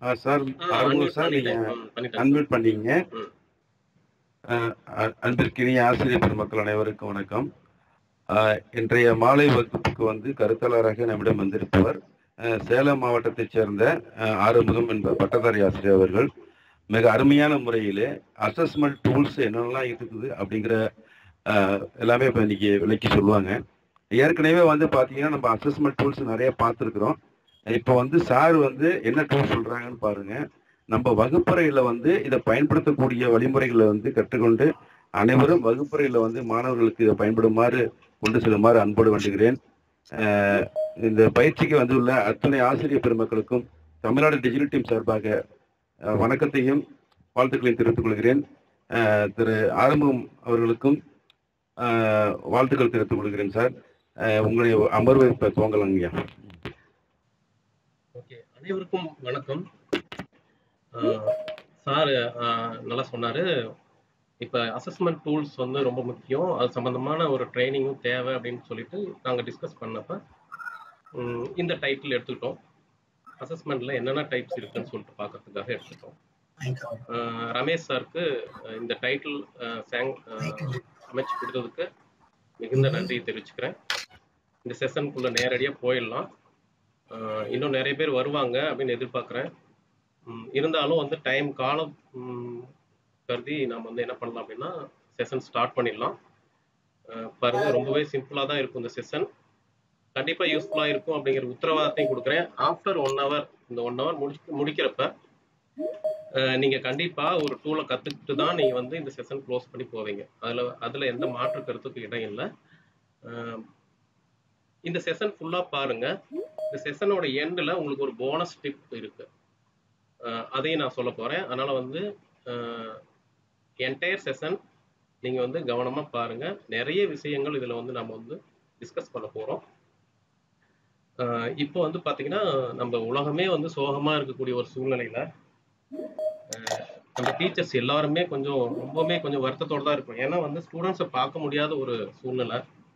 ஆ, sir ஆ, Arumugam unmute sir நீங்க பண்ணிட்டேன். ம், பண்ணிட்டேன். அன்மியூட் பண்ணீங்க ம். ஆ, அ- அன்பிற்கினிய ஆசிரியர் பெருமக்கள் அனைவருக்கும் வணக்கம் ஆ, இன்றைய மாலை வகுப்புக்கு வந்து கருத்தாளராக நம்மிடம் வந்திருப்பவர் ஆ, சேலம் மாவட்டத்தைச் சேர்ந்த ஆ, ஆறுமுகம் என்ப பட்டதாரி ஆசிரியர் அவர்கள் மிக அருமையான முறையிலே அசஸ்மெண்ட் டூல்ஸ் என்னென்னலாம் இருக்குது அப்படிங்கிற ஆ, எல்லாமே இப்போ இன்னைக்கு விளக்கி சொல்லுவாங்க ஏற்கனவே வந்து பார்த்தீங்கன்னா நம்ம அசஸ்மெண்ட் டூல்ஸ் நிறைய பார்த்துருக்குறோம் இப்போ வந்து சார் வந்து என்ன டூல் சொல்றாங்கன்னு பாருங்க நம்ம வகுப்பறையில வந்து இதை பயன்படுத்தக்கூடிய வழிமுறைகளை வந்து கற்றுக்கொண்டு அனைவரும் வகுப்பறையில வந்து மாணவர்களுக்கு இதை பயன்படுமாறு கொண்டு செல்லுமாறு அன்போடு வேண்டுகிறேன் அஹ் இந்த பயிற்சிக்கு வந்துள்ள அத்தனை ஆசிரியர் பெருமக்களுக்கும் தமிழ்நாடு டிஜிட்டல் டீம் சார்பாக அஹ், வணக்கத்தையும் வாழ்த்துக்களையும் தெரிவித்துக் கொள்கிறேன் அஹ், திரு ஆறுமுகம் அவர்களுக்கும் அஹ், வாழ்த்துக்கள் தெரிவித்துக் கொள்கிறேன் சார் அஹ், உங்களுடைய அமர்வை இப்போ துவங்கலாங்கய்யா ஓகே அனைவருக்கும் வணக்கம் சார் நல்லா சொன்னாரு இப்போ அசஸ்மெண்ட் டூல்ஸ் வந்து ரொம்ப முக்கியம் அது சம்பந்தமான ஒரு ட்ரைனிங்கும் தேவை அப்படின்னு சொல்லிட்டு நாங்கள் டிஸ்கஸ் பண்ணப்ப ம், இந்த டைட்டில் எடுத்துக்கிட்டோம் அசஸ்மெண்ட்ல என்னென்ன டைப்ஸ் இருக்குன்னு சொல்லிட்டு பார்க்கறதுக்காக எடுத்துக்கிட்டோம் அஹ், ரமேஷ் சாருக்கு அஹ், இந்த டைட்டில் சேங் அமைச்சு கொடுத்ததுக்கு மிகுந்த நன்றியை தெரிவிச்சுக்கிறேன் இந்த செஷனுக்குள்ள நேரடியாக போயிடலாம் ஆஹ் இன்னும் நிறைய பேர் வருவாங்க அப்படின்னு எதிர்பார்க்குறேன் இருந்தாலும் வந்து டைம் காலம் ம், கருதி நம்ம வந்து என்ன பண்ணலாம் அப்படின்னா செஷன் ஸ்டார்ட் பண்ணிடலாம் ஆஹ் பாருங்க ரொம்பவே சிம்பிளாக தான் இருக்கும் இந்த செஷன் கண்டிப்பாக யூஸ்ஃபுல்லாக இருக்கும் அப்படிங்கிற உத்தரவாதத்தையும் கொடுக்குறேன் ஆஃப்டர் ஒன் ஹவர் இந்த ஒன் ஹவர் முடிச்சு முடிக்கிறப்ப ஆஹ் நீங்க கண்டிப்பா ஒரு டூலை கத்துக்கிட்டு தான் நீங்க வந்து இந்த செஷன் க்ளோஸ் பண்ணி போவீங்க அதுல அதுல எந்த மாற்று கருத்துக்கும் இடம் இல்லை ஆஹ் இந்த செஷன் ஃபுல்லா பாருங்க இந்த செஷனோட எண்டில் உங்களுக்கு ஒரு போனஸ் டிப் இருக்கு அஹ் அதையும் நான் சொல்ல போறேன் அதனால வந்து என்டையர் செஷன் நீங்க வந்து கவனமா பாருங்க நிறைய விஷயங்கள் இதுல வந்து நம்ம வந்து டிஸ்கஸ் பண்ண போறோம் அஹ் இப்போ வந்து பாத்தீங்கன்னா நம்ம உலகமே வந்து சோகமா இருக்கக்கூடிய ஒரு சூழ்நிலையில அஹ் நம்ம டீச்சர்ஸ் எல்லாருமே கொஞ்சம் ரொம்பவுமே கொஞ்சம் வருத்தத்தோட தான் இருக்கும் ஏன்னா வந்து ஸ்டூடெண்ட்ஸை பார்க்க முடியாத ஒரு சூழ்நிலை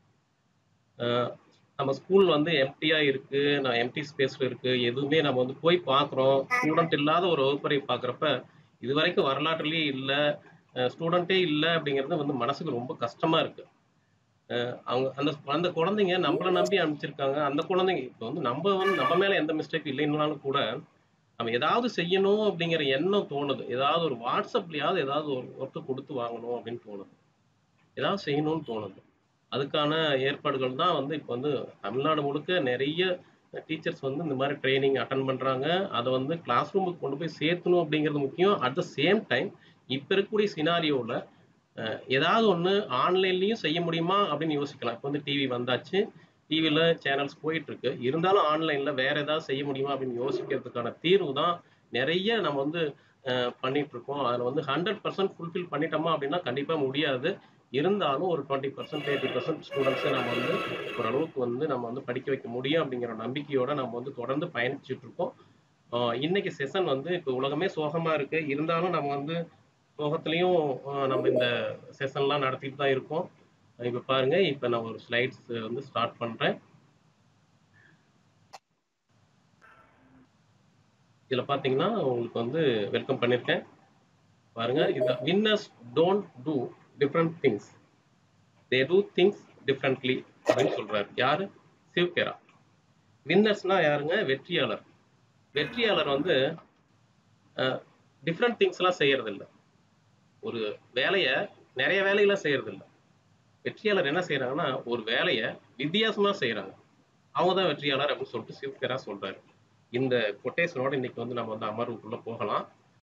அஹ் நம்ம ஸ்கூல் வந்து எம்டியா இருக்கு நான் எம்டி ஸ்பேஸ்ல இருக்கு எதுவுமே நம்ம வந்து போய் பார்க்குறோம் ஸ்டூடெண்ட் இல்லாத ஒரு வகுப்பறை பார்க்குறப்ப இது வரைக்கும் வரலாற்றுலயே இல்லை ஸ்டூடெண்ட்டே இல்லை அப்படிங்கிறது வந்து மனசுக்கு ரொம்ப கஷ்டமா இருக்கு அஹ் அவங்க அந்த அந்த குழந்தைங்க நம்மளை நம்பி அனுப்பிச்சிருக்காங்க அந்த குழந்தைங்க இப்போ வந்து நம்ம வந்து நம்ம மேல எந்த மிஸ்டேக் இல்லைன்னாலும் கூட நம்ம ஏதாவது செய்யணும் அப்படிங்கிற எண்ணம் தோணுது ஏதாவது ஒரு வாட்ஸ்அப்லயாவது ஏதாவது ஒரு ஒர்க்கு கொடுத்து வாங்கணும் அப்படின்னு தோணுது ஏதாவது செய்யணும்னு தோணுது அதுக்கான ஏற்பாடுகள் தான் வந்து இப்போ வந்து தமிழ்நாடு முழுக்க நிறைய டீச்சர்ஸ் வந்து இந்த மாதிரி ட்ரைனிங் அட்டன் பண்றாங்க அதை வந்து கிளாஸ் ரூமுக்கு கொண்டு போய் சேர்த்தணும் அப்படிங்கிறது முக்கியம் அட் த சேம் டைம் இப்போ இருக்கக்கூடிய சினாரியோவில் ஏதாவது ஒன்று ஆன்லைன்லையும் செய்ய முடியுமா அப்படின்னு யோசிக்கலாம் இப்போ வந்து டிவி வந்தாச்சு டிவியில் சேனல்ஸ் போயிட்டு இருக்கு இருந்தாலும் ஆன்லைனில் வேற ஏதாவது செய்ய முடியுமா அப்படின்னு யோசிக்கிறதுக்கான தீர்வு தான் நிறைய நம்ம வந்து அஹ், பண்ணிட்டு இருக்கோம் அதில் வந்து ஹண்ட்ரட் பர்சன்ட் ஃபுல்ஃபில் பண்ணிட்டோமா அப்படின்னா கண்டிப்பாக முடியாது இருந்தாலும் ஒரு டுவெண்ட்டி பர்சன்ட் எயிட்டி பர்சன்ட் ஸ்டூடெண்ட்ஸை நம்ம வந்து ஓரளவுக்கு வந்து நம்ம வந்து படிக்க வைக்க முடியும் அப்படிங்கிற நம்பிக்கையோட நம்ம வந்து தொடர்ந்து பயணிச்சுட்டு இருக்கோம் ஆஹ் இன்னைக்கு செஷன் வந்து இப்போ உலகமே சோகமா இருக்கு இருந்தாலும் நம்ம வந்து சோகத்துலேயும் நம்ம இந்த செஷன்லாம் நடத்திட்டு தான் இருக்கோம் இப்போ பாருங்க இப்போ நான் ஒரு ஸ்லைட்ஸ் வந்து ஸ்டார்ட் பண்றேன் இதுல பாத்தீங்கன்னா உங்களுக்கு வந்து வெல்கம் பண்ணிருக்கேன் பாருங்க இது winners don't do different things they do things differently அப்படின்னு சொல்றாரு யாரு சிவகேரா வின்னர்ஸ்னா யாருங்க வெற்றியாளர் வெற்றியாளர் வந்து டிஃப்ரெண்ட் திங்ஸ்லாம் செய்யறது இல்ல ஒரு வேலையை நிறைய வேலைகளை செய்யறது இல்ல வெற்றியாளர் என்ன செய்யறாங்கன்னா ஒரு வேலையை வித்தியாசமா செய்யறாங்க அவங்க தான் வெற்றியாளர் அப்படின்னு சொல்லிட்டு சிவகேரா சொல்றாரு இந்த கொட்டேஷனோட இன்னைக்கு வந்து நம்ம வந்து அமர்வுக்குள்ள போகலாம்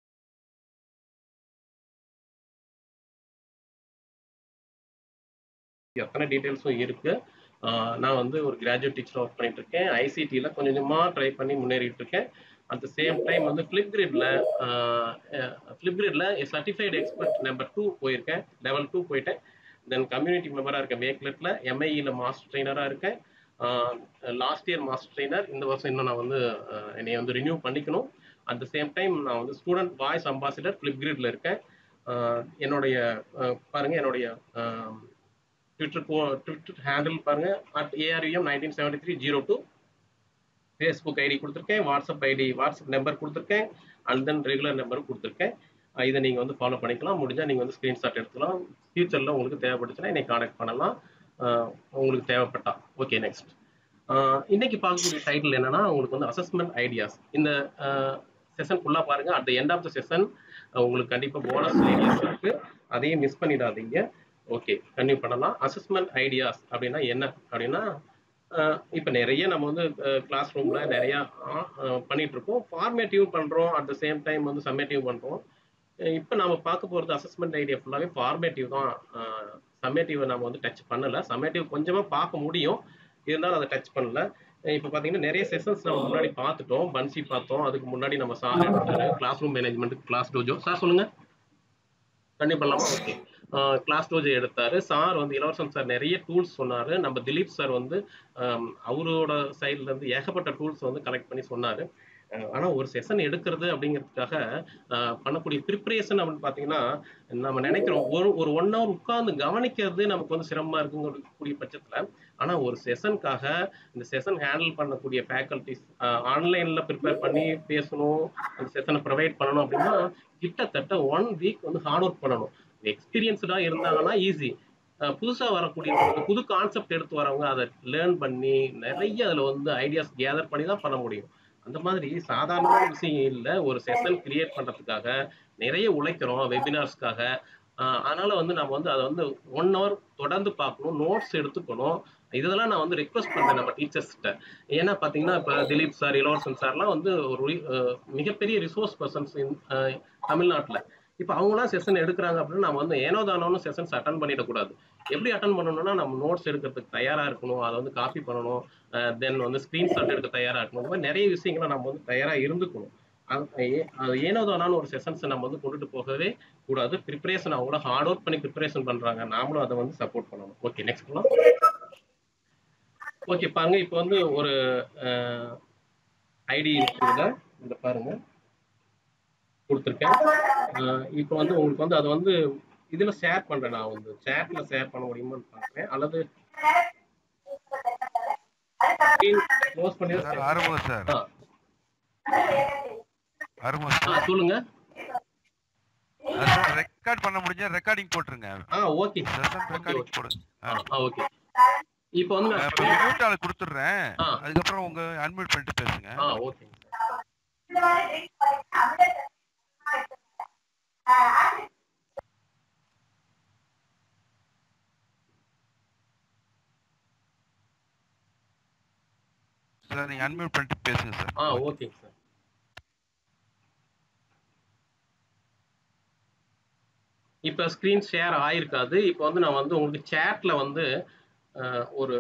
எத்தனை டீட்டெயில்ஸும் இருக்கு ஆஹ் நான் வந்து ஒரு கிராஜுவேட் டீச்சர் ஒர்க் பண்ணிட்டு இருக்கேன் ஐசிடியில் கொஞ்சம் கொஞ்சமா ட்ரை பண்ணி முன்னேறிட்டு இருக்கேன் அட் த சேம் டைம் வந்து ஃப்ளிப்கிரிட்ல ஃப்ளிப்கிரிட்ல சர்டிஃபைடு எக்ஸ்பர்ட் நம்பர் டூ போயிருக்கேன் லெவல் டூ போயிட்டேன் தென் கம்யூனிட்டி மெம்பராக இருக்கேன் வேக்லெட்ல எம்ஐஇல மாஸ்டர் ட்ரெயினராக இருக்கேன் லாஸ்ட் இயர் மாஸ்டர் ட்ரெயினர் இந்த வருஷம் இன்னும் நான் வந்து ஆஹ் என்னை வந்து ரினியூ பண்ணிக்கணும் அட் த சேம் டைம் நான் வந்து ஸ்டூடெண்ட் வாய்ஸ் அம்பாசிடர் ஃப்ளிப்கிரிட்ல இருக்கேன் ஆஹ் என்னுடைய ஆஹ் பாருங்க என்னுடைய ஆஹ் ட்விட்டர் ட்விட்டர் ஹேண்டில் பாருங்க at ARUM nineteen seventy three zero two Facebook ID கொடுத்துருக்கேன் வாட்ஸ்அப் ஐடி வாட்ஸ்அப் நம்பர் கொடுத்துருக்கேன் அண்ட் தென் ரெகுலர் நம்பரும் கொடுத்துருக்கேன் அஹ் இதை நீங்கள் வந்து ஃபாலோ பண்ணிக்கலாம் முடிஞ்சால் நீங்கள் வந்து ஸ்க்ரீன்ஷாட் எடுத்துக்கலாம் ஃபியூச்சரில் உங்களுக்கு தேவைப்பட்டுச்சுன்னா என்னை காண்டாக்ட் பண்ணலாம் அஹ் உங்களுக்கு தேவைப்பட்டா ஓகே நெக்ஸ்ட் இன்னைக்கு பார்க்கக்கூடிய டைட்டில் என்னன்னா உங்களுக்கு வந்து அசஸ்மெண்ட் ஐடியாஸ் இந்த செஷன் ஃபுல்லாக பாருங்க at the end of the session உங்களுக்கு கண்டிப்பாக போனஸ் ஐடியாஸ் இருக்கு அதையும் மிஸ் பண்ணிடாதீங்க ஓகே கன்டினியூ பண்ணலாம் அசஸ்மெண்ட் ஐடியாஸ் அப்படின்னா என்ன அப்படின்னா அஹ் இப்ப நிறைய நம்ம வந்து கிளாஸ் ரூம்ல நிறைய அஹ், அஹ், பண்ணிட்டு இருக்கோம் ஃபார்மேட்டிவ் பண்றோம் அட் த சேம் டைம் வந்து சம்மேட்டிவ் பண்றோம் அஹ் இப்ப நாம பார்க்க போறது அசஸ்மெண்ட் ஐடியா ஃபுல்லாவே ஃபார்மேட்டிவ் தான் சம்மேட்டிவ் நம்ம வந்து டச் பண்ணல சம்மேட்டிவ் கொஞ்சமா பார்க்க முடியும் இருந்தாலும் அதை டச் பண்ணல அஹ் இப்ப பாத்தீங்கன்னா நிறைய செஷன்ஸ் நம்ம முன்னாடி பார்த்துட்டோம் பன்சி பார்த்தோம் அதுக்கு முன்னாடி நம்ம சார் எடுத்தாரு class room management class Tojo sir சொல்லுங்க கண்டிப்பா பண்ணலாமா ஓகே கிளாஸ் டோஜோ எடுத்தாரு சார் வந்து இளவரசன் சார் நிறைய டூல்ஸ் சொன்னாரு நம்ம திலீப் சார் வந்து ஆம், அவரோட சைட்ல இருந்து ஏகப்பட்ட டூல்ஸ் வந்து கலெக்ட் பண்ணி சொன்னாரு அஹ் ஆனா ஒரு செஷன் எடுக்கிறது அப்படிங்கிறதுக்காக அஹ், பண்ணக்கூடிய ப்ரிப்பரேஷன் அப்படின்னு பாத்தீங்கன்னா நம்ம நினைக்கிறோம் ஒரு ஒரு ஒன் ஹவர் உட்கார்ந்து கவனிக்கிறது நமக்கு வந்து சிரமமா இருக்குங்கக்கூடிய பட்சத்துல ஆனா ஒரு செஷனுக்காக இந்த செஷன் ஹேண்டில் பண்ணக்கூடிய ஃபேக்கல்டிஸ் ஆன்லைன்ல ப்ரிப்பேர் பண்ணி பேசணும் அந்த செஷனை ப்ரொவைட் பண்ணணும் அப்படின்னா கிட்டத்தட்ட ஒன் வீக் வந்து ஹார்ட் ஒர்க் பண்ணணும் எக்ஸ்பீரியன்ஸ்டா இருந்தாங்கன்னா ஈஸி புதுசா வரக்கூடிய புது கான்செப்ட் எடுத்து வரவங்க அதை லேர்ன் பண்ணி நிறைய அதுல வந்து ஐடியாஸ் கேதர் பண்ணி தான் பண்ண முடியும் அந்த மாதிரி சாதாரணமான விஷயம் இல்லை ஒரு செஷன் கிரியேட் பண்றதுக்காக நிறைய உழைக்கிறோம் வெபினார்ஸ்க்காக அதனால வந்து நம்ம வந்து அதை வந்து ஒன் ஹவர் தொடர்ந்து பார்க்கணும் நோட்ஸ் எடுத்துக்கணும் இதெல்லாம் நான் வந்து ரெக்வஸ்ட் பண்றேன் நம்ம டீச்சர்ஸ்கிட்ட ஏன்னா பாத்தீங்கன்னா இப்ப திலீப் சார் இளவரசன் சார்லாம் வந்து ஒரு அஹ், மிகப்பெரிய ரிசோர்ஸ் பர்சன்ஸ் தமிழ்நாட்டுல இப்ப அவங்களாம் செஷன் எடுக்கிறாங்க அப்படின்னா நம்ம வந்து ஏனோ தானோன்னு செஷன்ஸ் அட்டன் பண்ணிடக்கூடாது எப்படி அட்டன் பண்ணணும்னா நம்ம நோட்ஸ் எடுக்கிறதுக்கு தயாரா இருக்கணும் அதை வந்து காப்பி பண்ணணும் தென் வந்து ஸ்கிரீன்ஷாட் எடுக்க தயாரா இருக்கணும் இந்த மாதிரி நிறைய விஷயங்களை நம்ம வந்து தயாரா இருந்துக்கணும் அது ஏ- அது ஏனோ தானோன்னு ஒரு செஷன்ஸை நம்ம வந்து கொண்டுட்டு போகவே கூடாது ப்ரிப்பரேஷன் அவங்கள ஹார்ட் ஒர்க் பண்ணி ப்ரிப்பரேஷன் பண்றாங்க நாமளும் அதை வந்து சப்போர்ட் பண்ணணும் ஓகே நெக்ஸ்ட் பண்ணலாம் ஓகே பாருங்க இப்போ வந்து ஒரு ஐடி இருக்குதுல இந்த பாருங்க கொடுத்துருக்கேன் இப்போ வந்து உங்களுக்கு வந்து அதை வந்து இதுல ஷேர் பண்றேன் நான் வந்து சேட்ல ஷேர் பண்ண முடியுமான்னு பார்க்குறேன் அல்லது க்ளோஸ் பண்ணி சார் ஆறுமுகம் சார் ஆ. ஆறுமுகம் ஆ, சார் சொல்லுங்க சார் ரெக்கார்ட் பண்ண முடிஞ்சா ரெக்கார்டிங் போட்டுருங்க ஆ ஓகே செஷன் ரெக்கார்டிங் போடுங்க ஆ ஓகே இப்போ வந்து ஆ, இப்போ நான் மியூட் ஆளு கொடுத்துட்றேன் ஆ. அதுக்கப்புறம் உங்க அன்மியூட் பண்ணிட்டு பேசுங்க ஆ ஓகே சார் நீங்க அன்மியூட் பண்ணிட்டு பேசுங்க சார் ஆ ஓகேங்க சார் இப்போ ஸ்க்ரீன் ஷேர் ஆயிருக்காது இப்போ வந்து நான் வந்து உங்களுக்கு சேட்ல வந்து அஹ், ஒரு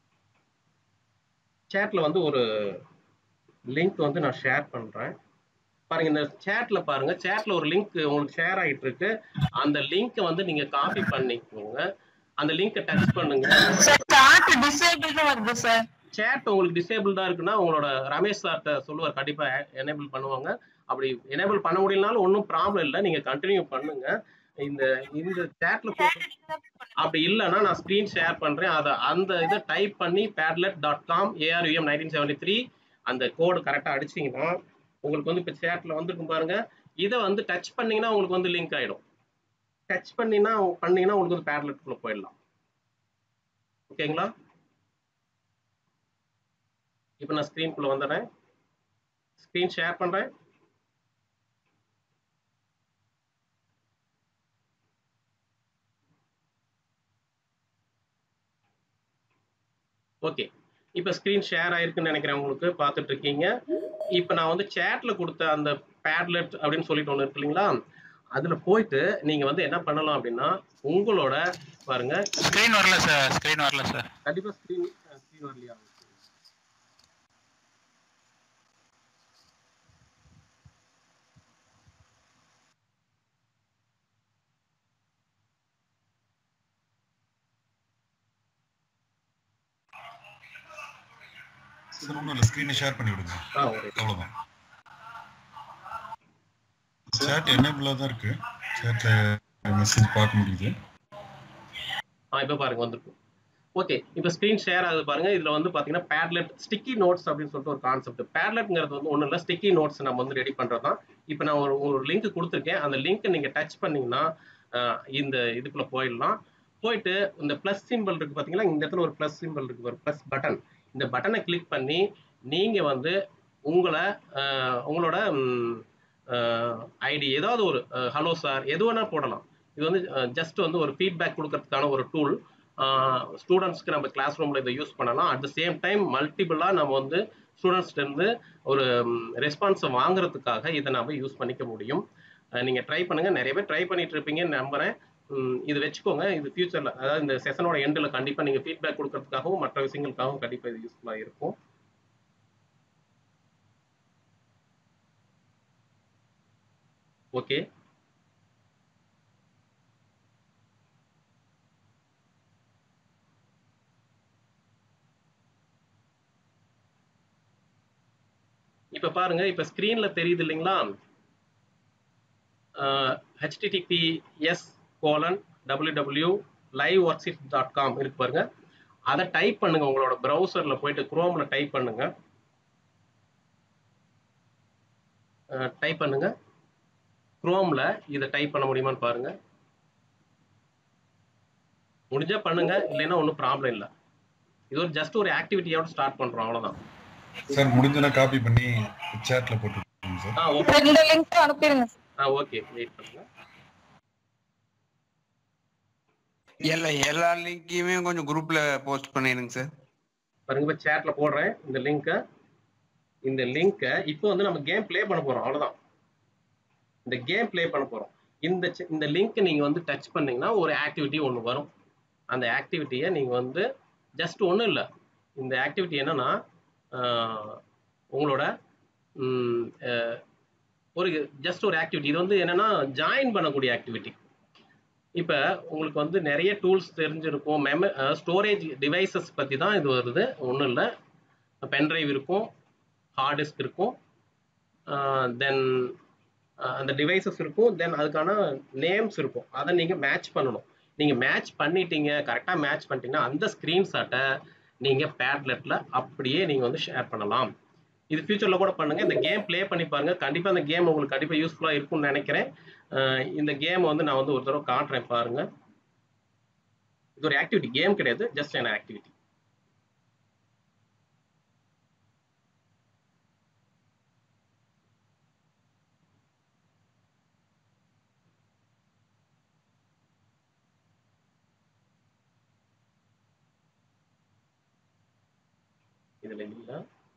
சேட்ல வந்து ஒரு லிங்க் வந்து நான் ஷேர் பண்றேன் பாருங்க இந்த சேட்ல பாருங்க சேட்ல ஒரு லிங்க் உங்களுக்கு ஷேர் ஆகிட்டு இருக்கு அந்த லிங்க்கை வந்து நீங்க காப்பி பண்ணிக்கோங்க அந்த லிங்கை டச் பண்ணுங்க சார் சார்ட் டிசேபிள்னு வருது சார் சேட் உங்களுக்கு டிசேபிள்டா இருக்குன்னா உங்களோட ரமேஷ் சார்ட்ட சொல்லுவார் கண்டிப்பா எனேபிள் பண்ணுவாங்க அப்படி எனேபிள் பண்ண முடியலனாலும் ஒன்றும் ப்ராப்ளம் இல்லை நீங்க கண்டினியூ பண்ணுங்க இந்த இந்த சேட்ல அப்படி இல்லைன்னா நான் ஸ்க்ரீன் ஷேர் பண்றேன் அதை அந்த இதை டைப் பண்ணி Padlet dot com ARUM nineteen seventy three அந்த கோடு கரெக்டாக அடிச்சிங்கன்னா உங்களுக்கு வந்து இப்போ சேட்ல வந்திருக்கும் பாருங்க இதை வந்து டச் பண்ணீங்கன்னா உங்களுக்கு வந்து லிங்க் ஆயிடும் டச் பண்ணினா பண்ணீங்கன்னா உங்களுக்கு வந்து பேட்லெட்டுக்குள்ள போயிடலாம் ஓகேங்களா இப்போ நான் ஸ்க்ரீன்குள்ள வந்துடுறேன் ஸ்க்ரீன் ஷேர் பண்றேன் ஓகே இப்போ ஸ்க்ரீன் ஷேர் ஆயிருக்குன்னு நினைக்கிறேன் உங்களுக்கு பார்த்துட்டு இருக்கீங்க இப்போ நான் வந்து சேட்ல கொடுத்த அந்த பேட்லெட் அப்படின்னு சொல்லிட்டு ஒன்று இருக்கு இல்லைங்களா அதுல போயிட்டு நீங்க வந்து என்ன பண்ணலாம் அப்படின்னா உங்களோட பாருங்க ஸ்கிரீன் வரல சார் ஸ்கிரீன் வரல சார் கண்டிப்பா ஸ்க்ரீன் ஸ்க்ரீன் வரலையா இது ஒன்றும் இல்லை ஸ்க்ரீனை ஷேர் பண்ணி விடுங்க ஆ ஓகே அவ்வளோதான் சேட் என்னபிளாக தான் இருக்கு சேட்டில் மெசேஜ் பார்க்க முடியுது ஆ இப்போ பாருங்க வந்திருக்கும் ஓகே இப்போ ஸ்க்ரீன் ஷேர் ஆகுது பாருங்க இதுல வந்து பாத்தீங்கன்னா பேட்லெட் ஸ்டிக்கி நோட்ஸ் அப்படின்னு சொல்லிட்டு ஒரு கான்செப்ட் பேட்லெட்ங்கிறது வந்து ஒன்றும் இல்லை ஸ்டிக்கி நோட்ஸ் நம்ம வந்து ரெடி பண்றது தான் இப்போ நான் ஒரு ஒரு லிங்க் கொடுத்துருக்கேன் அந்த லிங்க் நீங்க டச் பண்ணீங்கன்னா ஆஹ் இந்த இதுக்குள்ள போயிடலாம் போயிட்டு இந்த ப்ளஸ் சிம்பிள் இருக்கு பாத்தீங்களா இந்த இடத்துல ஒரு ப்ளஸ் சிம்பிள் இருக்கு ஒரு ப்ளஸ் பட்டன் இந்த பட்டனை கிளிக் பண்ணி நீங்க வந்து உங்களை ஆஹ் உங்களோட ஐடி ஏதாவது ஒரு ஹலோ சார் எது வேணா போடலாம் இது வந்து ஜஸ்ட் வந்து ஒரு ஃபீட்பேக் கொடுக்கறதுக்கான ஒரு டூல் ஸ்டூடெண்ட்ஸ்க்கு நம்ம கிளாஸ் ரூமில் இதை யூஸ் பண்ணலாம் அட் த சேம் டைம் மல்டிபிளாக நம்ம வந்து ஸ்டூடெண்ட்ஸ்லேருந்து ஒரு ரெஸ்பான்ஸை வாங்குறதுக்காக இதை நம்ம யூஸ் பண்ணிக்க முடியும் நீங்கள் ட்ரை பண்ணுங்கள் நிறைய பேர் ட்ரை பண்ணிட்டு இருப்பீங்கன்னு நம்புகிறேன் இது வச்சுக்கோங்க இது ஃபியூச்சரில் அதாவது இந்த செஷனோட எண்டில் கண்டிப்பாக நீங்கள் ஃபீட்பேக் கொடுக்கறதுக்காகவும் மற்ற விஷயங்களுக்காகவும் கண்டிப்பாக இது யூஸ்ஃபுல்லாக இருக்கும் ஓகே இப்ப பாருங்க இப்ப ஸ்கிரீன்ல தெரியுது இல்லைங்களா HTTPS colon W W live worksheet dot com இருக்கு பாருங்க அதை டைப் பண்ணுங்க உங்களோட ப்ரௌசர்ல போயிட்டு குரோம்ல டைப் பண்ணுங்க டைப் பண்ணுங்க குரோம்ல இதை டைப் பண்ண முடியுமான்னு பாருங்க முடிஞ்சா பண்ணுங்க இல்லைன்னா ஒன்றும் ப்ராப்ளம் இல்லை இது ஒரு ஜஸ்ட் ஒரு ஆக்டிவிட்டியோட ஸ்டார்ட் பண்றோம் அவ்வளவுதான் சார் முடிஞ்சனா காப்பி பண்ணி சேட்ல போட்டு சார் ஆ ஓகே ரெண்டு லிங்க் அனுப்பிடுங்க ஆ ஓகே வெயிட் பண்ணுங்க எல்லா எல்லா லிங்கையுமே கொஞ்சம் குரூப்ல போஸ்ட் பண்ணிடுங்க சார் பாருங்க இப்போ சேட்ல போடுறேன் இந்த லிங்கை இந்த லிங்கை இப்போ வந்து நம்ம கேம் ப்ளே பண்ண போறோம் அவ்வளவுதான் இந்த கேம் ப்ளே பண்ண போறோம் இந்த சி- இந்த லிங்க் நீங்க வந்து டச் பண்ணீங்கன்னா ஒரு ஆக்டிவிட்டி ஒன்று வரும் அந்த ஆக்டிவிட்டியை நீங்க வந்து ஜஸ்ட் ஒன்றும் இல்லை இந்த ஆக்டிவிட்டி என்னன்னா ஆஹ், உங்களோட ம், அஹ், ஒரு ஜஸ்ட் ஒரு ஆக்டிவிட்டி இது வந்து என்னன்னா ஜாயின் பண்ணக்கூடிய ஆக்டிவிட்டி இப்போ உங்களுக்கு வந்து நிறைய டூல்ஸ் தெரிஞ்சிருக்கும் மெம ஸ்டோரேஜ் டிவைசஸ் பற்றி தான் இது வருது ஒன்றும் இல்லை பென்ட்ரைவ் இருக்கும் ஹார்ட் டிஸ்க் இருக்கும் தென் அந்த டிவைசஸ் இருக்கும் தென் அதுக்கான நேம்ஸ் இருக்கும் அதை நீங்கள் மேட்ச் பண்ணணும் நீங்கள் மேட்ச் பண்ணிட்டீங்க கரெக்டாக மேட்ச் பண்ணிட்டீங்கன்னா அந்த ஸ்க்ரீன்ஷாட்டை நீங்கள் பேட்லெட்டில் அப்படியே நீங்கள் வந்து ஷேர் பண்ணலாம் இது ஃபியூச்சரில் கூட பண்ணுங்க இந்த கேம் ப்ளே பண்ணி பாருங்க கண்டிப்பாக அந்த கேம் உங்களுக்கு கண்டிப்பாக யூஸ்ஃபுல்லாக இருக்கும்னு நினைக்கிறேன் அஹ் இந்த கேம் வந்து நான் வந்து ஒரு தடவை காட்டுறேன் பாருங்க இது ஒரு ஆக்டிவிட்டி கேம் கிடையாது ஜஸ்ட் an ஆக்டிவிட்டி இதுல இல்ல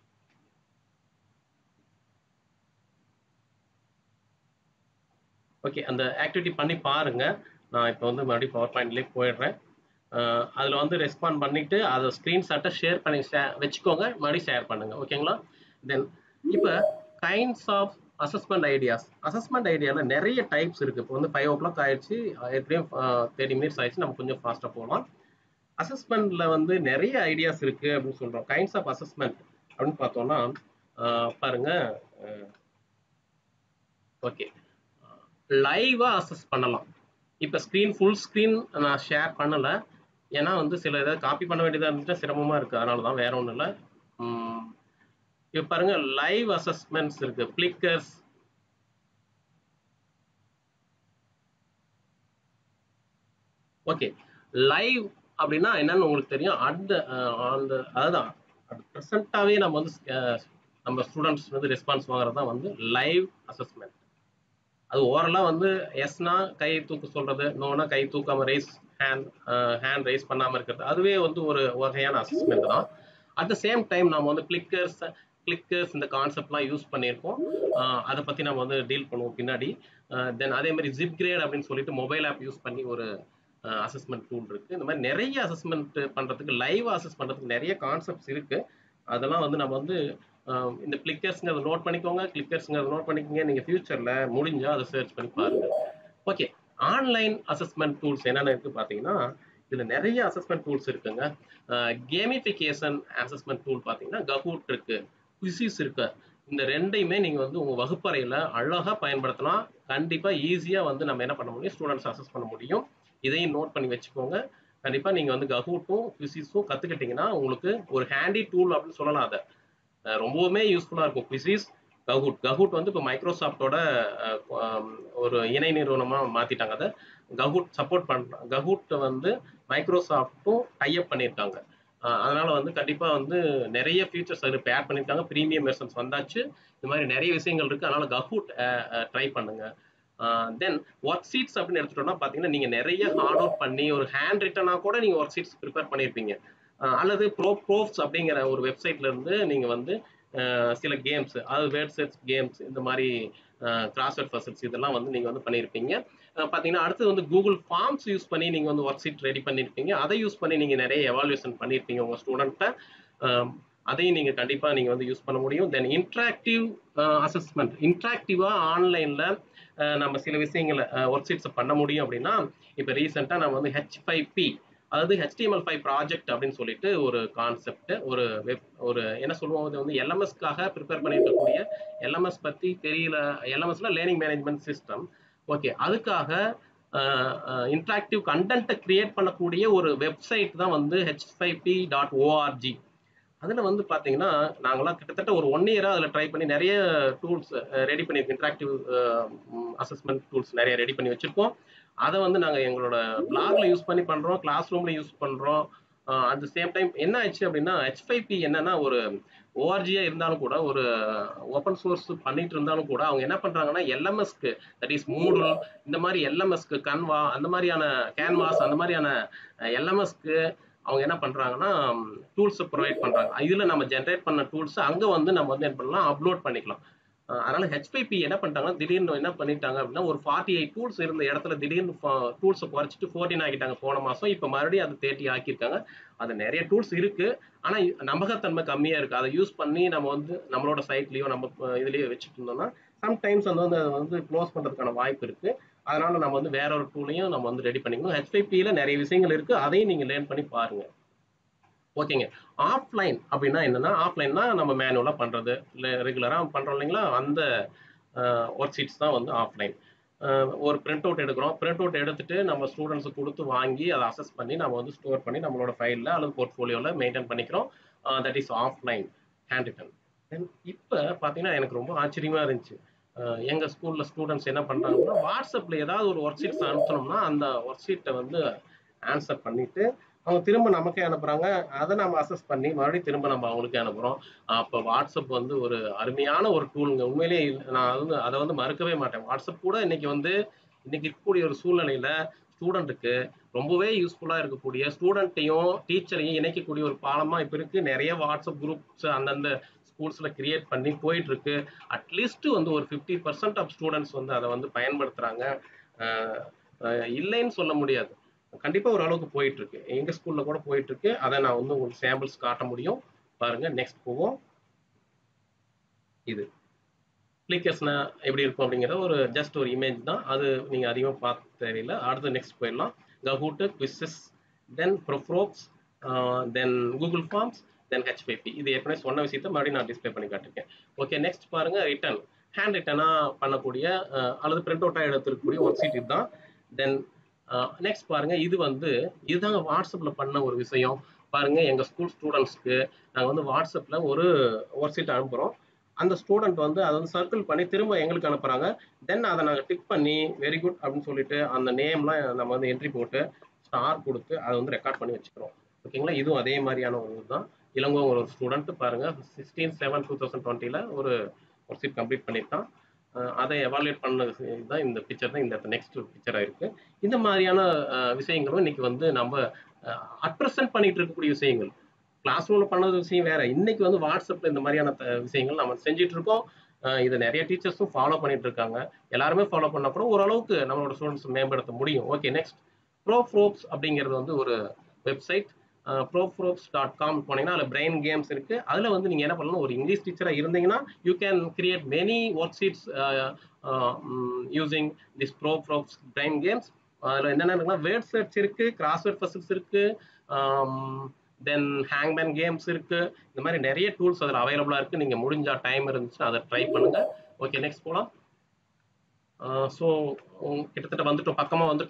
ஓகே அந்த ஆக்டிவிட்டி பண்ணி பாருங்க நான் இப்போ வந்து மறுபடியும் பவர் பாயிண்ட்லேயே போயிடுறேன் அஹ் அதுல வந்து ரெஸ்பாண்ட் பண்ணிட்டு அதை ஸ்க்ரீன்ஷாட்டை ஷேர் பண்ணி share- வச்சுக்கோங்க மறுபடியும் ஷேர் பண்ணுங்க ஓகேங்களா தென் இப்போ kinds of assessment ideas assessment ஐடியாவில் நிறைய டைப்ஸ் இருக்கு இப்போ வந்து ஃபைவ் ஓ கிளாக் ஆயிடுச்சு எப்படியும் தேர்ட்டி மினிட்ஸ் ஆயிடுச்சு நம்ம கொஞ்சம் ஃபாஸ்ட்டாக போகலாம் அசஸ்மெண்ட்ல வந்து நிறைய ஐடியாஸ் இருக்கு அப்படின்னு சொல்றோம் கைண்ட்ஸ் ஆஃப் அசஸ்மெண்ட் அப்படின்னு பார்த்தோம்னா அஹ் பாருங்க ஓகே லைவா அசஸ் பண்ணலாம் இப்போ ஸ்க்ரீன் ஃபுல் ஸ்க்ரீன் நான் ஷேர் பண்ணல ஏன்னா வந்து சில ஏதாவது காப்பி பண்ண வேண்டியதா இருந்துட்டு சிரமமா இருக்கு அதனால தான் வேற ஒன்றும் இல்லை இப்போ பாருங்க லைவ் அசஸ்மெண்ட்ஸ் இருக்கு பிளிக்கர்ஸ் ஓகே லைவ் அப்படின்னா என்னன்னு உங்களுக்கு தெரியும் அந்த அந்த அதுதான் ப்ரெசண்டாவே நம்ம வந்து அஹ், நம்ம ஸ்டூடெண்ட்ஸ் வந்து ரெஸ்பான்ஸ் வாங்குறது தான் வந்து லைவ் அசஸ்மெண்ட் அது ஓரலாக வந்து எஸ்னா கை தூக்க சொல்றது நோனா கை தூக்காம ரைஸ் ஹேண்ட் ஹேண்ட் ரைஸ் பண்ணாம இருக்கிறது அதுவே வந்து ஒரு வகையான அசஸ்மெண்ட் தான் அட் த சேம் டைம் நம்ம வந்து கிளிக்கர்ஸ் கிளிக்கர்ஸ் இந்த கான்செப்ட்லாம் யூஸ் பண்ணியிருக்கோம் அஹ், அதை பத்தி நம்ம வந்து டீல் பண்ணுவோம் பின்னாடி தென் அதே மாதிரி ஜிப் கிரேட் அப்படின்னு சொல்லிட்டு மொபைல் ஆப் யூஸ் பண்ணி ஒரு அசஸ்மெண்ட் டூல் இருக்கு இந்த மாதிரி நிறைய அசஸ்மெண்ட் பண்றதுக்கு லைவ் அசஸ் பண்றதுக்கு நிறைய கான்செப்ட்ஸ் இருக்கு அதெல்லாம் வந்து நம்ம வந்து அஹ், இந்த கிளிக்கர்ஸ்ங்கிறத நோட் பண்ணிக்கோங்க கிளிக்கர்ஸ்ங்கிறத நோட் பண்ணிக்கோங்க நீங்க ஃபியூச்சர்ல முடிஞ்சா அதை சர்ச் பண்ணி பாருங்க ஓகே ஆன்லைன் அசஸ்மெண்ட் டூல்ஸ் என்னென்ன இருக்கு பாத்தீங்கன்னா இதுல நிறைய அசஸ்மெண்ட் டூல்ஸ் இருக்குங்க கேமிஃபிகேஷன் அசஸ்மெண்ட் டூல் பாத்தீங்கன்னா கஹூட் இருக்கு குசிஸ் இருக்கு இந்த ரெண்டையுமே நீங்க வந்து உங்க வகுப்பறையில அழகா பயன்படுத்தலாம் கண்டிப்பா ஈஸியா வந்து நம்ம என்ன பண்ண முடியும் ஸ்டூடெண்ட்ஸ் அசஸ் பண்ண முடியும் இதையும் நோட் பண்ணி வச்சுக்கோங்க கண்டிப்பா நீங்க வந்து கஹூட்டும் குவிசிஸும் கத்துக்கிட்டீங்கன்னா உங்களுக்கு ஒரு ஹேண்டி டூல் அப்படின்னு சொல்லலாம் அதை அஹ் ரொம்பவுமே யூஸ்ஃபுல்லா இருக்கும் குவிசிஸ் கஹூட் கஹூட் வந்து இப்போ மைக்ரோசாஃப்டோட ஒரு இணை நிறுவனமா மாத்திட்டாங்க அதை கஹூட் சப்போர்ட் பண்ற கஹூட் வந்து மைக்ரோசாஃப்ட்டும் டைப் பண்ணியிருக்காங்க அஹ் அதனால வந்து கண்டிப்பா வந்து நிறைய ஃபீச்சர்ஸ் அது இப்போ ஆட் பண்ணியிருக்காங்க ப்ரீமியம் வெர்ஷன்ஸ் வந்தாச்சு இந்த மாதிரி நிறைய விஷயங்கள் இருக்கு அதனால கஹூட் ட்ரை பண்ணுங்க தென் ஒர்க் சீட்ஸ் அப்படின்னு எடுத்துட்டோம்னா பார்த்தீங்கன்னா நீங்கள் நிறைய ஹார்ட் ஒர்க் பண்ணி ஒரு ஹேண்ட் ரிட்டனாக கூட நீங்கள் ஒர்க் சீட்ஸ் ப்ரிப்பேர் பண்ணியிருப்பீங்க அஹ் அல்லது ப்ரோ ப்ரோஃப்ஸ் அப்படிங்கிற ஒரு வெப்சைட்ல இருந்து நீங்கள் வந்து அஹ் சில கேம்ஸ் அதாவது வேர்ட் செட்ஸ் கேம்ஸ் இந்த மாதிரி கிராஸ்வேர்ட் ஃபசல்ஸ் இதெல்லாம் வந்து நீங்கள் வந்து பண்ணியிருப்பீங்க அஹ் பார்த்தீங்கன்னா அடுத்து வந்து கூகுள் ஃபார்ம்ஸ் யூஸ் பண்ணி நீங்கள் வந்து ஒர்க் ஷீட் ரெடி பண்ணியிருப்பீங்க அதை யூஸ் பண்ணி நீங்கள் நிறைய எவாலுவேஷன் பண்ணியிருப்பீங்க உங்கள் ஸ்டூடெண்ட்டை அதையும் நீங்கள் கண்டிப்பாக நீங்கள் வந்து யூஸ் பண்ண முடியும் தென் இன்ட்ராக்டிவ் அசஸ்மெண்ட் இன்ட்ராக்டிவாக ஆன்லைனில் நம்ம சில விஷயங்களை ஒர்க் ஷீட்ஸை பண்ண முடியும் அப்படின்னா இப்போ ரீசெண்டாக நம்ம வந்து ஹெச் ஃபைவ் பி அதாவது ஹெச்டிஎம்எல் ஃபைவ் ப்ராஜெக்ட் அப்படின்னு சொல்லிட்டு ஒரு கான்செப்ட் ஒரு வெப் ஒரு என்ன சொல்லுவோம் இது வந்து எல்எம்எஸ்க்காக ப்ரிப்பேர் பண்ணியிருக்கக்கூடிய எல்எம்எஸ் பற்றி தெரியல எல்எம்எஸ்ல லேர்னிங் மேனேஜ்மெண்ட் சிஸ்டம் ஓகே அதுக்காக இன்ட்ராக்டிவ் கண்டென்ட்டை கிரியேட் பண்ணக்கூடிய ஒரு வெப்சைட் தான் வந்து H five P dot ORG அதில் வந்து பார்த்தீங்கன்னா நாங்களாம் கிட்டத்தட்ட ஒரு ஒன் இயராக அதில் ட்ரை பண்ணி நிறைய டூல்ஸ் ரெடி பண்ணியிருக்கோம் இன்ட்ராக்டிவ் அசஸ்மெண்ட் டூல்ஸ் நிறைய ரெடி பண்ணி வச்சுருக்கோம் அதை வந்து நாங்கள் எங்களோட பிளாக்ல யூஸ் பண்ணி பண்ணுறோம் கிளாஸ் ரூமில் யூஸ் பண்ணுறோம் அட் த சேம் டைம் என்ன ஆச்சு அப்படின்னா ஹெச்ஃபைபி என்னன்னா ஒரு ஓஆர்ஜியாக இருந்தாலும் கூட ஒரு ஓப்பன் சோர்ஸ் பண்ணிட்டு இருந்தாலும் கூட அவங்க என்ன பண்ணுறாங்கன்னா எல்எம்எஸ்க்கு தட் இஸ் மூடல் இந்த மாதிரி எல்எம்எஸ்க்கு கன்வா அந்த மாதிரியான கேன்வாஸ் அந்த மாதிரியான எல்எம்எஸ்க்கு அவங்க என்ன பண்றாங்கன்னா டூல்ஸை ப்ரொவைட் பண்றாங்க இதுல நம்ம ஜென்ரேட் பண்ண டூல்ஸ் அங்க வந்து நம்ம வந்து என்ன பண்ணலாம் அப்லோட் பண்ணிக்கலாம் அதனால ஹெச்பிபி என்ன பண்ணிட்டாங்கன்னா திடீர்னு என்ன பண்ணிட்டாங்க அப்படின்னா ஒரு ஃபார்ட்டி எயிட் டூல்ஸ் இருந்த இடத்துல திடீர்னு டூல்ஸை குறைச்சிட்டு ஃபோர்டீன் ஆக்கிட்டாங்க போன மாசம் இப்போ மறுபடியும் அதை தேர்ட்டி ஆக்கியிருக்காங்க அது நிறைய டூல்ஸ் இருக்கு ஆனா நம்பகத்தன்மை கம்மியா இருக்கு அதை யூஸ் பண்ணி நம்ம வந்து நம்மளோட சைட்லயோ நம்ம இதுலயோ வச்சுட்டு இருந்தோம்னா சம்டைம்ஸ் வந்து வந்து அதை வந்து க்ளோஸ் பண்றதுக்கான வாய்ப்பு இருக்கு அதனால நம்ம வந்து வேற ஒரு டூலையும் நம்ம வந்து ரெடி பண்ணிக்கணும் ஹெச்பிபியில நிறைய விஷயங்கள் இருக்கு அதையும் நீங்க லேர்ன் பண்ணி பாருங்க ஓகேங்க ஆஃப்லைன் அப்படின்னா என்னன்னா ஆஃப்லைன்னா நம்ம மேனுவலாக பண்ணுறது இல்லை ரெகுலராக பண்ணுறோம் இல்லைங்களா அந்த ஒர்க் ஷீட்ஸ் தான் வந்து ஆஃப்லைன் ஒரு பிரிண்ட் அவுட் எடுக்கிறோம் பிரிண்ட் அவுட் எடுத்துட்டு நம்ம ஸ்டூடெண்ட்ஸுக்கு கொடுத்து வாங்கி அதை அசஸ் பண்ணி நம்ம வந்து ஸ்டோர் பண்ணி நம்மளோட ஃபைலில் அல்லது போர்ட்ஃபோலியோவில் மெயின்டைன் பண்ணிக்கிறோம் that is offline hand written then இப்போ பார்த்தீங்கன்னா எனக்கு ரொம்ப ஆச்சரியமாக இருந்துச்சு எங்கள் ஸ்கூலில் ஸ்டூடெண்ட்ஸ் என்ன பண்ணுறாங்கன்னா வாட்ஸ்அப்பில் ஏதாவது ஒரு ஒர்க் ஷீட்ஸ் அனுப்பிச்சோம்னா அந்த ஒர்க் ஷீட்டை வந்து ஆன்சர் பண்ணிட்டு அவங்க திரும்ப நமக்கே அனுப்புறாங்க அதை நம்ம அசஸ் பண்ணி மறுபடியும் திரும்ப நம்ம அவங்களுக்கே அனுப்புறோம் அப்போ வாட்ஸ்அப் வந்து ஒரு அருமையான ஒரு டூலுங்க உண்மையிலேயே நான் வந்து அதை வந்து மறுக்கவே மாட்டேன் வாட்ஸ்அப் கூட இன்னைக்கு வந்து இன்னைக்கு இருக்கக்கூடிய ஒரு சூழ்நிலையில ஸ்டூடெண்ட்டுக்கு ரொம்பவே யூஸ்ஃபுல்லா இருக்கக்கூடிய ஸ்டூடெண்ட்டையும் டீச்சரையும் இணைக்கக்கூடிய ஒரு பாலமா இப்போ இருக்கு நிறைய வாட்ஸ்அப் குரூப்ஸ் அந்தந்த ஸ்கூல்ஸ்ல கிரியேட் பண்ணி போயிட்டு இருக்கு அட்லீஸ்ட் வந்து ஒரு ஃபிஃப்டி பர்சன்ட் ஆஃப் ஸ்டூடெண்ட்ஸ் வந்து அதை வந்து பயன்படுத்துறாங்க இல்லைன்னு சொல்ல முடியாது கண்டிப்பா ஒரு அளவுக்கு போயிட்டு இருக்கு எங்க ஸ்கூல்ல கூட போயிட்டு இருக்கு அதை நான் வந்து உங்களுக்கு சாம்பிள்ஸ் காட்ட முடியும் பாருங்க நெக்ஸ்ட் போவோம் இது கிளிக்கர்ஸ்னா எப்படி இருக்கும் அப்படிங்கிற ஒரு ஜஸ்ட் ஒரு இமேஜ் தான் அது நீங்க அதிகமாக பார்க்க தேவையில்லை அடுத்து நெக்ஸ்ட் போயிடலாம் Kahoot quizzes then ProProfs then Google Forms then HPP இது ஏற்கனவே சொன்ன விஷயத்த மறுபடியும் நான் டிஸ்பிளே பண்ணி காட்டிருக்கேன் ஓகே நெக்ஸ்ட் பாருங்க ரிட்டர்ன் ஹேண்ட் ரிட்டனாக பண்ணக்கூடிய அல்லது பிரிண்ட் அவுட்டாக எடுத்துருக்கக்கூடிய ஒர்க் ஷீட் இதுதான் தென் நெக்ஸ்ட் பாருங்க இது வந்து இதுதாங்க வாட்ஸ்அப்ல பண்ண ஒரு விஷயம் பாருங்க எங்க ஸ்கூல் ஸ்டூடெண்ட்ஸ்க்கு நாங்க வந்து வாட்ஸ்அப்ல ஒரு ஒர்க் ஷீட் அனுப்புறோம் அந்த ஸ்டூடெண்ட் வந்து அதை வந்து சர்க்கிள் பண்ணி திரும்ப எங்களுக்கு அனுப்புறாங்க தென் அதை நாங்கள் டிக் பண்ணி வெரி குட் அப்படின்னு சொல்லிட்டு அந்த நேம்லாம் நம்ம வந்து என்ட்ரி போட்டு ஸ்டார் கொடுத்து அதை வந்து ரெக்கார்ட் பண்ணி வச்சுக்கிறோம் ஓகேங்களா இதுவும் அதே மாதிரியான ஒரு இதுதான் இளங்கோங்க ஒரு ஸ்டூடெண்ட் பாருங்க சிக்ஸ்டீன் செவன் டூ தௌசண்ட் டுவெண்ட்டில ஒரு ஒர்க் ஷீட் கம்ப்ளீட் பண்ணியிருக்கான் அதை எவாலுவேட் பண்ண தான் இந்த பிக்சர் தான் இந்த நெக்ஸ்ட் பிக்சராக இருக்கு இந்த மாதிரியான விஷயங்களும் இன்னைக்கு வந்து நம்ம அட்ரசன்ட் பண்ணிட்டு இருக்கக்கூடிய விஷயங்கள் கிளாஸ் ரூம்ல பண்ணது விஷயம் வேற இன்னைக்கு வந்து வாட்ஸ்அப்ல இந்த மாதிரியான விஷயங்கள் நம்ம செஞ்சுட்டு இருக்கோம் இதை நிறைய டீச்சர்ஸும் ஃபாலோ பண்ணிட்டு இருக்காங்க எல்லாருமே ஃபாலோ பண்ண கூட ஓரளவுக்கு நம்மளோட ஸ்டூடெண்ட்ஸ் மேம்படுத்த முடியும் ஓகே நெக்ஸ்ட் ப்ரோஃப்ரோப்ஸ் அப்படிங்கிறது வந்து ஒரு வெப்சைட் ப்ரோஃப்ரோப்ஸ் டாட் காம் போனீங்கன்னா அதில் பிரெயின் கேம்ஸ் இருக்கு அதில் வந்து நீங்கள் என்ன பண்ணணும் ஒரு இங்கிலீஷ் டீச்சராக இருந்தீங்கன்னா you can create many work sheets using this ProProfs brain games அதில் என்னென்ன இருக்குன்னா வேர்ட் சர்ச் இருக்கு கிராஸ்வேர்ட் பசில்ஸ் இருக்கு தென் ஹேங்மேன் கேம்ஸ் இருக்கு இந்த மாதிரி நிறைய டூல்ஸ் அதில் அவைலபிளா இருக்கு நீங்க முடிஞ்சா டைம் இருந்துச்சுன்னா அதை ட்ரை பண்ணுங்க ஓகே நெக்ஸ்ட் போலாம் ஸோ கிட்டத்தட்ட வந்துட்டோம் பக்கமா வந்துட்டோம்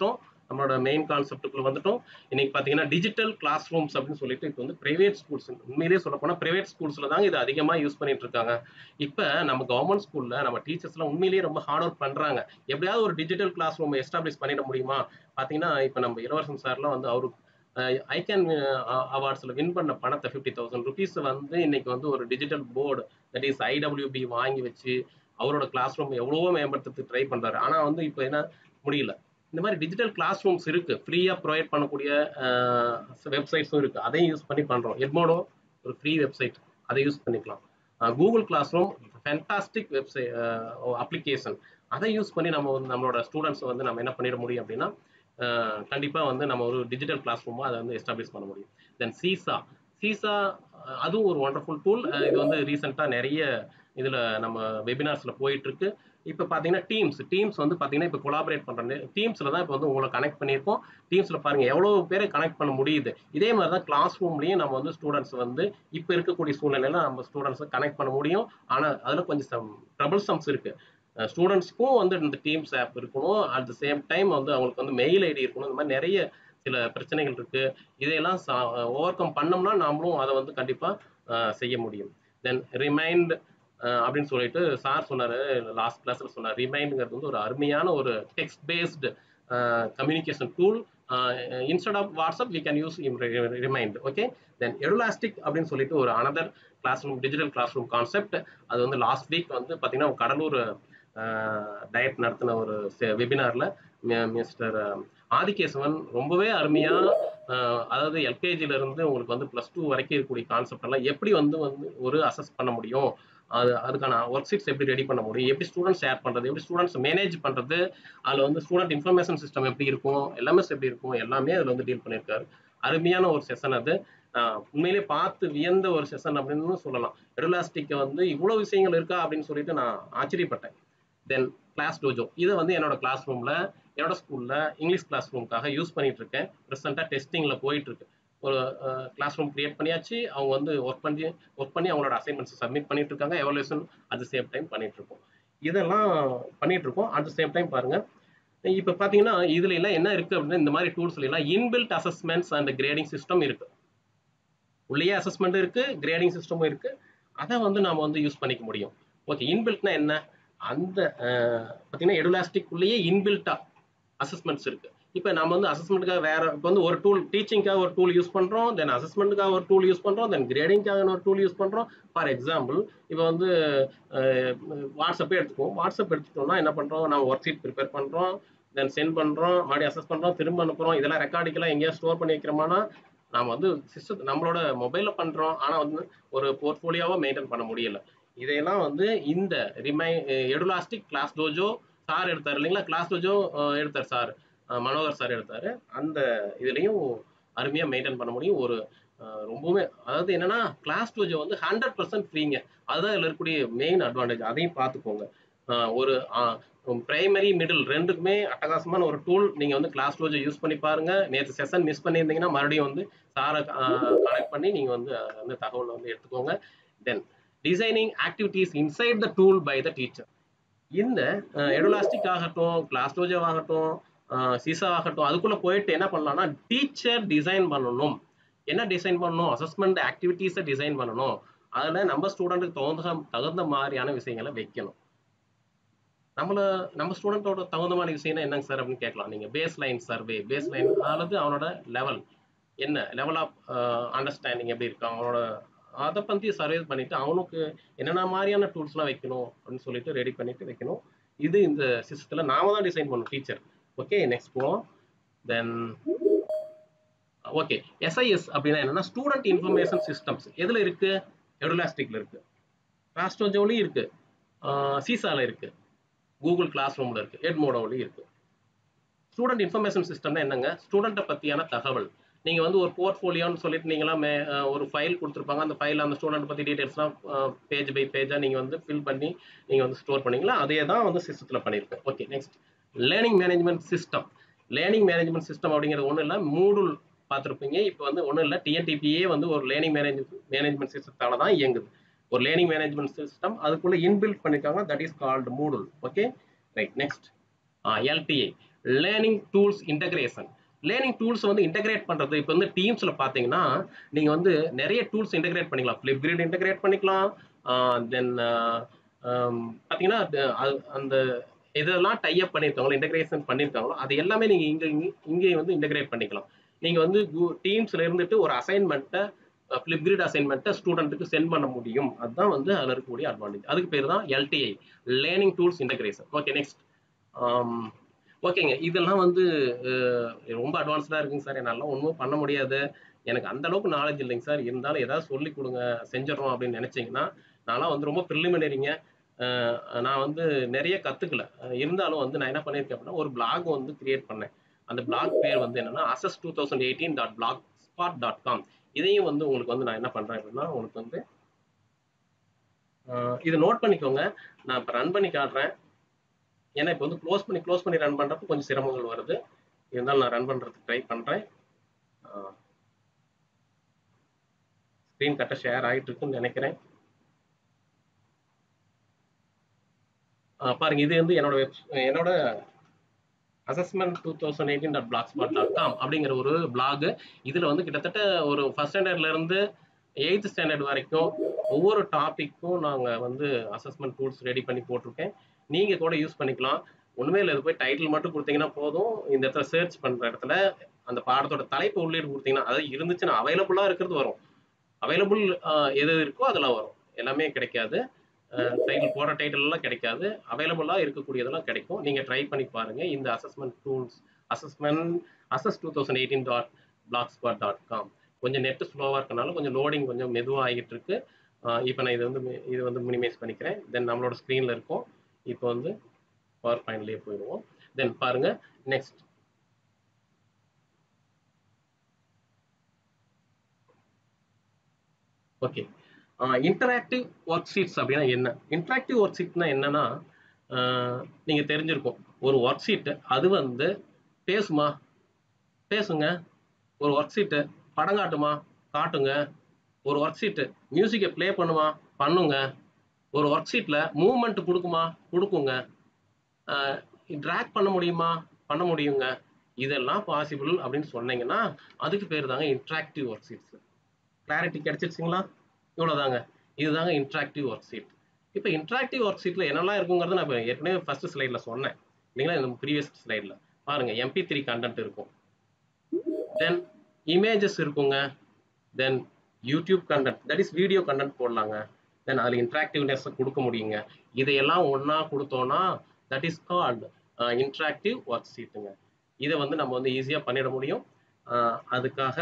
நம்மளோட மெயின் கான்செப்ட்டுக்குள்ள வந்துட்டோம் இன்னைக்கு பாத்தீங்கன்னா டிஜிட்டல் கிளாஸ் ரூம்ஸ் அப்படின்னு சொல்லிட்டு இப்போ வந்து பிரைவேட் ஸ்கூல்ஸ் உண்மையிலேயே சொல்ல போனா பிரைவேட் ஸ்கூல்ஸ்ல தாங்க இது அதிகமா யூஸ் பண்ணிட்டு இருக்காங்க இப்ப நம்ம கவர்மெண்ட் ஸ்கூல்ல நம்ம டீச்சர்ஸ் எல்லாம் உண்மையிலேயே ரொம்ப ஹார்ட் ஒர்க் பண்றாங்க எப்படியாவது ஒரு டிஜிட்டல் கிளாஸ் ரூம் எஸ்டாப்ளிஷ் பண்ணிட முடியுமா பாத்தீங்கன்னா இப்ப நம்ம இளவரசன் சார்லாம் வந்து அவரு ஐகேன் அவார்ட்ஸ்ல வின் பண்ண பணத்தை ஃபிஃப்டி தௌசண்ட் ருபீஸ் வந்து இன்னைக்கு வந்து ஒரு digital board that is IWB வாங்கி வச்சு அவரோட கிளாஸ் ரூம் எவ்வளவோ மேம்படுத்துறதுக்கு ட்ரை பண்றாரு ஆனா வந்து இப்போ என்ன முடியல இந்த மாதிரி டிஜிட்டல் கிளாஸ் ரூம்ஸ் இருக்கு ஃப்ரீயா ப்ரொவைட் பண்ணக்கூடிய வெப்சைட்ஸும் இருக்கு அதையும் யூஸ் பண்ணி பண்றோம் எட்மோடோ ஒரு ஃப்ரீ வெப்சைட் அதை யூஸ் பண்ணிக்கலாம் Google class room fantastic website application அதை யூஸ் பண்ணி நம்ம வந்து நம்மளோட ஸ்டூடெண்ட்ஸ் வந்து நம்ம என்ன பண்ணிட முடியும் அப்படின்னா அஹ், கண்டிப்பா வந்து நம்ம ஒரு டிஜிட்டல் கிளாஸ் ரூமா அதை வந்து எஸ்டாப்ளிஷ் பண்ண முடியும் தென் சீசா சீசா அஹ், அதுவும் ஒரு ஒண்டர்ஃபுல் டூல் இது வந்து ரீசெண்டா நிறைய இதுல நம்ம வெபினார்ஸ்ல போயிட்டு இருக்கு இப்போ பாத்தீங்கன்னா டீம்ஸ் டீம்ஸ் வந்து பாத்தீங்கன்னா இப்போ கொலாபரேட் பண்றது டீம்ஸ்ல தான் இப்போ வந்து உங்களை கனெக்ட் பண்ணியிருக்கோம் டீம்ஸ்ல பாருங்க எவ்வளவு பேரை கனெக்ட் பண்ண முடியுது இதே மாதிரி தான் கிளாஸ் ரூம்லயும் நம்ம வந்து ஸ்டூடெண்ட்ஸ் வந்து இப்போ இருக்கக்கூடிய சூழ்நிலையில நம்ம ஸ்டூடெண்ட்ஸை கனெக்ட் பண்ண முடியும் ஆனா அதுல கொஞ்சம் சம் ட்ரபிள் சம்ஸ் இருக்கு ஸ்டூடெண்ட்ஸ்க்கும் வந்து இந்த டீம்ஸ் ஆப் இருக்கணும் அட் த சேம் டைம் வந்து அவங்களுக்கு வந்து மெயில் ஐடி இருக்கணும் இந்த மாதிரி நிறைய சில பிரச்சனைகள் இருக்கு இதையெல்லாம் ஓவர் கம் பண்ணோம்னா நாமளும் அதை வந்து கண்டிப்பா அஹ், செய்ய முடியும் தென் ரிமைண்ட் அப்படின்னு சொல்லிட்டு சார் சொன்னாரு லாஸ்ட் கிளாஸ்ல சொன்னார் ரிமைண்டுங்கிறது வந்து ஒரு அருமையான ஒரு text based communication tool instead of WhatsApp we can use Remind okay then Edulastic அப்படின்னு சொல்லிட்டு ஒரு another class room digital class room concept அது வந்து லாஸ்ட் வீக் வந்து பார்த்தீங்கன்னா கடலூர் டயட் நடத்தின ஒரு வெபினார்ல மிஸ்டர் ஆதிகேசவன் ரொம்பவே அருமையா அஹ், அதாவது எல்கேஜில இருந்து உங்களுக்கு வந்து பிளஸ் டூ வரைக்கும் இருக்கக்கூடிய கான்செப்ட் எல்லாம் எப்படி வந்து வந்து ஒரு அசஸ் பண்ண முடியும் அது அதுக்கான ஒர்க் ஷீட்ஸ் எப்படி ரெடி பண்ண முடியும் எப்படி ஸ்டூடெண்ட்ஸ் ஷேர் பண்றது எப்படி ஸ்டூடெண்ட்ஸ் மேனேஜ் பண்றது அதுல வந்து ஸ்டூடெண்ட் இன்ஃபர்மேஷன் சிஸ்டம் எப்படி இருக்கும் எல்எம்எஸ் எப்படி இருக்கும் எல்லாமே அதுல வந்து டீல் பண்ணியிருக்காரு அருமையான ஒரு செஷன் அது ஆஹ் உண்மையிலே பார்த்து வியந்த ஒரு செஷன் அப்படின்னு சொல்லலாம் எடுலாஸ்டிக் வந்து இவ்வளவு விஷயங்கள் இருக்கா அப்படின்னு சொல்லிட்டு நான் ஆச்சரியப்பட்டேன் தென் கிளாஸ் டோஜோ இதை வந்து என்னோட கிளாஸ் ரூம்ல என்னோட ஸ்கூல்ல இங்கிலீஷ் கிளாஸ் ரூமுக்காக யூஸ் பண்ணிட்டு இருக்கேன் ப்ரெசென்ட்டாக டெஸ்டிங்ல போயிட்டு இருக்கு ஒரு கிளாஸ் ரூம் கிரியேட் பண்ணியாச்சு அவங்க வந்து ஒர்க் பண்ணி ஒர்க் பண்ணி அவங்களோட அசைன்மெண்ட்ஸ் சப்மிட் பண்ணிட்டு இருக்காங்க evaluation at the same time பண்ணிட்டு இருக்கோம் இதெல்லாம் பண்ணிட்டு இருக்கோம் அட் த சேம் டைம் பாருங்க இப்போ பார்த்தீங்கன்னா இதுல எல்லாம் என்ன இருக்கு அப்படின்னா இந்த மாதிரி டூல்ஸ்ல எல்லாம் inbuilt assessments and grading system இருக்கு உள்ளேயே அசஸ்மெண்ட் இருக்கு கிரேடிங் சிஸ்டமும் இருக்கு அதை வந்து நாம வந்து யூஸ் பண்ணிக்க முடியும் ஓகே இன்பில்ட்னா என்ன அந்த அஹ், பார்த்தீங்கன்னா எடுலாஸ்டிக் உள்ளேயே இன்பில்ட்டா அசஸ்மெண்ட்ஸ் இருக்கு இப்போ நம்ம வந்து அசஸ்மெண்ட்டுக்காக வேற இப்போ வந்து ஒரு டூல் டீச்சிங்காக ஒரு டூல் யூஸ் பண்றோம் தென் அசஸ்மெண்ட்டுக்காக ஒரு டூல் யூஸ் பண்றோம் தென் கிரேடிங்காக ஒரு டூல் யூஸ் பண்றோம் ஃபார் எக்ஸாம்பிள் இப்போ வந்து வாட்ஸ்அப்பே எடுத்துக்குவோம் வாட்ஸ்அப் எடுத்துட்டோம்னா என்ன பண்றோம் நம்ம ஒர்க் ஷீட் ப்ரிப்பேர் பண்றோம் தென் சென்ட் பண்றோம் மறுபடியும் அசஸ் பண்றோம் திரும்ப அனுப்புறோம் இதெல்லாம் ரெக்கார்டிக்கெல்லாம் எங்கேயா ஸ்டோர் பண்ணி வைக்கிறோமானா நாம வந்து சிஸ்டம் நம்மளோட மொபைல்ல பண்றோம் ஆனா வந்து ஒரு போர்ட்ஃபோலியோவா மெயின்டைன் பண்ண முடியல இதையெல்லாம் வந்து இந்த ரிமை எடுலாஸ்டிக் கிளாஸ் டோஜோ சார் எடுத்தார் இல்லைங்களா கிளாஸ் டோஜோ எடுத்தார் சார் மனோகர் சார் எடுத்தாரு அந்த இதுலயும் அருமையா மெயின்டைன் பண்ண முடியும் ஒரு அஹ், ரொம்பவுமே அதாவது என்னன்னா கிளாஸ் டோஜோ வந்து ஹண்ட்ரட் பர்சன்ட் ஃப்ரீங்க அதுதான் இதுல இருக்கக்கூடிய மெயின் அட்வான்டேஜ் அதையும் பார்த்துக்கோங்க அஹ், ஒரு பிரைமரி மிடில் ரெண்டுக்குமே அட்டகாசமான ஒரு டூல் நீங்க வந்து கிளாஸ் டோஜோ யூஸ் பண்ணி பாருங்க நேற்று செஷன் மிஸ் பண்ணியிருந்தீங்கன்னா மறுபடியும் வந்து சாரை கனெக்ட் பண்ணி நீங்க வந்து அஹ், அந்த தகவலை வந்து எடுத்துக்கோங்க then designing activities inside the tool by the teacher இந்த எடுலாஸ்டிக் ஆகட்டும் கிளாஸ் டோஜோ ஆகட்டும் சீசா ஆகட்டும் அதுக்குள்ள போயிட்டு என்ன பண்ணலாம்னா டீச்சர் டிசைன் பண்ணணும் என்ன டிசைன் பண்ணணும் அசஸ்மெண்ட் ஆக்டிவிட்டீஸை டிசைன் பண்ணணும் அதுல நம்ம ஸ்டூடெண்ட்டுக்கு தகுந்த தகுந்த மாதிரியான விஷயங்களை வைக்கணும் நம்மள நம்ம ஸ்டூடெண்டோட தகுந்த மாதிரி விஷயம்னா என்னங்க சார் அப்படின்னு கேட்கலாம் நீங்க base line survey base line அல்லது அவனோட லெவல் என்ன லெவல் ஆஃப் அண்டர்ஸ்டாண்டிங் எப்படி இருக்கு அவனோட அதை பத்தி சர்வே பண்ணிட்டு அவனுக்கு என்னென்ன மாதிரியான டூல்ஸ்லாம் வைக்கணும் அப்படின்னு சொல்லிட்டு ரெடி பண்ணிட்டு வைக்கணும் இது இந்த சிஸ்டத்துல நாம தான் டிசைன் பண்ணணும் டீச்சர் ஓகே நெக்ஸ்ட் போவோம் தென் ஓகே எஸ்ஐஎஸ் அப்படின்னா என்னன்னா ஸ்டூடெண்ட் இன்ஃபர்மேஷன் சிஸ்டம்ஸ் எதுல இருக்கு எடுலாஸ்டிக்ல இருக்கு ராஸ்டோஜோலையும் இருக்கு சீசால இருக்கு கூகுள் கிளாஸ் ரூம்ல இருக்கு எட்மோடோலையும் இருக்கு ஸ்டூடெண்ட் இன்ஃபர்மேஷன் சிஸ்டம்னா என்னங்க ஸ்டூடெண்ட்டை பத்தியான தகவல் நீங்க வந்து ஒரு போர்ட்ஃபோலியோன்னு சொல்லிட்டு நீங்களாம் மே- அஹ் ஒரு ஃபைல் கொடுத்துருப்பாங்க அந்த ஃபைல் அந்த ஸ்டூடெண்ட் பத்தி டீடைல்ஸ்லாம் பேஜ் பை பேஜா நீங்க வந்து ஃபில் பண்ணி நீங்க வந்து ஸ்டோர் பண்ணீங்களா அதே தான் வந்து சிஸ்டத்துல பண்ணியிருக்கோம் okay next learning management system learning management system அப்படிங்கிறது ஒன்றும் இல்லை மூடுல் பார்த்துருப்பீங்க இப்போ வந்து ஒன்றும் இல்லை டிஎன்டிபியே வந்து ஒரு லேர்னிங் மேனேஜ் மேனேஜ்மெண்ட் சிஸ்டத்தால தான் இயங்குது ஒரு லேர்னிங் மேனேஜ்மெண்ட் சிஸ்டம் அதுக்குள்ள இன்பில்ட் பண்ணிருக்காங்க that is called Moodle okay right next LTA learning tools integration learning tools வந்து இன்டகிரேட் பண்றது இப்போ வந்து டீம்ஸ்ல பாத்தீங்கன்னா நீங்க வந்து நிறைய டூல்ஸ் இன்டகிரேட் பண்ணிக்கலாம் ஃபிளிப்கிரிட் இன்டகிரேட் பண்ணிக்கலாம் தென் பாத்தீங்கன்னா அது- அது- அந்த இதெல்லாம் டைப் பண்ணியிருக்காங்களோ இன்டகிரேஷன் பண்ணியிருக்காங்களோ அது எல்லாமே நீங்க இங்க இங்க- இங்கே வந்து இன்டகிரேட் பண்ணிக்கலாம் நீங்க வந்து டீம்ஸ்ல இருந்துட்டு ஒரு அசைன்மெண்ட்டை ஃபிளிப்கிரிட் அசைன்மெண்ட்டை ஸ்டூடெண்ட்டுக்கு சென்ட் பண்ண முடியும் அதுதான் வந்து அதில் இருக்கக்கூடிய அட்வான்டேஜ் அதுக்கு பேர் தான் LTI learning tools integration okay next ஓகேங்க இதெல்லாம் வந்து அஹ், ரொம்ப அட்வான்ஸ்டாக இருக்குங்க சார் என்னால் ஒன்றும் பண்ண முடியாது எனக்கு அந்த அளவுக்கு நாலேஜ் இல்லைங்க சார் இருந்தாலும் ஏதாவது சொல்லி கொடுங்க செஞ்சிடறோம் அப்படின்னு நினைச்சீங்கன்னா நான்லாம் வந்து ரொம்ப ப்ரிலிமினரிங்க நான் வந்து நிறைய கற்றுக்கல இருந்தாலும் வந்து நான் என்ன பண்ணியிருக்கேன் அப்படின்னா ஒரு பிளாக் வந்து கிரியேட் பண்ணேன் அந்த பிளாக் பேர் வந்து என்னன்னா assess two thousand eighteen dot blog spot dot com இதையும் வந்து உங்களுக்கு வந்து நான் என்ன பண்ணுறேன் அப்படின்னா உங்களுக்கு வந்து அஹ், இதை நோட் பண்ணிக்கோங்க நான் இப்போ ரன் பண்ணி காட்டுறேன் ஏன்னா இப்போ வந்து க்ளோஸ் பண்ணி க்ளோஸ் பண்ணி ரன் பண்ணுறப்ப கொஞ்சம் சிரமங்கள் வருது இருந்தாலும் நான் ரன் பண்ணுறதுக்கு ட்ரை பண்ணுறேன் ஸ்க்ரீன் கரெக்டாக ஷேர் ஆகிட்டு இருக்குன்னு நினைக்கிறேன் ஆஹ் பாருங்க இது வந்து என்னோட வெப் என்னோட assessment two thousand eighteen dot blog spot dot com அப்படிங்கிற ஒரு பிளாக் இதில் வந்து கிட்டத்தட்ட ஒரு ஃபர்ஸ்ட் ஸ்டாண்டர்ட்ல இருந்து எயித்து ஸ்டாண்டர்ட் வரைக்கும் ஒவ்வொரு டாப்பிக்கும் நாங்கள் வந்து அசஸ்மெண்ட் டூல்ஸ் ரெடி பண்ணி போட்டிருக்கேன் நீங்கள் கூட யூஸ் பண்ணிக்கலாம் ஒன்றுமே இல்லை இது போய் டைட்டில் மட்டும் கொடுத்தீங்கன்னா போதும் இந்த இடத்துல சர்ச் பண்ணுற இடத்துல அந்த பாடத்தோட தலைப்பு உள்ளீடு கொடுத்தீங்கன்னா அது இருந்துச்சுன்னா அவைலபிளாக இருக்கிறது வரும் அவைலபிள் எது இருக்கோ அதெல்லாம் வரும் எல்லாமே கிடைக்காது டைட்டில் போடுற டைட்டில் எல்லாம் கிடைக்காது அவைலபிளாக இருக்கக்கூடியதெல்லாம் கிடைக்கும் நீங்கள் ட்ரை பண்ணி பாருங்க இந்த assessment tools assessment assess two thousand eighteen dot blog spot dot com கொஞ்சம் நெட் ஸ்லோவாக இருக்கனால கொஞ்சம் லோடிங் கொஞ்சம் மெதுவாக ஆகிட்டு இருக்கு இப்போ நான் இது வந்து mi- இது வந்து மினிமைஸ் பண்ணிக்கிறேன் தென் நம்மளோட ஸ்க்ரீனில் இருக்கும் இப்போ வந்து பவர் பாயிண்ட்லேயே போயிடுவோம் தென் பாருங்க next okay interactive work sheets அப்படின்னா என்ன இன்டராக்டிவ் ஒர்க் ஷீட்னா என்னன்னா ஆஹ் நீங்க தெரிஞ்சிருக்கும் ஒரு ஒர்க் ஷீட் அது வந்து பேசுமா பேசுங்க ஒரு ஒர்க் ஷீட்டு படம் காட்டுமா காட்டுங்க ஒரு ஒர்க் ஷீட்டு மியூசிக்கை ப்ளே பண்ணுமா பண்ணுங்க ஒரு ஒர்க் ஷீட்ல மூவ்மெண்ட் கொடுக்குமா கொடுக்குங்க ட்ராக் பண்ண முடியுமா பண்ண முடியுங்க இதெல்லாம் பாசிபிள் அப்படின்னு சொன்னீங்கன்னா அதுக்கு பேர் தாங்க இன்ட்ராக்டிவ் ஒர்க் ஷீட்ஸ் கிளாரிட்டி கிடைச்சிருச்சுங்களா இவ்வளோதாங்க இதுதாங்க இன்ட்ராக்டிவ் ஒர்க் ஷீட் இப்போ இன்ட்ராக்டிவ் ஒர்க் ஷீட்டில் என்னெல்லாம் இருக்குங்கிறது நான் இப்போ ஏற்கனவே ஃபர்ஸ்ட் ஸ்லைடில் சொன்னேன் இல்லைங்களா இந்த ப்ரீவியஸ் ஸ்லைடில் பாருங்க எம்பி த்ரீ கண்டென்ட் இருக்கும் தென் இமேஜஸ் இருக்குங்க then YouTube content that is video content போடலாங்க தென் அதில் இன்ட்ராக்டிவ்னஸ் கொடுக்க முடியுங்க இதையெல்லாம் ஒன்றா கொடுத்தோன்னா that is called interactive work ஷீட்டுங்க இதை வந்து நம்ம வந்து ஈஸியாக பண்ணிட முடியும் அஹ் அதுக்காக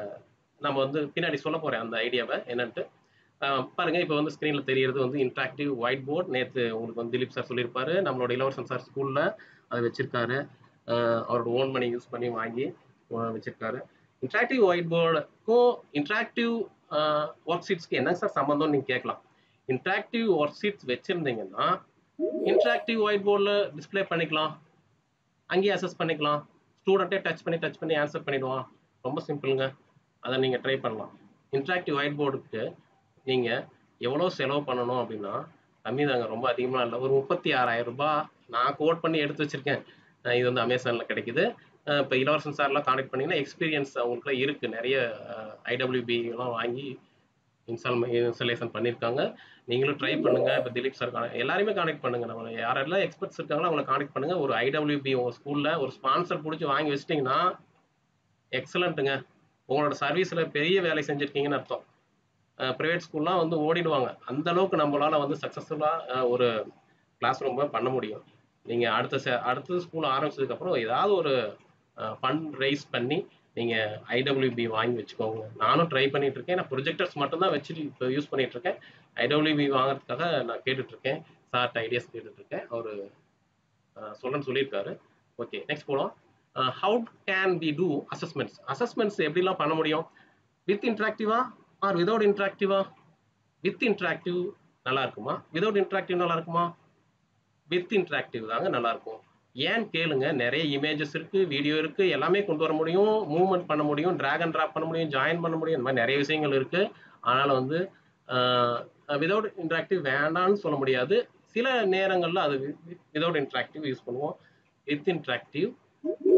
நம்ம வந்து பின்னாடி சொல்ல போகிறேன் அந்த ஐடியாவை என்னன்ட்டு அஹ் பாருங்க இப்போ வந்து ஸ்க்ரீனில் தெரியறது வந்து இன்ட்ராக்டிவ் ஒயிட் போர்ட் நேற்று உங்களுக்கு வந்து திலீப் சார் சொல்லியிருப்பாரு நம்மளோட இளவரசன் சார் ஸ்கூலில் அதை வச்சிருக்காரு அஹ் அவரோட ஓன் மணி யூஸ் பண்ணி வாங்கி அஹ் வச்சிருக்காரு இன்ட்ராக்டிவ் ஒயிட் போர்டுக்கும் இன்ட்ராக்டிவ் ஒர்க் ஷீட்ஸ்க்கு என்னங்க சார் சம்மந்தம் நீங்கள் கேட்கலாம் இன்ட்ராக்டிவ் ஒர்க் ஷீட்ஸ் வச்சுருந்தீங்கன்னா இன்ட்ராக்டிவ் ஒயிட் போர்டில் டிஸ்ப்ளே பண்ணிக்கலாம் அங்கேயே அசஸ் பண்ணிக்கலாம் ஸ்டூடெண்ட்டே டச் பண்ணி டச் பண்ணி ஆன்சர் பண்ணிடுவான் ரொம்ப சிம்பிளுங்க அதை நீங்கள் ட்ரை பண்ணலாம் இன்ட்ராக்டிவ் ஒயிட் போர்டுக்கு நீங்கள் எவ்வளோ செலவு பண்ணணும் அப்படின்னா கம்மி தாங்க ரொம்ப அதிகமாக இல்லை ஒரு முப்பத்தி ஆறாயிரம் ரூபாய் நான் கோட் பண்ணி எடுத்து வச்சிருக்கேன் அஹ் இது வந்து அமேசானில் கிடைக்குது இப்போ இளவரசன் சார்லாம் கான்டெக்ட் பண்ணிங்கன்னா எக்ஸ்பீரியன்ஸ் அவங்களுக்குலாம் இருக்குது நிறைய ஐடபிள்யூபி எல்லாம் வாங்கி இன்ஸ்டால் இன்ஸ்டலேஷன் பண்ணியிருக்காங்க நீங்களும் ட்ரை பண்ணுங்க இப்போ திலீப் சார் எல்லாருமே கான்டெக்ட் பண்ணுங்க நம்ம யாரெல்லாம் எக்ஸ்பர்ட்ஸ் இருக்காங்களோ அவங்கள கான்டெக்ட் பண்ணுங்க ஒரு ஐடபிள்யூபி உங்க ஸ்கூல்ல ஒரு ஸ்பான்சர் பிடிச்சி வாங்கி வச்சிட்டிங்கன்னா எக்ஸலண்ட்டுங்க உங்களோட சர்வீஸ்ல பெரிய வேலை செஞ்சிருக்கீங்கன்னு அர்த்தம் ப்ரைவேட் ஸ்கூல்லாம் வந்து ஓடிடுவாங்க அந்த அளவுக்கு நம்மளால வந்து சக்ஸஸ்ஃபுல்லாக ஒரு கிளாஸ் ரூம் பண்ண முடியும் நீங்க அடுத்த se- அடுத்த ஸ்கூல் ஆரம்பிச்சதுக்கு அப்புறம் ஏதாவது ஒரு ஃபண்ட் ரைஸ் பண்ணி நீங்க ஐடபிள்யூபி வாங்கி வச்சுக்கோங்க நானும் ட்ரை பண்ணிட்டு இருக்கேன் நான் ப்ரொஜெக்டர்ஸ் மட்டும் தான் வச்சு இப்போ யூஸ் பண்ணிட்டு இருக்கேன் ஐடபிள்யூபி வாங்குறதுக்காக நான் கேட்டுட்டு இருக்கேன் சார்ட் ஐடியாஸ் கேட்டுட்டு இருக்கேன் அவரு சொல்றேன்னு சொல்லியிருக்காரு ஓகே நெக்ஸ்ட் போலாம் how can we do assessments assessments எப்படிலாம் பண்ண முடியும் வித் இன்ட்ராக்டிவா ஆர் விதவுட் இன்ட்ராக்டிவா வித் இன்ட்ராக்டிவ் நல்லா இருக்குமா விதவுட் இன்ட்ராக்டிவ் நல்லா இருக்குமா வித் இன்ட்ராக்டிவ் தாங்க நல்லா இருக்கும் ஏன் கேளுங்க நிறைய இமேஜஸ் இருக்கு வீடியோ இருக்கு எல்லாமே கொண்டு வர முடியும் மூவ்மெண்ட் பண்ண முடியும் டிராக் அண்ட் ட்ராப் பண்ண முடியும் ஜாயின் பண்ண முடியும் இந்த மாதிரி நிறைய விஷயங்கள் இருக்கு அதனால வந்து விதவுட் இன்ட்ராக்டிவ் வேண்டாம்னு சொல்ல முடியாது சில நேரங்களில் அது விதவுட் இன்ட்ராக்டிவ் யூஸ் பண்ணுவோம் with interactive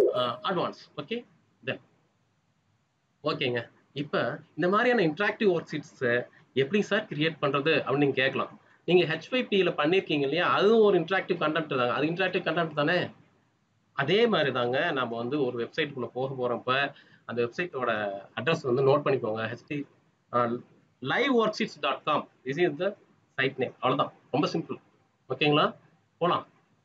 advance okay then ஓகேங்க இப்போ இந்த மாதிரியான இன்ட்ராக்டிவ் ஒர்க் ஷீட்ஸை எப்படி சார் கிரியேட் பண்ணுறது அப்படின்னு நீங்கள் கேட்கலாம் நீங்கள் ஹெச்ஒய்பியில் பண்ணியிருக்கீங்க இல்லையா அதுவும் ஒரு இன்ட்ராக்டிவ் கண்டென்ட் தாங்க அது இன்ட்ராக்டிவ் கண்டென்ட் தானே அதே மாதிரி தாங்க நம்ம வந்து ஒரு வெப்சைட்டுக்குள்ளே போக போகிறப்ப அந்த வெப்சைட்டோட அட்ரஸ் வந்து நோட் பண்ணிக்கோங்க HD live work sheets dot com this is the site name அவ்வளோதான் ரொம்ப சிம்பிள் ஓகேங்களா போகலாம்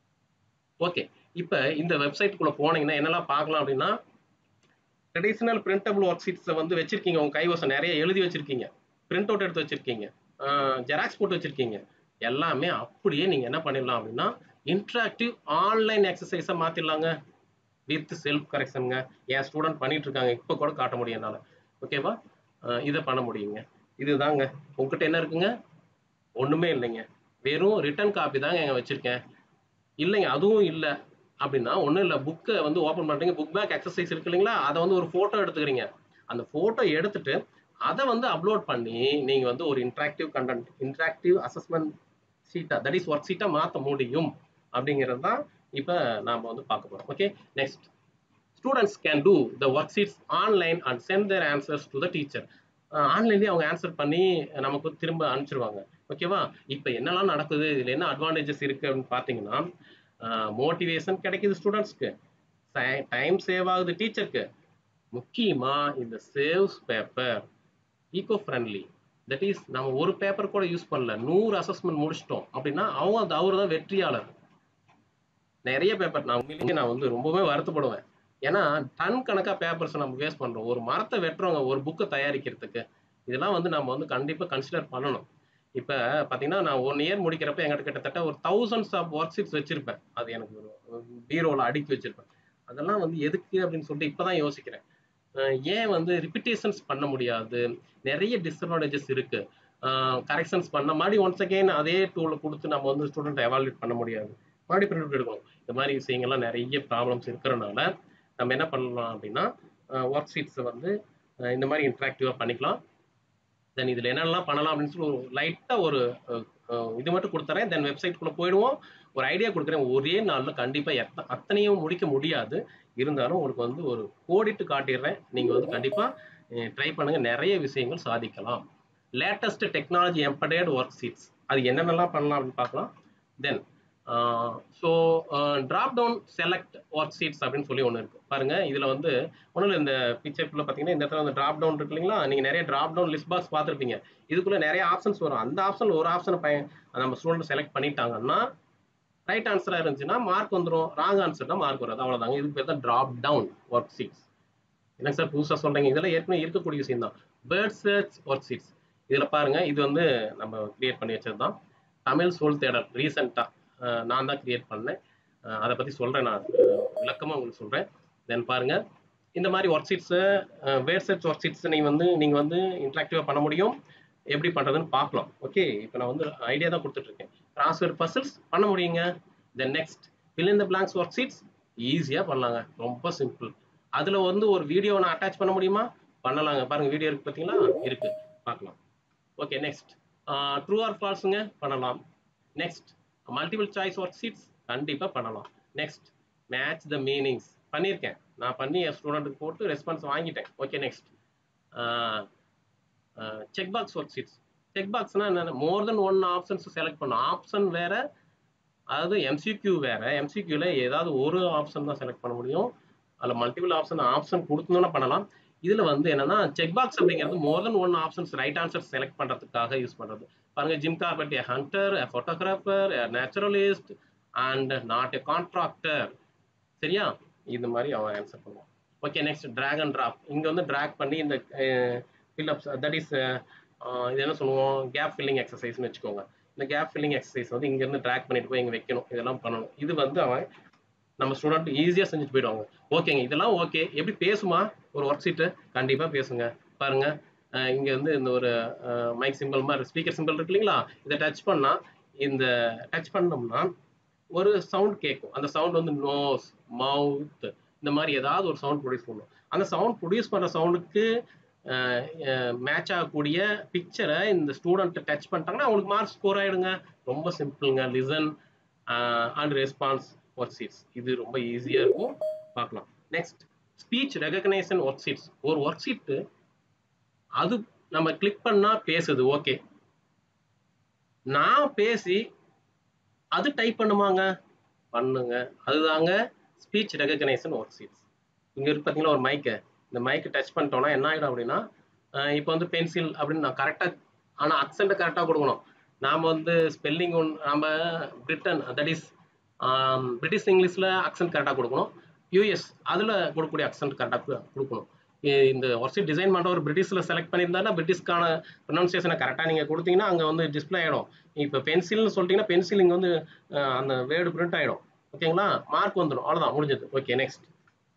ஓகே இப்போ இந்த வெப்சைட்டுக்குள்ளே போனீங்கன்னா என்னெல்லாம் பார்க்கலாம் அப்படின்னா ட்ரெடிஷ்னல் பிரிண்டபிள் ஒர்க் ஷீட்ஸை வந்து வச்சிருக்கீங்க உங்க கைவசம் நிறைய எழுதி வச்சிருக்கீங்க பிரிண்ட் அவுட் எடுத்து வச்சிருக்கீங்க ஜெராக்ஸ் போட்டு வச்சிருக்கீங்க எல்லாமே அப்படியே நீங்க என்ன பண்ணிடலாம் அப்படின்னா இன்ட்ராக்டிவ் ஆன்லைன் எக்ஸசைஸை மாத்திடலாங்க வித் செல்ஃப் கரெக்ஷனுங்க என் ஸ்டூடெண்ட் பண்ணிட்டு இருக்காங்க இப்போ கூட காட்ட முடியும் என்னால் ஓகேவா இதை பண்ண முடியுங்க இதுதாங்க உங்ககிட்ட என்ன இருக்குங்க ஒண்ணுமே இல்லைங்க வெறும் ரிட்டர்ன் காப்பி தாங்க எங்க வச்சிருக்கேன் இல்லைங்க அதுவும் இல்லை அப்படின்னா ஒன்றும் இல்லை புக்கை வந்து ஓப்பன் பண்ணுறீங்க புக் பேக் எக்ஸசைஸ் இருக்கு இல்லைங்களா அதை வந்து ஒரு ஃபோட்டோ எடுத்துக்கிறீங்க அந்த ஃபோட்டோ எடுத்துட்டு அதை வந்து அப்லோட் பண்ணி நீங்கள் வந்து ஒரு இன்ட்ராக்டிவ் கண்டென்ட் இன்ட்ராக்டிவ் அசஸ்மெண்ட் ஷீட்டாக தட் இஸ் ஒர்க் ஷீட்டாக மாற்ற முடியும் அப்படிங்கிறது தான் இப்போ நாம் வந்து பார்க்க போகிறோம் okay next students can do the work sheets online and send their answers to the teacher ஆன்லைன்லேயே அவங்க ஆன்சர் பண்ணி நமக்கு திரும்ப அனுப்பிச்சிருவாங்க ஓகேவா இப்போ என்னெல்லாம் நடக்குது இதில் என்ன அட்வான்டேஜஸ் இருக்குது அப்படின்னு பார்த்தீங்கன்னா மோட்டிவேஷன் கிடைக்குது ஸ்டூடெண்ட்ஸ்க்கு டைம் சேவ் ஆகுது டீச்சருக்கு முக்கியமா இந்த saves paper eco friendly that is நம்ம ஒரு பேப்பர் கூட யூஸ் பண்ணல நூறு அசஸ்மெண்ட் முடிச்சிட்டோம் அப்படின்னா அவங்க அந்த அவர் தான் வெற்றியாளர் நிறைய பேப்பர் நான் உண்மையிலேயே நான் வந்து ரொம்பவே வருத்தப்படுவேன் ஏன்னா டன் கணக்கா பேப்பர்ஸ் நம்ம வேஸ்ட் பண்றோம் ஒரு மரத்தை வெட்டுறோங்க ஒரு புக்கை தயாரிக்கிறதுக்கு இதெல்லாம் வந்து நம்ம வந்து கண்டிப்பா கன்சிடர் பண்ணணும் இப்ப பாத்தீங்கன்னா நான் ஒன் இயர் முடிக்கிறப்ப எங்கிட்ட கிட்டத்தட்ட ஒரு தௌசண்ட்ஸ் ஆஃப் ஒர்க் ஷீட்ஸ் வச்சிருப்பேன் அது எனக்கு ஒரு பீரோல அடுக்கி வச்சிருப்பேன் அதெல்லாம் வந்து எதுக்கு அப்படின்னு சொல்லிட்டு இப்பதான் யோசிக்கிறேன் அஹ் ஏன் வந்து ரிப்பிட்டேஷன்ஸ் பண்ண முடியாது நிறைய டிஸ்அட்வான்டேஜஸ் இருக்கு கரெக்ஷன்ஸ் பண்ண மாதிரி ஒன்ஸ் அகெயின் அதே டூலை கொடுத்து நம்ம வந்து ஸ்டூடெண்ட் எவாலுவேட் பண்ண முடியாது மறுபடியும் பிரிண்ட் அவுட் எடுக்கணும் இந்த மாதிரி விஷயங்கள்லாம் நிறைய ப்ராப்ளம்ஸ் இருக்கிறனால நம்ம என்ன பண்ணலாம் அப்படின்னா ஒர்க் ஷீட்ஸை வந்து அஹ் இந்த மாதிரி இன்ட்ராக்டிவாக பண்ணிக்கலாம் தென் இதில் என்னெல்லாம் பண்ணலாம் அப்படின்னு சொல்லி ஒரு லைட்டாக ஒரு அஹ், அஹ், இது மட்டும் கொடுத்துறேன் தென் வெப்சைட்குள்ளே போயிடுவோம் ஒரு ஐடியா கொடுக்குறேன் ஒரே நாளில் கண்டிப்பாக எத்த அத்தனையும் முடிக்க முடியாது இருந்தாலும் உங்களுக்கு வந்து ஒரு கோடிட்டு காட்டிடுறேன் நீங்கள் வந்து கண்டிப்பாக ட்ரை பண்ணுங்க நிறைய விஷயங்கள் சாதிக்கலாம் latest technology embedded work sheets அது என்னென்னலாம் பண்ணலாம் அப்படின்னு பார்க்கலாம் then so drop down select work sheets அப்படின்னு சொல்லி ஒன்று இருக்கு பாருங்க இதில் வந்து ஒன்றும் இல்லை இந்த பிக்சர்க்குள்ள பார்த்தீங்கன்னா இந்த இடத்துல வந்து ட்ராப் டவுன் இருக்கு இல்லைங்களா நீங்கள் நிறைய ட்ராப் டவுன் லிஸ்ட் பாக்ஸ் பார்த்துருப்பீங்க இதுக்குள்ள நிறைய ஆப்ஷன்ஸ் வரும் அந்த ஆப்ஷன் ஒரு ஆப்ஷனை பய நம்ம ஸ்டூடெண்ட் செலக்ட் பண்ணிட்டாங்கன்னா ரைட் ஆன்சராக இருந்துச்சுன்னா மார்க் வந்துடும் ராங் ஆன்சர்னா மார்க் வராது அவ்வளோதாங்க இதுக்கு பேர் தான் ட்ராப் டவுன் ஒர்க் ஷீட்ஸ் என்ன சார் புதுசாக சொல்றீங்க இதெல்லாம் ஏற்கனவே இருக்கக்கூடிய விஷயம் தான் பேர்ட் சர்ச் ஒர்க் ஷீட்ஸ் இதில் பாருங்க இது வந்து நம்ம கிரியேட் பண்ணி வச்சது தான் தமிழ் சொல் தேடல் ரீசெண்டாக நான் தான் கிரியேட் பண்ணேன் அஹ் அதை பற்றி சொல்கிறேன் நான் விளக்கமாக உங்களுக்கு சொல்கிறேன் தென் பாருங்க இந்த மாதிரி work sheets word search work sheets நீங்கள் வந்து நீங்கள் வந்து இன்ட்ராக்டிவாக பண்ண முடியும் எப்படி பண்ணுறதுன்னு பார்க்கலாம் ஓகே இப்போ நான் வந்து ஐடியா தான் கொடுத்துட்ருக்கேன் ட்ரான்ஸ்ஃபர் பசில்ஸ் பண்ண முடியுங்க then next fill in the blanks work sheets ஈஸியாக பண்ணலாங்க ரொம்ப சிம்பிள் அதில் வந்து ஒரு வீடியோ நான் அட்டாச் பண்ண முடியுமா பண்ணலாங்க பாருங்க வீடியோ இருக்கு பார்த்தீங்களா இருக்கு பார்க்கலாம் ஓகே நெக்ஸ்ட் ட்ரூ ஆர் ஃபால்ஸுங்க பண்ணலாம் next multiple choice work sheets கண்டிப்பாக பண்ணலாம் நெக்ஸ்ட் மேட்ச் த மீனிங்ஸ் பண்ணியிருக்கேன் நான் பண்ணி என் ஸ்டூடெண்ட்டுக்கு போட்டு ரெஸ்பான்ஸ் வாங்கிட்டேன் okay next check box work sheets check பாக்ஸ்னா என்ன more then one options select பண்ணும் ஆப்ஷன் வேற அதாவது எம்சிக்யூ வேற எம்சிக்யூல ஏதாவது ஒரு ஆப்ஷன் தான் செலக்ட் பண்ண முடியும் அதில் மல்டிபிள் ஆப்ஷன் ஆப்ஷன் கொடுத்தோம்னா பண்ணலாம் இதுல வந்து என்னன்னா செக் பாக்ஸ் அப்படிங்கிறது more then one options right answer select பண்றதுக்காக யூஸ் பண்றது பாருங்க Jim Corbett a hunter a photographer a naturalist and not a contractor சரியா இந்த மாதிரி அவன் ஆன்சர் பண்ணுவான் okay next drag and drop இங்க வந்து டிராக் பண்ணி இந்த ஃபில்அப்ஸ் தட் இஸ் இது என்ன சொல்லுவோம் கேப் ஃபில்லிங் எக்ஸசைஸ்னு வச்சுக்கோங்க இந்த கேப் ஃபில்லிங் எக்ஸசைஸ் வந்து இங்க இருந்து ட்ராக் பண்ணிட்டு போய் இங்க வைக்கணும் இதெல்லாம் பண்ணணும் இது வந்து அவன் நம்ம ஸ்டூடெண்ட் ஈஸியாக செஞ்சுட்டு போயிடுவாங்க ஓகேங்க இதெல்லாம் ஓகே எப்படி பேசுமா ஒரு ஒர்க் ஷீட்டு கண்டிப்பாக பேசுங்க பாருங்க அஹ் இங்க வந்து இந்த ஒரு மைக் சிம்பிள் மாதிரி ஸ்பீக்கர் சிம்பிள் இருக்கு இல்லைங்களா இதை டச் பண்ணா இந்த டச் பண்ணோம்னா ஒரு சவுண்ட் கேட்கும் அந்த சவுண்ட் வந்து நோஸ் மவுத் இந்த மாதிரி ஏதாவது ஒரு சவுண்ட் ப்ரொடியூஸ் பண்ணும் அந்த சவுண்ட் ப்ரொடியூஸ் பண்ற சவுண்டுக்கு மேட்ச் ஆகக்கூடிய பிக்சரை இந்த ஸ்டூடெண்ட் டச் பண்ணிட்டாங்கன்னா அவங்களுக்கு மார்க் ஸ்கோர் ஆயிடுங்க ரொம்ப சிம்பிளுங்க listen and response work sheets இது ரொம்ப ஈஸியா இருக்கும் பார்க்கலாம் next speech recognition work sheets ஒரு ஒர்க் ஷீட்டு அது நம்ம கிளிக் பண்ணா பேசுது ஓகே நான் பேசி அது டைப் பண்ணுமாங்க பண்ணுங்க அதுதாங்க ஸ்பீச் ரெகக்னைசேஷன் ஒர்க் ஷீட்ஸ் இங்க இருக்கு பாத்தீங்களா ஒரு மைக்கு இந்த மைக்கு டச் பண்ணிட்டோம்னா என்ன ஆகிடும் அப்படின்னா இப்போ வந்து பென்சில் அப்படின்னு நான் கரெக்டாக ஆனால் அக்சென்ட்டை கரெக்டாக கொடுக்கணும் நாம் வந்து ஸ்பெல்லிங் ஒன் நம்ம பிரிட்டன் தட் இஸ் பிரிட்டிஷ் இங்கிலீஷில் அக்சென்ட் கரெக்டாக கொடுக்கணும் யூஎஸ் அதில் கொடுக்கக்கூடிய அக்சென்ட் கரெக்டாக கொடுக்கணும் இ- இந்த ஒர்க் டிசைன் பண்ணுற ஒரு பிரிட்டிஷில் செலக்ட் பண்ணியிருந்தாருன்னா பிரிட்டிஷ்க்கான ப்ரொனன்சியேஷனை கரெக்டாக நீங்கள் கொடுத்தீங்கன்னா அங்கே வந்து டிஸ்ப்ளே ஆகிடும் இப்போ பென்சில்னு சொல்லிட்டீங்கன்னா பென்சில் இங்கே வந்து அஹ், அந்த வேர்டு பிரிண்ட் ஆகிடும் ஓகேங்களா மார்க் வந்துடும் அவ்வளோதான் முடிஞ்சது ஓகே நெக்ஸ்ட்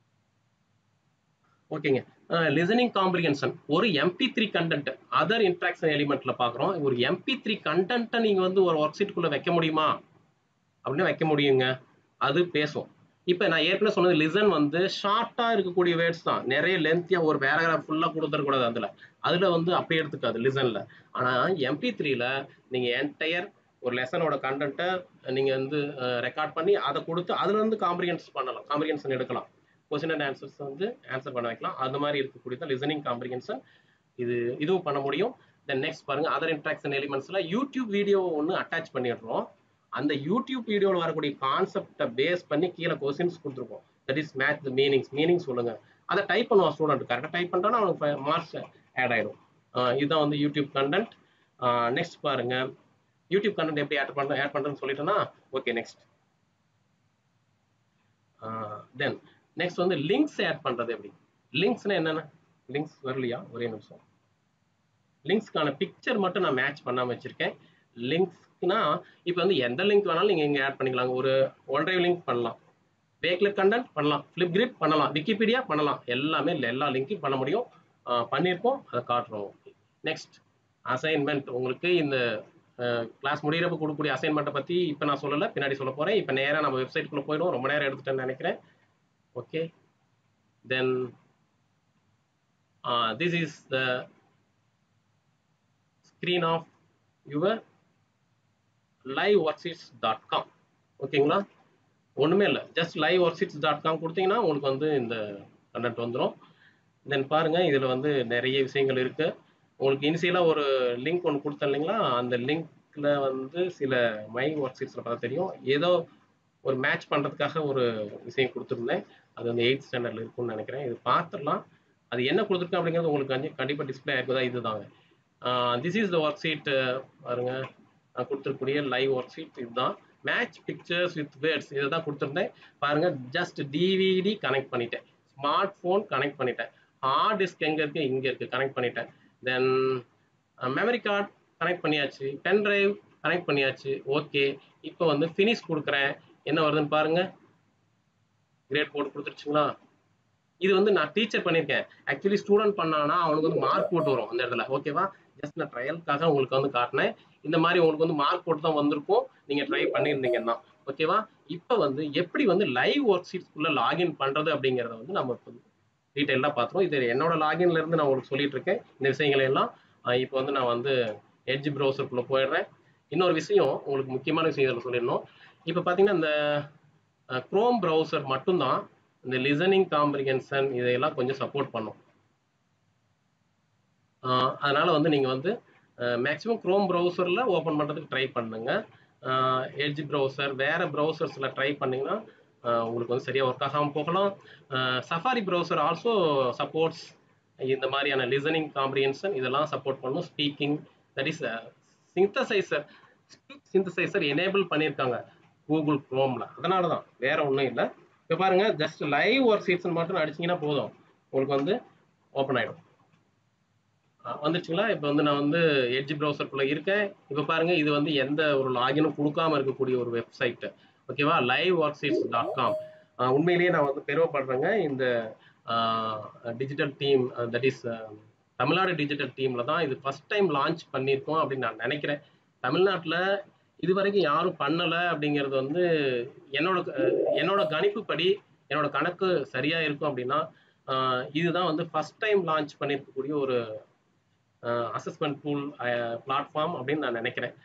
ஓகேங்க லிசனிங் காம்ப்ரிஹென்ஷன் ஒரு MP three content other interaction எலிமெண்ட்ல பார்க்குறோம் ஒரு எம்பி த்ரீ கண்டென்ட்டை நீங்கள் வந்து ஒரு ஒர்க் ஷீட்டுக்குள்ளே வைக்க முடியுமா அப்படின்னு வைக்க முடியுங்க அது பேசும் இப்போ நான் ஏற்கனவே சொன்னது லிசன் வந்து ஷார்ட்டாக இருக்கக்கூடிய வேர்ட்ஸ் தான் நிறைய லென்த்தியாக ஒரு பேராகிராஃப் ஃபுல்லாக கொடுத்துடக்கூடாது அதில் அதில் வந்து அப்படியே எடுத்துக்காது லிசனில் ஆனால் எம்பி த்ரீல நீங்கள் என்டையர் ஒரு லெசனோட கண்டென்ட்டை நீங்கள் வந்து ரெக்கார்ட் பண்ணி அதை கொடுத்து அதுலேருந்து காம்ப்ரிஹென்ஸ் பண்ணலாம் காம்ப்ரிஹென்ஷன் எடுக்கலாம் கொஸ்டின் அண்ட் ஆன்சர்ஸ் வந்து ஆன்சர் பண்ண வைக்கலாம் அந்த மாதிரி இருக்கக்கூடிய தான் லிசனிங் காம்ப்ரிஹென்ஷன் இது இதுவும் பண்ண முடியும் தென் நெக்ஸ்ட் பாருங்க அதர் இன்ட்ராக்ஷன் எலிமெண்ட்ஸ்ல யூடியூப் வீடியோ ஒன்று அட்டாச் பண்ணிடுறோம் அந்த யூடியூப் வீடியோவில் வரக்கூடிய கான்செப்டை பேஸ் பண்ணி கீழே கொஸ்டின்ஸ் கொடுத்துருக்கோம் that is match the meanings meaning சொல்லுங்க அதை டைப் பண்ணுவான் ஸ்டூடெண்ட் கரெக்டாக டைப் பண்ணிட்டானா அவனுக்கு மார்க்ஸ் ஆட் ஆயிடும் ஆஹ் இதுதான் வந்து யூடியூப் கண்டென்ட் நெக்ஸ்ட் பாருங்க யூடியூப் கண்டென்ட் எப்படி ஆட் பண்ண ஆட் பண்ணுறேன்னு சொல்லிட்டேன்னா ஓகே நெக்ஸ்ட் தென் நெக்ஸ்ட் வந்து லிங்க்ஸ் ஆட் பண்றது எப்படி லிங்க்ஸ்னா என்னென்ன லிங்க்ஸ் வரலையா ஒரே நிமிஷம் லிங்க்ஸ்க்கான பிக்சர் மட்டும் நான் மேட்ச் பண்ணாம வச்சிருக்கேன் லிங்க்ஸ்னா இப்போ வந்து எந்த லிங்க் வேணாலும் நீங்க இங்க ஆட் பண்ணிக்கலாம் ஒரு ஒன்றைவ் லிங்க் பண்ணலாம் பேக்ல கண்டென்ட் பண்ணலாம் ஃபிளிப் கிரிட் பண்ணலாம் விக்கிபீடியா பண்ணலாம் எல்லாமே இல்லை எல்லா லிங்க்கும் பண்ண முடியும் ஆஹ் பண்ணியிருக்கோம் அதை காட்டுறோம் நெக்ஸ்ட் அசைன்மெண்ட் உங்களுக்கு இந்த கிளாஸ் முடியிறப்ப கொடுக்கக்கூடிய அசைன்மெண்ட்டை பத்தி இப்போ நான் சொல்லலை பின்னாடி சொல்ல போறேன் இப்போ நேரா நம்ம வெப்சைட்குள்ள போயிடுவோம் ரொம்ப நேரம் எடுத்துட்டேன்னு நினைக்கிறேன் okay then uh, this is the screen of your liveworksheets.com ஓகேங்களா ஒண்ணுமே இல்லை just live worksheets dot com கொடுத்தீங்கன்னா உங்களுக்கு வந்து இந்த கண்டென்ட் வந்துடும் தென் பாருங்க இதுல வந்து நிறைய விஷயங்கள் இருக்கு உங்களுக்கு இனிஷியலா ஒரு லிங்க் ஒன்று கொடுத்தேன் இல்லைங்களா அந்த லிங்க்ல வந்து சில மை ஒர்க் ஷீட்ஸ்ல பார்த்தா தெரியும் ஏதோ ஒரு மேட்ச் பண்றதுக்காக ஒரு விஷயம் கொடுத்துருந்தேன் அது வந்து எயிட் ஸ்டாண்டர்ட்ல இருக்கும்னு நினைக்கிறேன் இது பார்த்துடலாம் அது என்ன கொடுத்துருக்கேன் அப்படிங்கிறது உங்களுக்கு கண்டி- கண்டிப்பா டிஸ்பிளே ஆயிருக்குதா இதுதாங்க this is the work sheet பாருங்க நான் கொடுத்துருக்கூடிய லைவ் ஒர்க் ஷீட் இதுதான் மேட்ச் பிக்சர்ஸ் வித் வேர்ட்ஸ் இதை தான் கொடுத்துருந்தேன் பாருங்க ஜஸ்ட் டிவிடி கனெக்ட் பண்ணிட்டேன் ஸ்மார்ட் ஃபோன் கனெக்ட் பண்ணிட்டேன் ஹார்ட் டிஸ்க் எங்க இருக்கு இங்க இருக்கு கனெக்ட் பண்ணிட்டேன் தென் மெமரி கார்டு கனெக்ட் பண்ணியாச்சு பென் டிரைவ் கனெக்ட் பண்ணியாச்சு ஓகே இப்போ வந்து ஃபினிஷ் கொடுக்குறேன் என்ன வருதுன்னு பாருங்க கிரேட் போட்டு கொடுத்துருச்சுங்களா இது வந்து நான் டீச்சர் பண்ணியிருக்கேன் ஆக்சுவலி ஸ்டூடெண்ட் பண்ணானா அவனுக்கு வந்து மார்க் போட்டு வரும் அந்த இடத்துல ஓகேவா ஜஸ்ட் நான் ட்ரையலுக்காக உங்களுக்கு வந்து காட்டினேன் இந்த மாதிரி உங்களுக்கு வந்து மார்க் போட்டு தான் வந்திருக்கும் நீங்க ட்ரை பண்ணியிருந்தீங்கன்னா ஓகேவா இப்போ வந்து எப்படி வந்து லைவ் ஒர்க் ஷீட்ஸ்க்குள்ள லாகின் பண்றது அப்படிங்கறத வந்து நம்ம இப்போ டீட்டெயிலாக பார்த்துருவோம் இது என்னோட லாகின்ல இருந்து நான் உங்களுக்கு சொல்லிட்டு இருக்கேன் இந்த விஷயங்களை எல்லாம் ஆஹ் இப்போ வந்து நான் வந்து எட்ஜ் ப்ரௌசருக்குள்ள போயிடுறேன் இன்னொரு விஷயம் உங்களுக்கு முக்கியமான விஷயம் இதில் சொல்லிடணும் இப்போ பார்த்தீங்கன்னா இந்த குரோம் ப்ரௌசர் மட்டும்தான் இந்த லிசனிங் காம்ப்ரிஹென்ஷன் இதையெல்லாம் கொஞ்சம் சப்போர்ட் பண்ணும் ஆஹ் அதனால வந்து நீங்க வந்து மேக்ஸிமம் குரோம் ப்ரௌசர்ல ஓபன் பண்றதுக்கு ட்ரை பண்ணுங்க எட்ஜ் ப்ரௌசர் வேற ப்ரௌசர்ஸ்ல ட்ரை பண்ணீங்கன்னா ஆஹ் உங்களுக்கு வந்து சரியா ஒர்க் ஆகாம போகலாம் சஃபாரி ப்ரௌசர் ஆல்சோ சப்போர்ட்ஸ் இந்த மாதிரியான லிசனிங் காம்ப்ரிஹென்ஷன் இதெல்லாம் சப்போர்ட் பண்ணும் speaking that is synthesizer synthesizer enable பண்ணியிருக்காங்க கூகுள் குரோம்ல அதனால தான் வேற ஒன்றும் இல்லை இப்போ பாருங்க ஜஸ்ட் லைவ் ஒர்க் ஷீட்ஸ் மட்டும் அடிச்சீங்கன்னா போதும் உங்களுக்கு வந்து ஓப்பன் ஆயிடும் அஹ் வந்துச்சுங்களா இப்போ வந்து நான் வந்து எட்ஜ் ப்ரௌசருக்குள்ள இருக்கேன் இப்போ பாருங்க இது வந்து எந்த ஒரு லாகினும் கொடுக்காம இருக்கக்கூடிய ஒரு வெப்சைட் ஓகேவா live work sheets dot com உண்மையிலேயே நான் வந்து பெருமைப்படுறேங்க இந்த digital team that is Tamil Nadu digital டீம்ல தான் இது ஃபர்ஸ்ட் டைம் லான்ச் பண்ணியிருக்கோம் அப்படின்னு நான் நினைக்கிறேன் தமிழ்நாட்டில் இது வரைக்கும் யாரும் பண்ணல அப்படிங்கிறது வந்து என்னோட அஹ், என்னோட கணிப்புப்படி என்னோட கணக்கு சரியா இருக்கும் அப்படின்னா ஆஹ், இதுதான் வந்து ஃபர்ஸ்ட் டைம் லான்ச் பண்ணியிருக்கக்கூடிய ஒரு அசஸ்மெண்ட் டூல் பிளாட்ஃபார்ம் அப்படின்னு நான் நினைக்கிறேன்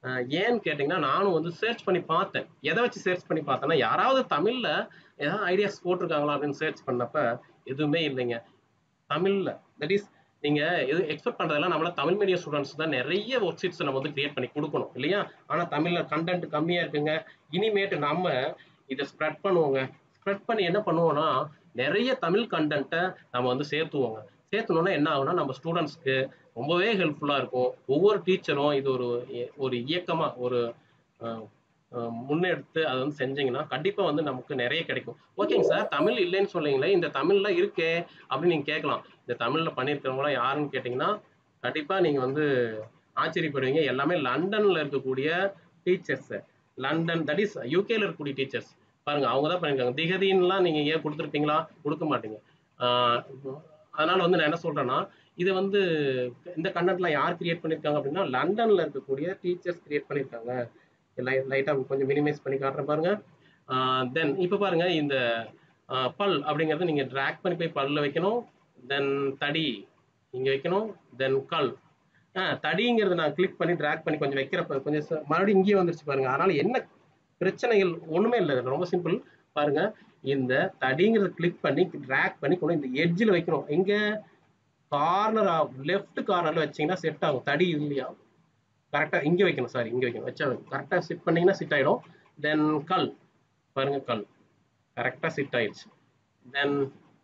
அஹ் ஏன்னு கேட்டிங்கன்னா நானும் வந்து சர்ச் பண்ணி பார்த்தேன் எதை வச்சு சர்ச் பண்ணி பார்த்தேன்னா யாராவது தமிழ்ல ஏதாவது ஐடியாஸ் போட்டிருக்காங்களா அப்படின்னு சர்ச் பண்ணப்ப எதுவுமே இல்லைங்க தமிழ்ல தட் இஸ் நீங்க எது எக்ஸ்பெக்ட் பண்றதெல்லாம் நம்மள தமிழ் மீடியம் ஸ்டூடெண்ட்ஸ் தான் நிறைய ஒர்க் ஷீட்ஸ் நம்ம வந்து கிரியேட் பண்ணி கொடுக்கணும் இல்லையா ஆனா தமிழ்ல கண்டென்ட் கம்மியா இருக்குங்க இனிமேட்டு நம்ம இதை ஸ்ப்ரெட் பண்ணுவோங்க ஸ்ப்ரெட் பண்ணி என்ன பண்ணுவோம்னா நிறைய தமிழ் கண்டென்ட்டை நம்ம வந்து சேர்த்துவோங்க சேர்த்தணும்னா என்ன ஆகும்னா நம்ம ஸ்டூடெண்ட்ஸ்க்கு ரொம்பவே ஹெல்ப்ஃபுல்லா இருக்கும் ஒவ்வொரு டீச்சரும் இது ஒரு ஒரு இயக்கமா ஒரு அஹ், அஹ், முன்னெடுத்து அதை வந்து செஞ்சீங்கன்னா கண்டிப்பா வந்து நமக்கு நிறைய கிடைக்கும் ஓகேங்க சார் தமிழ் இல்லைன்னு சொல்றீங்களே இந்த தமிழ்ல இருக்கே அப்படின்னு நீங்க கேட்கலாம் இந்த தமிழ்ல பண்ணியிருக்கிறவங்களாம் யாருன்னு கேட்டீங்கன்னா கண்டிப்பா நீங்க வந்து ஆச்சரியப்படுவீங்க எல்லாமே லண்டன்ல இருக்கக்கூடிய டீச்சர்ஸ் லண்டன் தட் இஸ் யூகேல இருக்கக்கூடிய டீச்சர்ஸ் பாருங்க அவங்க தான் பண்ணிருக்காங்க திகதின்லாம் நீங்க ஏன் கொடுத்துருப்பீங்களா கொடுக்க மாட்டீங்க ஆஹ் அதனால வந்து நான் என்ன சொல்றேன்னா இது வந்து இந்த கண்டென்ட்லாம் யார் கிரியேட் பண்ணிருக்காங்க அப்படின்னா லண்டன்ல இருக்கக்கூடிய டீச்சர்ஸ் கிரியேட் பண்ணிருக்காங்க லைட்டா கொஞ்சம் மினிமைஸ் பண்ணி காட்டுறேன் பாருங்க தென் இப்போ பாருங்க இந்த ஆஹ் பல் அப்படிங்கறது நீங்க ட்ராக் பண்ணி போய் பல்ல வைக்கணும் தென் தடி இங்க வைக்கணும் தென் கல் ஆஹ் தடிங்கிறது நான் கிளிக் பண்ணி ட்ராக் பண்ணி கொஞ்சம் வைக்கிறப்ப கொஞ்சம் ச- மறுபடியும் இங்கேயே வந்துருச்சு பாருங்க அதனால என்ன பிரச்சனைகள் ஒண்ணுமே இல்லை இதுல ரொம்ப சிம்பிள் பாருங்க இந்த தடிங்கிறத கிளிக் பண்ணி ட்ராக் பண்ணி கொண்டு இந்த எட்ஜில் வைக்கணும் எங்க கார்னர் ஆஃப் லெஃப்ட் கார்னர்ல வச்சீங்கன்னா செட் ஆகும் தடி இல்லையா கரெக்டா இங்க வைக்கணும் சாரி இங்க வைக்கணும் வச்சா கரெக்டா சிட் பண்ணீங்கன்னா சிட் ஆயிடும் தென் கல் பாருங்க கல் கரெக்டா சிட் ஆயிடுச்சு தென்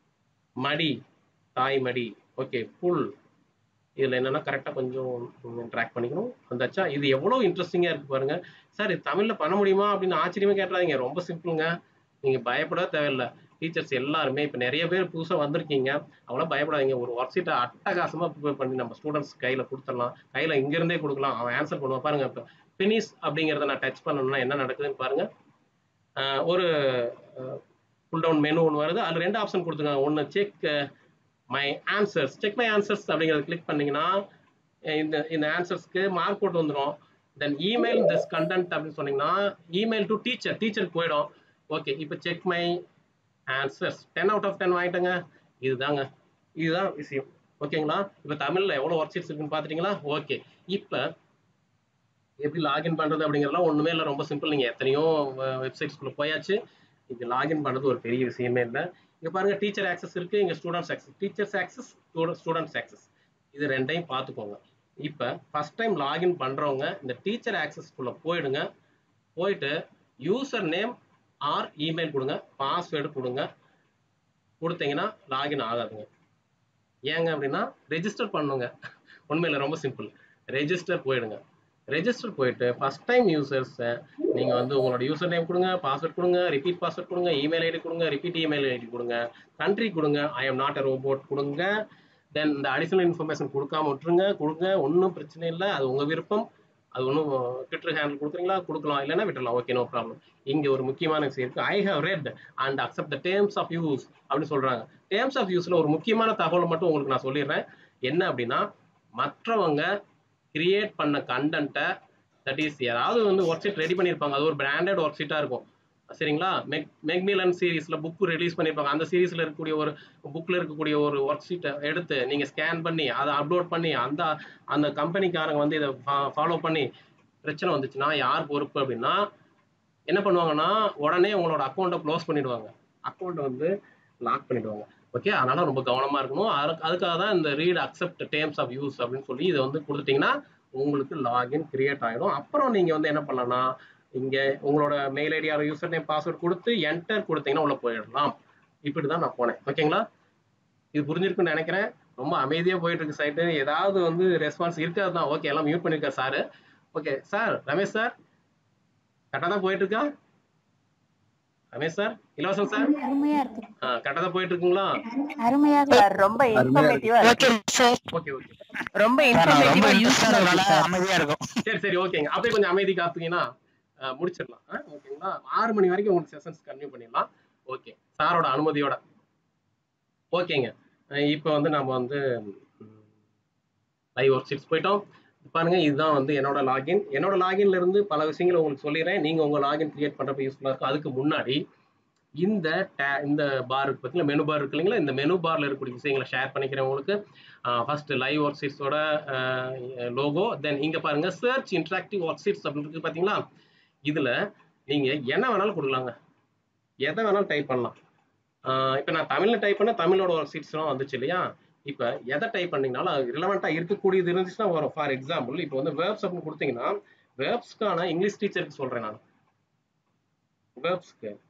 மடி தாய் மடி ஓகே புல் இதுல என்னன்னா கரெக்டா கொஞ்சம் ட்ராக் பண்ணிக்கணும் வந்தாச்சா இது எவ்வளவு இன்ட்ரெஸ்டிங்கா இருக்கு பாருங்க சார் இது தமிழ்ல பண்ண முடியுமா அப்படின்னு ஆச்சரியமா கேட்டுறாதீங்க ரொம்ப சிம்பிளுங்க நீங்க பயப்பட தேவையில்லை டீச்சர்ஸ் எல்லாருமே இப்ப நிறைய பேர் புதுசா வந்திருக்கீங்க அவ்வளோ பயப்படாதீங்க ஒரு ஒர்க் ஷீட்டை அட்டகாசமா ப்ரிப்பேர் பண்ணி நம்ம ஸ்டூடெண்ட்ஸ் கையில கொடுத்துடலாம் கையில இங்க இருந்தே கொடுக்கலாம் அவன் ஆன்சர் பண்ணுவான் பாருங்க இப்போ ஃபினிஷ் அப்படிங்கறத நான் டச் பண்ணணும்னா என்ன நடக்குதுன்னு பாருங்க ஆஹ் ஒரு புல் டவுன் மெனு ஒன்று வருது அதில் ரெண்டு ஆப்ஷன் கொடுத்துருக்காங்க ஒன்று check my answers check my answers அப்படிங்கிறத கிளிக் பண்ணீங்கன்னா அஹ் இந்த இந்த ஆன்சர்ஸ்க்கு மார்க் போட்டு வந்துடும் தென் இமெயில் திஸ் கண்டென்ட் அப்படின்னு சொன்னீங்கன்னா இமெயில் டு டீச்சர் டீச்சருக்கு போயிடும் ஓகே இப்போ check my answers ten out of ten வாங்கிட்டேங்க இதுதாங்க இதுதான் விஷயம் ஓகேங்களா இப்போ தமிழ்ல எவ்வளோ ஒர்க் ஷீட்ஸ் இருக்குன்னு பார்த்துட்டீங்களா ஓகே இப்போ எப்படி லாகின் பண்றது அப்படிங்கிறதுலாம் ஒண்ணுமே இல்லை ரொம்ப சிம்பிள் நீங்க எத்தனையோ வெப்சைட்ஸ்குள்ள போயாச்சு இது லாகின் பண்றது ஒரு பெரிய விஷயமே இல்லை இங்க பாருங்க டீச்சர் ஆக்சஸ் இருக்கு இங்க students access teachers access students access இது ரெண்டையும் பார்த்துக்கோங்க இப்போ ஃபர்ஸ்ட் டைம் லாகின் பண்றவங்க இந்த டீச்சர் ஆக்சஸ்க்குள்ள போயிடுங்க போயிட்டு யூசர் நேம் ஆர் இமெயில் கொடுங்க பாஸ்வேர்டு கொடுங்க கொடுத்தீங்கன்னா லாகின் ஆகாதுங்க ஏங்க அப்படின்னா ரெஜிஸ்டர் பண்ணுங்க உண்மையில ரொம்ப சிம்பிள் ரெஜிஸ்டர் போயிடுங்க ரெஜிஸ்டர் போயிட்டு ஃபர்ஸ்ட் டைம் யூசர்ஸ் நீங்க வந்து உங்களோட யூசர் நேம் கொடுங்க பாஸ்வேர்ட் கொடுங்க ரிப்பீட் பாஸ்வேர்ட் கொடுங்க இமெயில் ஐடி கொடுங்க ரிப்பீட் இமெயில் ஐடி கொடுங்க கண்ட்ரி கொடுங்க I am not a robot கொடுங்க தென் இந்த அடிஷனல் இன்ஃபர்மேஷன் கொடுக்காம விட்டுருங்க கொடுங்க ஒன்றும் பிரச்சனை இல்லை அது உங்க விருப்பம் அது ஒன்றும் ட்விட்டர் ஹேண்டில் கொடுக்குறீங்களா கொடுக்கலாம் இல்லைன்னா விட்டுடலாம் ஓகே நோ ப்ராப்ளம் இங்க ஒரு முக்கியமான விஷயம் இருக்கு I have read and accept the terms of use அப்படின்னு சொல்றாங்க டேர்ம்ஸ் ஆஃப் யூஸ்ல ஒரு முக்கியமான தகவல் மட்டும் உங்களுக்கு நான் சொல்லிடுறேன் என்ன அப்படின்னா மற்றவங்க கிரியேட் பண்ண கண்டென்ட்டை தட் இஸ் யாராவது வந்து ஒர்க் ஷீட் ரெடி பண்ணியிருப்பாங்க அது ஒரு பிராண்டட் ஒர்க் ஷீட்டாக இருக்கும் சரிங்களா மெக் மெக்மிலன் சீரீஸ்ல புக் ரிலீஸ் பண்ணியிருப்பாங்க அந்த சீரீஸ்ல இருக்கக்கூடிய ஒரு புக்ல இருக்கக்கூடிய ஒரு ஒர்க் ஷீட்டை எடுத்து நீங்க ஸ்கேன் பண்ணி அதை அப்லோட் பண்ணி அந்த அந்த கம்பெனிக்காரங்க வந்து இதை ஃபாலோ பண்ணி பிரச்சனை வந்துச்சுன்னா யார் பொறுப்பு அப்படின்னா என்ன பண்ணுவாங்கன்னா உடனே உங்களோட அக்கௌண்ட்டை க்ளோஸ் பண்ணிடுவாங்க அக்கௌண்ட்டை வந்து லாக் பண்ணிடுவாங்க ஓகே அதனால ரொம்ப கவனமா இருக்கணும் அதுக்கு அதுக்காக தான் இந்த read accept terms of use அப்படின்னு சொல்லி இதை வந்து கொடுத்துட்டீங்கன்னா உங்களுக்கு லாகின் கிரியேட் ஆயிடும் அப்புறம் நீங்க வந்து என்ன பண்ணலாம்னா இங்க உங்களோட mail ID or user name password கொடுத்து என்டர் கொடுத்தீங்கன்னா உள்ள போயிடலாம் இப்படிதான் நான் போனேன் ஓகேங்களா இது புரிஞ்சிருக்குன்னு நினைக்கிறேன் ரொம்ப அமைதியா போயிட்டு இருக்கு சைட்டு ஏதாவது வந்து ரெஸ்பான்ஸ் இருக்காது தான் ஓகே எல்லாம் மியூட் பண்ணிருக்காரு sir okay sir Ramesh sir கரெக்டாக தான் போயிட்டு இருக்கா ரமேஷ் சார் இலவசம் சார் அருமையா இருக்கு கரெக்டாக தான் போயிட்டு இருக்குங்களா அருமையா இருக்கு சார் ரொம்ப இன்ஃபர்மேட்டிவா ஓகே சார் ஓகே ஓகே ரொம்ப சார் நான் ரொம்ப இன்ஃபர்மேட்டிவா இன்ட்ரெஸ்டா யூஸ்ஃபுல்லா இருக்கனால இருக்கு சார் அமைதியா இருக்கும் சரி சரி ஓகேங்க அப்படியே கொஞ்சம் அமைதி காத்துங்கன்னா அஹ், முடிச்சிடலாம் அஹ், ஓகேங்களா ஆறு மணி வரைக்கும் உங்களுக்கு செஷன்ஸ் கன்டினியூ பண்ணிடலாம் ஓகே சாரோட அனுமதியோட ஓகேங்க அஹ், இப்போ வந்து நம்ம வந்து லைவ் ஒர்க் ஷீட்ஸ் போயிட்டோம் பாருங்க இதுதான் வந்து என்னோட லாகின் என்னோட லாகின்ல இருந்து பல விஷயங்களை உங்களுக்கு சொல்லிடுறேன் நீங்க உங்க லாகின் கிரியேட் பண்றப்ப யூஸ்ஃபுல்லா இருக்கும் அதுக்கு முன்னாடி இந்த ta- இந்த பார் இருக்கு பார்த்தீங்களா மெனு பார் இருக்கு இல்லைங்களா இந்த மெனு பார்ல இருக்கக்கூடிய விஷயங்களை ஷேர் பண்ணிக்கிறேன் உங்களுக்கு ஃபர்ஸ்ட் லைவ் ஒர்க் ஷீட்ஸோட லோகோ தென் இங்க பாருங்க சர்ச் இன்டராக்டிவ் ஒர்க் ஷீட்ஸ் அப்படின்னு இருக்கு பாத்தீங்களா இதுல நீங்க என்ன வேணாலும் கொடுக்கலாங்க எதை வேணாலும் டைப் பண்ணலாம் ஆஹ் இப்ப நான் தமிழ்ல டைப் பண்ண தமிழோட ஒர்க் ஷீட்ஸ்லாம் வந்துச்சு இல்லையா இப்ப எதை டைப் பண்ணீங்கனாலும் அது ரிலவெண்டா இருக்கக்கூடியது இருந்துச்சுன்னா வரும் ஃபார் எக்ஸாம்பிள் இப்போ வந்து வேர்ப்ஸ் அப்படின்னு கொடுத்தீங்கன்னா வேர்ப்ஸ்க்கான இங்கிலீஷ் டீச்சருக்கு சொல்றேன் நான் வேர்ப்ஸ்க்கு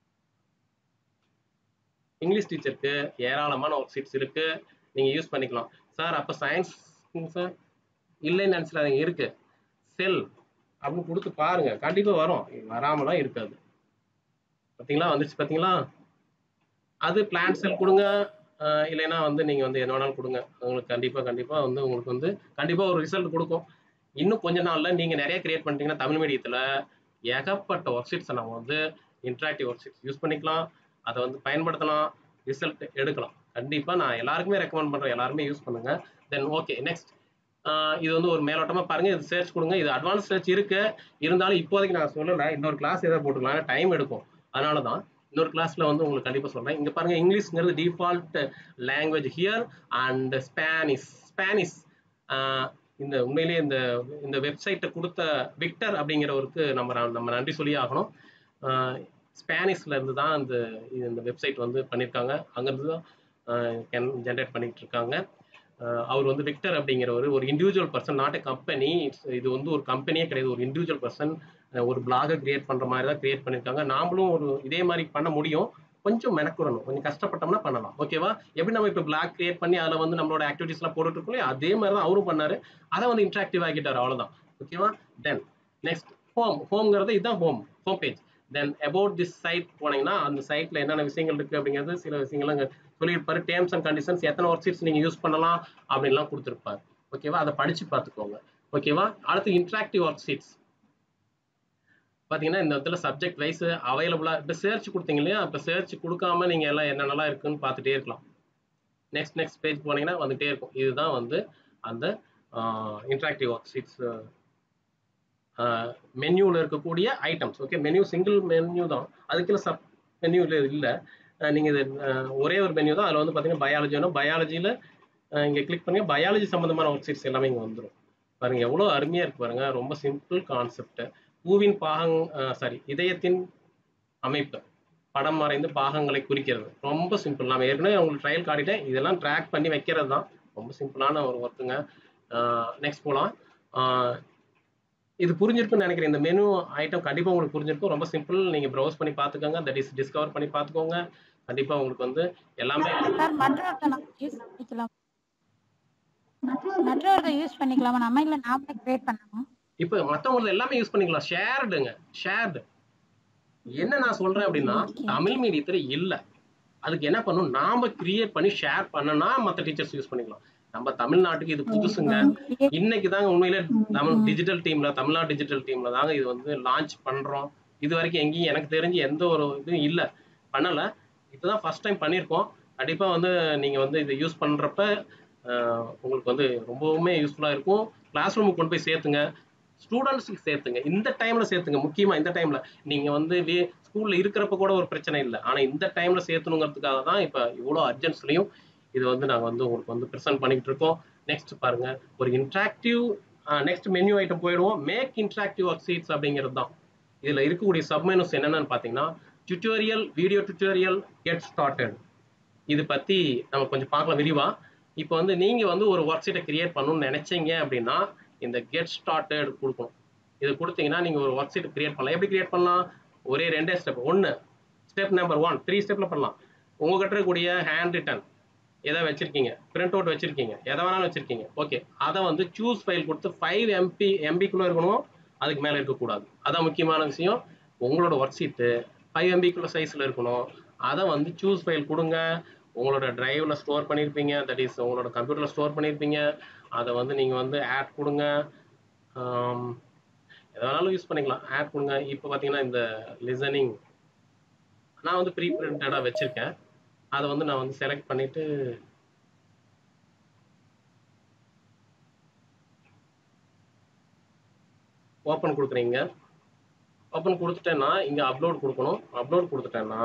இங்கிலீஷ் டீச்சருக்கு ஏராளமான ஒர்க் ஷீட்ஸ் இருக்கு நீங்க யூஸ் பண்ணிக்கலாம் சார் அப்ப சயின்ஸ் சார் இல்லைன்னு நினைச்சிடாதீங்க இருக்கு செல் அப்படின்னு கொடுத்து பாருங்க கண்டிப்பா வரும் வராமலாம் இருக்காது பாத்தீங்களா வந்துச்சு பாத்தீங்களா அது பிளான் செல் கொடுங்க அஹ் இல்லைன்னா வந்து நீங்க வந்து என்ன வேணாலும் கொடுங்க உங்களுக்கு கண்டிப்பா கண்டிப்பா வந்து உங்களுக்கு வந்து கண்டிப்பா ஒரு ரிசல்ட் கொடுக்கும் இன்னும் கொஞ்ச நாள்ல நீங்க நிறைய கிரியேட் பண்ணிட்டீங்கன்னா தமிழ் மீடியத்துல ஏகப்பட்ட ஒர்க் ஷீட்ஸை நம்ம வந்து இன்டராக்டிவ் ஒர்க் ஷீட்ஸ் யூஸ் பண்ணிக்கலாம் அதை வந்து பயன்படுத்தலாம் ரிசல்ட் எடுக்கலாம் கண்டிப்பா நான் எல்லாருக்குமே ரெக்கமெண்ட் பண்றேன் எல்லாருமே யூஸ் பண்ணுங்க தென் ஓகே நெக்ஸ்ட் இது வந்து ஒரு மேலோட்டமா பாருங்க இது சர்ச் கொடுங்க இது அட்வான்ஸ் சர்ச் இருக்கு இருந்தாலும் இப்போதைக்கு நான் சொல்லல இன்னொரு கிளாஸ் ஏதாவது போட்டுக்கலாம் டைம் எடுக்கும் அதனால தான் இன்னொரு கிளாஸ்ல வந்து உங்களுக்கு கண்டிப்பா சொல்றேன் இங்க பாருங்க இங்கிலீஷ்ங்கிறது default language here and Spanish Spanish இந்த உண்மையிலேயே இந்த இந்த வெப்சைட்டை கொடுத்த விக்டர் அப்படிங்கிறவருக்கு நம்ம ந- நம்ம நன்றி சொல்லி ஆகணும் ஆஹ் ஸ்பானிஷ்ல இருந்து தான் இந்த இது- இந்த வெப்சைட் வந்து பண்ணியிருக்காங்க அங்கிருந்து தான் ஜென்ரேட் பண்ணிட்டு இருக்காங்க ஆஹ் அவர் வந்து விக்டர் அப்படிங்கிறவர் ஒரு இண்டிவிஜுவல் பர்சன் நாட் கம்பெனி இது வந்து ஒரு கம்பெனியே கிடையாது ஒரு இண்டிவிஜுவல் பர்சன் ஒரு பிளாகை கிரியேட் பண்ற மாதிரி தான் கிரியேட் பண்ணியிருக்காங்க நாமளும் ஒரு இதே மாதிரி பண்ண முடியும் கொஞ்சம் மெனக்குறணும் கொஞ்சம் கஷ்டப்பட்டோம்னா பண்ணலாம் ஓகேவா எப்படி நம்ம இப்போ பிளாக் கிரியேட் பண்ணி அதில் வந்து நம்மளோட ஆக்டிவிட்டிஸ் எல்லாம் போட்டுட்டு இருக்கோம் இல்லையா, அதே மாதிரி தான் அவரும் பண்ணாரு அதை வந்து இன்ட்ராக்டிவ் ஆக்கிட்டாரு அவ்வளவுதான் ஓகேவா தென் நெக்ஸ்ட் ஹோம் ஹோம்ங்கிறது இதுதான் home home page then about this site போனீங்கன்னா அந்த சைட்ல என்னென்ன விஷயங்கள் இருக்கு அப்படிங்கிறது சில விஷயங்கள் அங்க சொல்லியிருப்பாரு டேர்ம்ஸ் அண்ட் கண்டிஷன்ஸ் எத்தனை ஒர்க் ஷீட்ஸ் நீங்க யூஸ் பண்ணலாம் அப்படின்லாம் கொடுத்துருப்பாரு ஓகேவா அதை படிச்சு பார்த்துக்கோங்க ஓகேவா அடுத்து இன்ட்ராக்டிவ் ஒர்க் ஷீட்ஸ் பாத்தீங்கன்னா இந்த இடத்துல சப்ஜெக்ட் வைஸ் அவைலபிளா இப்போ சர்ச் கொடுத்தீங்க இல்லையா இப்போ சர்ச் கொடுக்காம நீங்க எல்லாம் என்னென்னலாம் இருக்குன்னு பார்த்துட்டே இருக்கலாம் நெக்ஸ்ட் நெக்ஸ்ட் பேஜ் போனீங்கன்னா வந்துட்டே இருக்கும் இதுதான் வந்து அந்த இன்ட்ராக்டிவ் ஒர்க் ஷீட்ஸ் மெனுவில் இருக்கக்கூடிய items okay menu single menu தான் அதுக்குள்ள சப் மெனுவில் இல்லை நீங்கள் இது அஹ், ஒரே ஒரு மெனு தான் அதில் வந்து பார்த்தீங்கன்னா பயாலஜி வேணும் பயாலஜியில் இங்கே கிளிக் பண்ணி பயாலஜி சம்மந்தமான ஒர்க் ஷீட்ஸ் எல்லாமே இங்கே வந்துடும் பாருங்க எவ்வளோ அருமையாக இருக்கு பாருங்க ரொம்ப சிம்பிள் கான்செப்ட் பூவின் பாகங் சாரி இதயத்தின் அமைப்பு படம் மறைந்து பாகங்களை குறிக்கிறது ரொம்ப சிம்பிள் நான் ஏற்கனவே உங்களுக்கு ட்ரையல் காட்டிட்டேன் இதெல்லாம் ட்ராக் பண்ணி வைக்கிறது தான் ரொம்ப சிம்பிளான ஒரு ஒர்க்குங்க நெக்ஸ்ட் போகலாம் இது புரிஞ்சிருக்குன்னு நினைக்கிறேன் இந்த மெனு ஐட்டம் கண்டிப்பாக உங்களுக்கு புரிஞ்சிருக்கும் ரொம்ப சிம்பிள் நீங்கள் ப்ரௌஸ் பண்ணி பார்த்துக்கோங்க தட் இஸ் டிஸ்கவர் பண்ணி பார்த்துக்கோங்க கண்டிப்பாக உங்களுக்கு வந்து எல்லாமே சார் மற்றவர்கிட்ட யூஸ் பண்ணிக்கலாம் மற்றவர்கிட்ட யூஸ் பண்ணிக்கலாமா நம்ம இல்ல நாமளே கிரியேட் பண்ணணும் இப்போ மற்றவங்களுக்கு எல்லாமே யூஸ் பண்ணிக்கலாம் ஷேர்டுங்க ஷேர்டு என்ன நான் சொல்றேன் அப்படின்னா தமிழ் மீடியத்துல இல்ல அதுக்கு என்ன பண்ணணும் நாம கிரியேட் பண்ணி ஷேர் பண்ணனா மத்த டீச்சர்ஸ் யூஸ் பண்ணிக்கலாம் நம்ம தமிழ்நாட்டுக்கு இது புதுசுங்க இன்னைக்கு தாங்க உண்மையிலே தமிழ் டிஜிட்டல் டீம்ல தமிழ்நாடு டிஜிட்டல் டீம்ல தாங்க இது வந்து லான்ச் பண்றோம் இது வரைக்கும் எங்கேயும் எனக்கு தெரிஞ்சு எந்த ஒரு இதுவும் இல்ல பண்ணல இப்பதான் ஃபர்ஸ்ட் டைம் பண்ணியிருக்கோம் கண்டிப்பா வந்து நீங்க வந்து இதை யூஸ் பண்றப்ப ஆஹ், உங்களுக்கு வந்து ரொம்பவுமே யூஸ்ஃபுல்லா இருக்கும் கிளாஸ் ரூமுக்கு கொண்டு போய் சேர்த்துங்க ஸ்டூடெண்ட்ஸுக்கு சேர்த்துங்க இந்த டைம்ல சேர்த்துங்க முக்கியமா இந்த டைம்ல நீங்க வந்து ஸ்கூல்ல இருக்கிறப்ப கூட ஒரு பிரச்சனை இல்லை ஆனா இந்த டைம்ல சேர்த்தணுங்கிறதுக்காக தான் இப்ப இவ்வளோ அர்ஜென்ட்ஸ்லயும் இது வந்து நாங்க வந்து உங்களுக்கு வந்து ப்ரெசென்ட் பண்ணிட்டு இருக்கோம் நெக்ஸ்ட் பாருங்க ஒரு இன்ட்ராக்டிவ் நெக்ஸ்ட் மெனு ஐட்டம் போயிடுவோம் மேக் இன்ட்ராக்டிவ் ஒர்க் சீட்ஸ் அப்படிங்கிறது தான் இதுல இருக்கக்கூடிய சப்மெனுஸ் என்னென்னு பாத்தீங்கன்னா tutorial video tutorial get started இது பத்தி நம்ம கொஞ்சம் பார்க்கலாம் விரிவா இப்போ வந்து நீங்க வந்து ஒரு ஒர்க் ஷீட்டை கிரியேட் பண்ணணும்னு நினைச்சீங்க அப்படின்னா இந்த கெட் ஸ்டார்டட் கொடுக்கணும் இது கொடுத்தீங்கன்னா நீங்க ஒரு ஒர்க் ஷீட் கிரியேட் பண்ணலாம் எப்படி கிரியேட் பண்ணலாம் ஒரே ரெண்டே ஸ்டெப் ஒன்னு ஸ்டெப் நம்பர் ஒன் த்ரீ ஸ்டெப்ல பண்ணலாம் உங்ககிட்ட இருக்கக்கூடிய ஹேண்ட் ரிட்டன் எதை வச்சிருக்கீங்க பிரிண்ட் அவுட் வச்சிருக்கீங்க எதை வேணாலும் வச்சிருக்கீங்க ஓகே அதை வந்து சூஸ் ஃபைல் கொடுத்து ஃபைவ் எம்பி எம்பிக்குள்ள இருக்கணும் அதுக்கு மேல இருக்கக்கூடாது அதான் முக்கியமான விஷயம் உங்களோட ஒர்க் ஷீட்டு ஃபைவ் எம்பிக்குள்ள சைஸ்ல இருக்கணும் அதை வந்து சூஸ் ஃபைல் கொடுங்க உங்களோட டிரைவ்ல ஸ்டோர் பண்ணியிருப்பீங்க தட் இஸ் உங்களோட கம்ப்யூட்டர்ல ஸ்டோர் பண்ணியிருப்பீங்க அதை வந்து நீங்க வந்து ஆட் கொடுங்க ஆம், எதை வேணாலும் யூஸ் பண்ணிக்கலாம் ஆட் கொடுங்க இப்போ பார்த்தீங்கன்னா இந்த லிசனிங் நான் வந்து ப்ரீ பிரிண்டடாக வச்சிருக்கேன் அதை வந்து நான் வந்து செலக்ட் பண்ணிட்டு ஓப்பன் கொடுக்குறீங்க ஓப்பன் கொடுத்துட்டேன்னா இங்கே அப்லோட் கொடுக்கணும் அப்லோட் கொடுத்துட்டேன்னா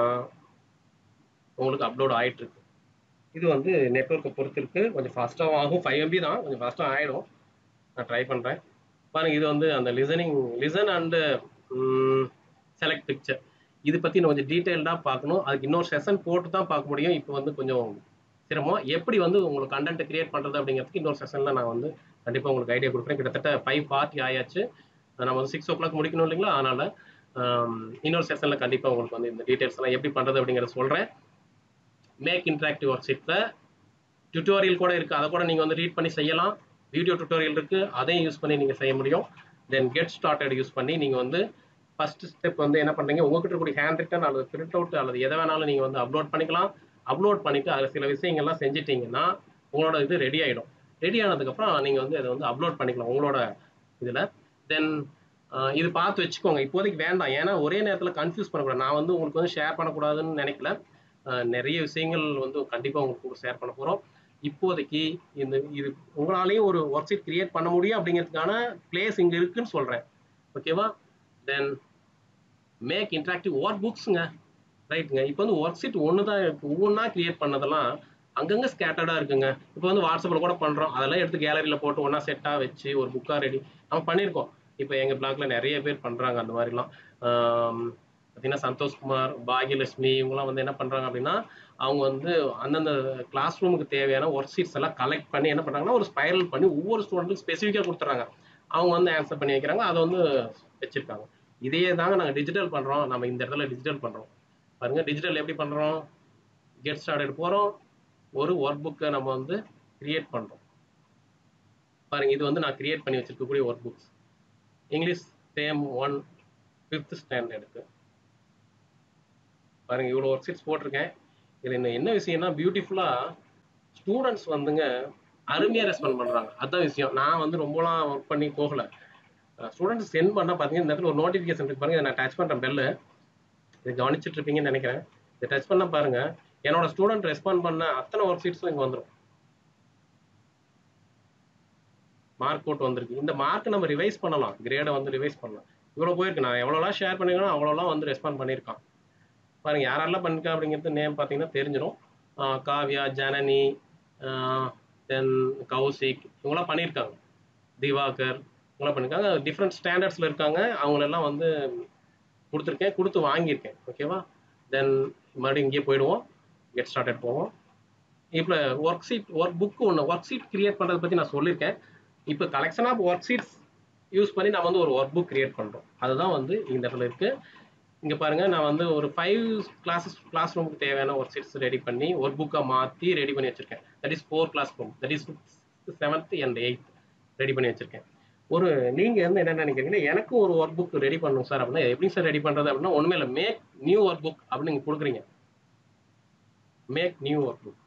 உங்களுக்கு அப்லோட் ஆயிட்டு இருக்கு இது வந்து நெட்ஒர்க்கை பொறுத்து இருக்கு கொஞ்சம் ஃபாஸ்ட்டாகவும் ஆகும் ஃபைவ் எம்பி தான் கொஞ்சம் ஃபாஸ்ட்டாக ஆகிடும் நான் ட்ரை பண்ணுறேன் பாருங்க இது வந்து அந்த listening listen and select picture இது பற்றி நான் கொஞ்சம் டீட்டெயில்டாக பார்க்கணும் அதுக்கு இன்னொரு செஷன் போட்டு தான் பார்க்க முடியும் இப்போ வந்து கொஞ்சம் சிரமம் எப்படி வந்து உங்களுக்கு கண்டென்ட் கிரியேட் பண்ணுறது அப்படிங்கிறதுக்கு இன்னொரு செஷனில் நான் வந்து கண்டிப்பாக உங்களுக்கு ஐடியா கொடுக்குறேன் கிட்டத்தட்ட ஃபைவ் பார்ட்டி ஆயாச்சு நம்ம வந்து சிக்ஸ் ஓ கிளாக் முடிக்கணும் இல்லைங்களா அதனால் இன்னொரு செஷனில் கண்டிப்பாக உங்களுக்கு வந்து இந்த டீட்டெயில்ஸ் எல்லாம் எப்படி பண்ணுறது அப்படிங்கிறத சொல்கிறேன் மேக் இன்ட்ராக்டிவ் ஒர்க் ஷீட்டில் டியூட்டோரியல் கூட இருக்குது அதை கூட நீங்கள் வந்து ரீட் பண்ணி செய்யலாம் வீடியோ டியூட்டோரியல் இருக்குது அதையும் யூஸ் பண்ணி நீங்கள் செய்ய முடியும் தென் கெட் ஸ்டார்டட் யூஸ் பண்ணி நீங்கள் வந்து ஃபர்ஸ்ட் ஸ்டெப் வந்து என்ன பண்ணுறீங்க உங்ககிட்ட இருக்கக்கூடிய ஹேண்ட் ரிட்டன் அல்லது பிரிண்ட் அவுட் அல்லது எதை வேணாலும் நீங்கள் வந்து அப்லோட் பண்ணிக்கலாம் அப்லோட் பண்ணிட்டு அதில் சில விஷயங்கள்லாம் செஞ்சிட்டீங்கன்னா உங்களோட இது ரெடி ஆகிடும் ரெடி ஆனதுக்கப்புறம் நீங்கள் வந்து அதை வந்து அப்லோட் பண்ணிக்கலாம் உங்களோட இதில் தென் இது பார்த்து வச்சுக்கோங்க இப்போதைக்கு வேண்டாம் ஏன்னா ஒரே நேரத்தில் கன்ஃபியூஸ் பண்ணக்கூடாது நான் வந்து உங்களுக்கு வந்து ஷேர் பண்ணக்கூடாதுன்னு நினைக்கல அஹ் நிறைய விஷயங்கள் வந்து கண்டிப்பாக உங்களுக்கு ஷேர் பண்ண போகிறோம் இப்போதைக்கு இந்த இது உங்களாலேயும் ஒரு ஒர்க் ஷீட் கிரியேட் பண்ண முடியும் அப்படிங்கிறதுக்கான பிளேஸ் இங்கே இருக்குன்னு சொல்கிறேன் ஓகேவா தென் மேக் இன்ட்ராக்டிவ் ஒர்க் புக்ஸுங்க ரைட்டுங்க இப்போ வந்து ஒர்க் ஷீட் ஒன்று தான் இருக்கு ஒவ்வொன்றா கிரியேட் பண்ணதெல்லாம் அங்கங்கே ஸ்கேட்டர்டாக இருக்குங்க இப்போ வந்து வாட்ஸ்அப்பில் கூட பண்ணுறோம் அதெல்லாம் எடுத்து கேலரியில் போட்டு ஒன்றா செட்டாக வச்சு ஒரு புக்காக ரெடி நம்ம பண்ணியிருக்கோம் இப்போ எங்கள் பிளாக்ல நிறைய பேர் பண்ணுறாங்க அந்த மாதிரிலாம் பார்த்தீங்கன்னா சந்தோஷ்குமார் பாகியலட்சுமி இவங்கலாம் வந்து என்ன பண்ணுறாங்க அப்படின்னா அவங்க வந்து அந்தந்த கிளாஸ் ரூமுக்கு தேவையான ஒர்க் ஷீட்ஸ் எல்லாம் கலெக்ட் பண்ணி என்ன பண்ணுறாங்கன்னா ஒரு ஸ்பைரல் பண்ணி ஒவ்வொரு ஸ்டூடெண்ட்டுக்கும் ஸ்பெசிஃபிக்காக கொடுத்துட்றாங்க அவங்க வந்து ஆன்சர் பண்ணி வைக்கிறாங்க அதை வந்து வச்சிருக்காங்க இதையே தாங்க நாங்கள் டிஜிட்டல் பண்ணுறோம் நம்ம இந்த இடத்துல டிஜிட்டல் பண்ணுறோம் பாருங்க டிஜிட்டல் எப்படி பண்ணுறோம் கெட் ஸ்டார்டட் போகிறோம் ஒரு ஒர்க் புக்கை நம்ம வந்து கிரியேட் பண்ணுறோம் பாருங்க இது வந்து நான் கிரியேட் பண்ணி வச்சிருக்கக்கூடிய work books English same one fifth ஸ்டாண்டர்டுக்கு பாருங்க இவ்வளோ ஒர்க் ஷீட்ஸ் போட்டிருக்கேன் இதில் இன்னும் என்ன விஷயம்னா பியூட்டிஃபுல்லாக ஸ்டூடெண்ட்ஸ் வந்துங்க அருமையாக ரெஸ்பாண்ட் பண்ணுறாங்க அதான் விஷயம் நான் வந்து ரொம்பலாம் ஒர்க் பண்ணி போகலை ஸ்டூடெண்ட்ஸ் சென்ட் பண்ணால் பார்த்தீங்கன்னா இந்த இடத்துல ஒரு நோட்டிஃபிகேஷன் இருக்கு பாருங்க இதை நான் டச் பண்ணுறேன் பெல்லு இதை கவனிச்சிட்டு இருப்பீங்கன்னு நினைக்கிறேன் இதை டச் பண்ண பாருங்க என்னோட ஸ்டூடெண்ட் ரெஸ்பாண்ட் பண்ண அத்தனை ஒர்க் ஷீட்ஸும் இங்கே வந்துடும் மார்க் அவுட் வந்திருக்கு இந்த மார்க் நம்ம ரிவைஸ் பண்ணலாம் கிரேடை வந்து ரிவைஸ் பண்ணலாம் இவ்வளோ போயிருக்கு நான் எவ்வளோலாம் ஷேர் பண்ணிருக்கணும் அவ்வளோலாம் வந்து ரெஸ்பாண்ட் பண்ணியிருக்கான் பாருங்க யாரெல்லாம் பண்ணிருக்கா அப்படிங்கிறது நேம் பார்த்தீங்கன்னா தெரிஞ்சிடும் ஆஹ் காவ்யா ஜனனி தென் கௌசிக் இவங்களாம் பண்ணியிருக்காங்க திவாகர் இவங்களாம் பண்ணியிருக்காங்க டிஃப்ரெண்ட் ஸ்டாண்டர்ட்ஸில் இருக்காங்க அவங்களெல்லாம் வந்து கொடுத்துருக்கேன் கொடுத்து வாங்கியிருக்கேன் ஓகேவா தென் மறுபடியும் இங்கேயே போயிடுவோம் கெட் ஸ்டார்டட் போவோம் இப்போ ஒர்க் ஷீட் ஒர்க் புக் ஒன்று ஒர்க் ஷீட் கிரியேட் பண்ணுறதை பற்றி நான் சொல்லியிருக்கேன் இப்போ collection of work sheets use பண்ணி நம்ம வந்து ஒரு ஒர்க் புக் கிரியேட் பண்ணுறோம் அதுதான் வந்து இந்த இடத்துல இருக்குது இங்கே பாருங்க நான் வந்து ஒரு ஃபைவ் கிளாஸஸ் கிளாஸ் ரூமுக்கு தேவையான ஒர்க் ஷீட்ஸ் ரெடி பண்ணி ஒர்க் புக்காக மாற்றி ரெடி பண்ணி வச்சிருக்கேன் that is for class room that is seventh and eighth ready பண்ணி வச்சிருக்கேன் ஒரு நீங்கள் வந்து என்ன நினைக்கிறீங்கன்னா எனக்கு ஒரு ஒர்க் புக் ரெடி பண்ணணும் சார் அப்படின்னா எப்படி சார் ரெடி பண்ணுறது அப்படின்னா ஒன்றுமே இல்லை மேக் நியூ ஒர்க் புக் அப்படின்னு நீங்கள் கொடுக்குறீங்க மேக் நியூ ஒர்க் புக்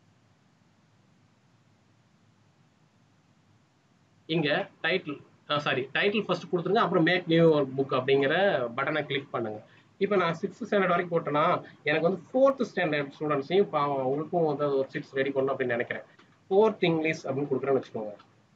இங்க டைட்டில் சாரி டைட்டில் ஃபர்ஸ்ட் கொடுத்துருங்க அப்புறம் மேக் நியூ ஒர்க் புக் அப்படிங்கிற பட்டனை கிளிக் பண்ணுங்க இப்போ நான் சிக்ஸ்த் ஸ்டாண்டர்ட் வரைக்கும் போட்டேன்னா எனக்கு வந்து ஃபோர்த் ஸ்டாண்டர்ட் ஸ்டூடெண்ட்ஸையும் பாவம் அவங்களுக்கும் வந்து ஒரு சிக்ஸ் ரெடி பண்ணணும் அப்படின்னு நினைக்கிறேன் ஃபோர்த் இங்கிலீஷ் அப்படின்னு கொடுக்குறேன்னு வச்சுக்கோங்க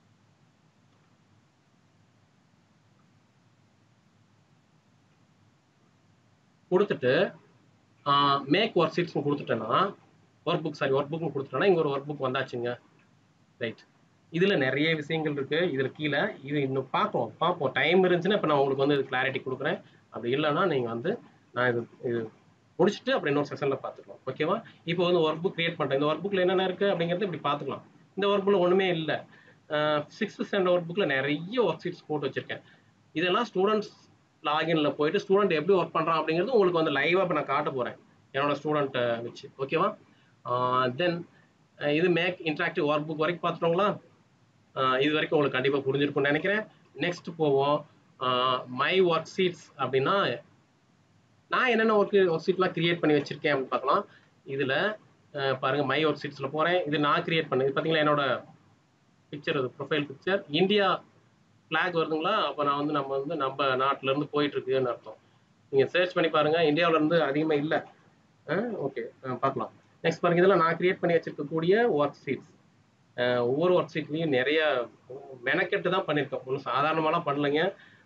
கொடுத்துட்டு மேக் ஒர்க் ஷீட்ஸ் கொடுத்துட்டேன்னா work book sorry work book கொடுத்துட்டேன்னா இங்கே ஒரு ஒர்க் புக் வந்தாச்சுங்க ரைட் இதில் நிறைய விஷயங்கள் இருக்கு இதில் கீழே இது இன்னும் பார்ப்போம் பார்ப்போம் டைம் இருந்துச்சுன்னா இப்போ நான் உங்களுக்கு வந்து கிளாரிட்டி கொடுக்குறேன் அப்படி இல்லைன்னா நீங்கள் வந்து நான் இது இது முடிச்சுட்டு அப்புறம் இன்னொரு செஷனில் பார்த்துக்கலாம் ஓகேவா இப்போ வந்து ஒர்க் புக் கிரியேட் பண்ணுறேன் இந்த ஒர்க் புக்கில் என்னென்ன இருக்குது அப்படிங்கிறத இப்படி பார்த்துக்கலாம் இந்த ஒர்க் புக்கில் ஒன்றுமே இல்லை சிக்ஸ்த் ஸ்டாண்டர்ட் ஒர்க் புக்கில் நிறைய ஒர்க் ஷீட்ஸ் போட்டு வச்சிருக்கேன் இதெல்லாம் ஸ்டூடெண்ட்ஸ் லாகின்ல போயிட்டு ஸ்டூடெண்ட் எப்படி ஒர்க் பண்ணுறான் அப்படிங்கிறது உங்களுக்கு வந்து லைவாக இப்போ நான் காட்ட போகிறேன் என்னோட ஸ்டூடெண்ட்டை வச்சு ஓகேவா தென் இது மேக் இன்ட்ராக்டிவ் ஒர்க் புக் வரைக்கும் பார்த்துட்டோங்களா இது வரைக்கும் உங்களுக்கு கண்டிப்பாக புரிஞ்சிருக்கும்னு நினைக்கிறேன் நெக்ஸ்ட் போவோம் மை ஒர்க் ஷீட்ஸ் அப்படின்னா நான் என்னென்ன ஒர்க் ஒர்க் ஷீட்லாம் கிரியேட் பண்ணி வச்சிருக்கேன் அப்படின்னு பார்க்கலாம் இதில் பாருங்க மை ஒர்க் ஷீட்ஸில் போகிறேன் இது நான் கிரியேட் பண்ணது பார்த்தீங்களா என்னோட பிக்சர் அது ப்ரொஃபைல் பிக்சர் இந்தியா ஃப்ளாக் வருதுங்களா அப்போ நான் வந்து நம்ம வந்து நம்ம நாட்டிலேருந்து போயிட்டு இருக்குன்னு அர்த்தம் நீங்கள் சர்ச் பண்ணி பாருங்க இந்தியாவிலேருந்து அதிகமாக இல்லை ஓகே பார்க்கலாம் நெக்ஸ்ட் பாருங்க இதெல்லாம் நான் கிரியேட் பண்ணி வச்சிருக்கக்கூடிய ஒர்க் ஷீட்ஸ் ஒவ்வொரு ஒர்க் ஷீட்லையும் நிறைய மெனக்கெட்டு தான் பண்ணியிருக்கோம் ஒன்றும் சாதாரணமாலாம் பண்ணலைங்க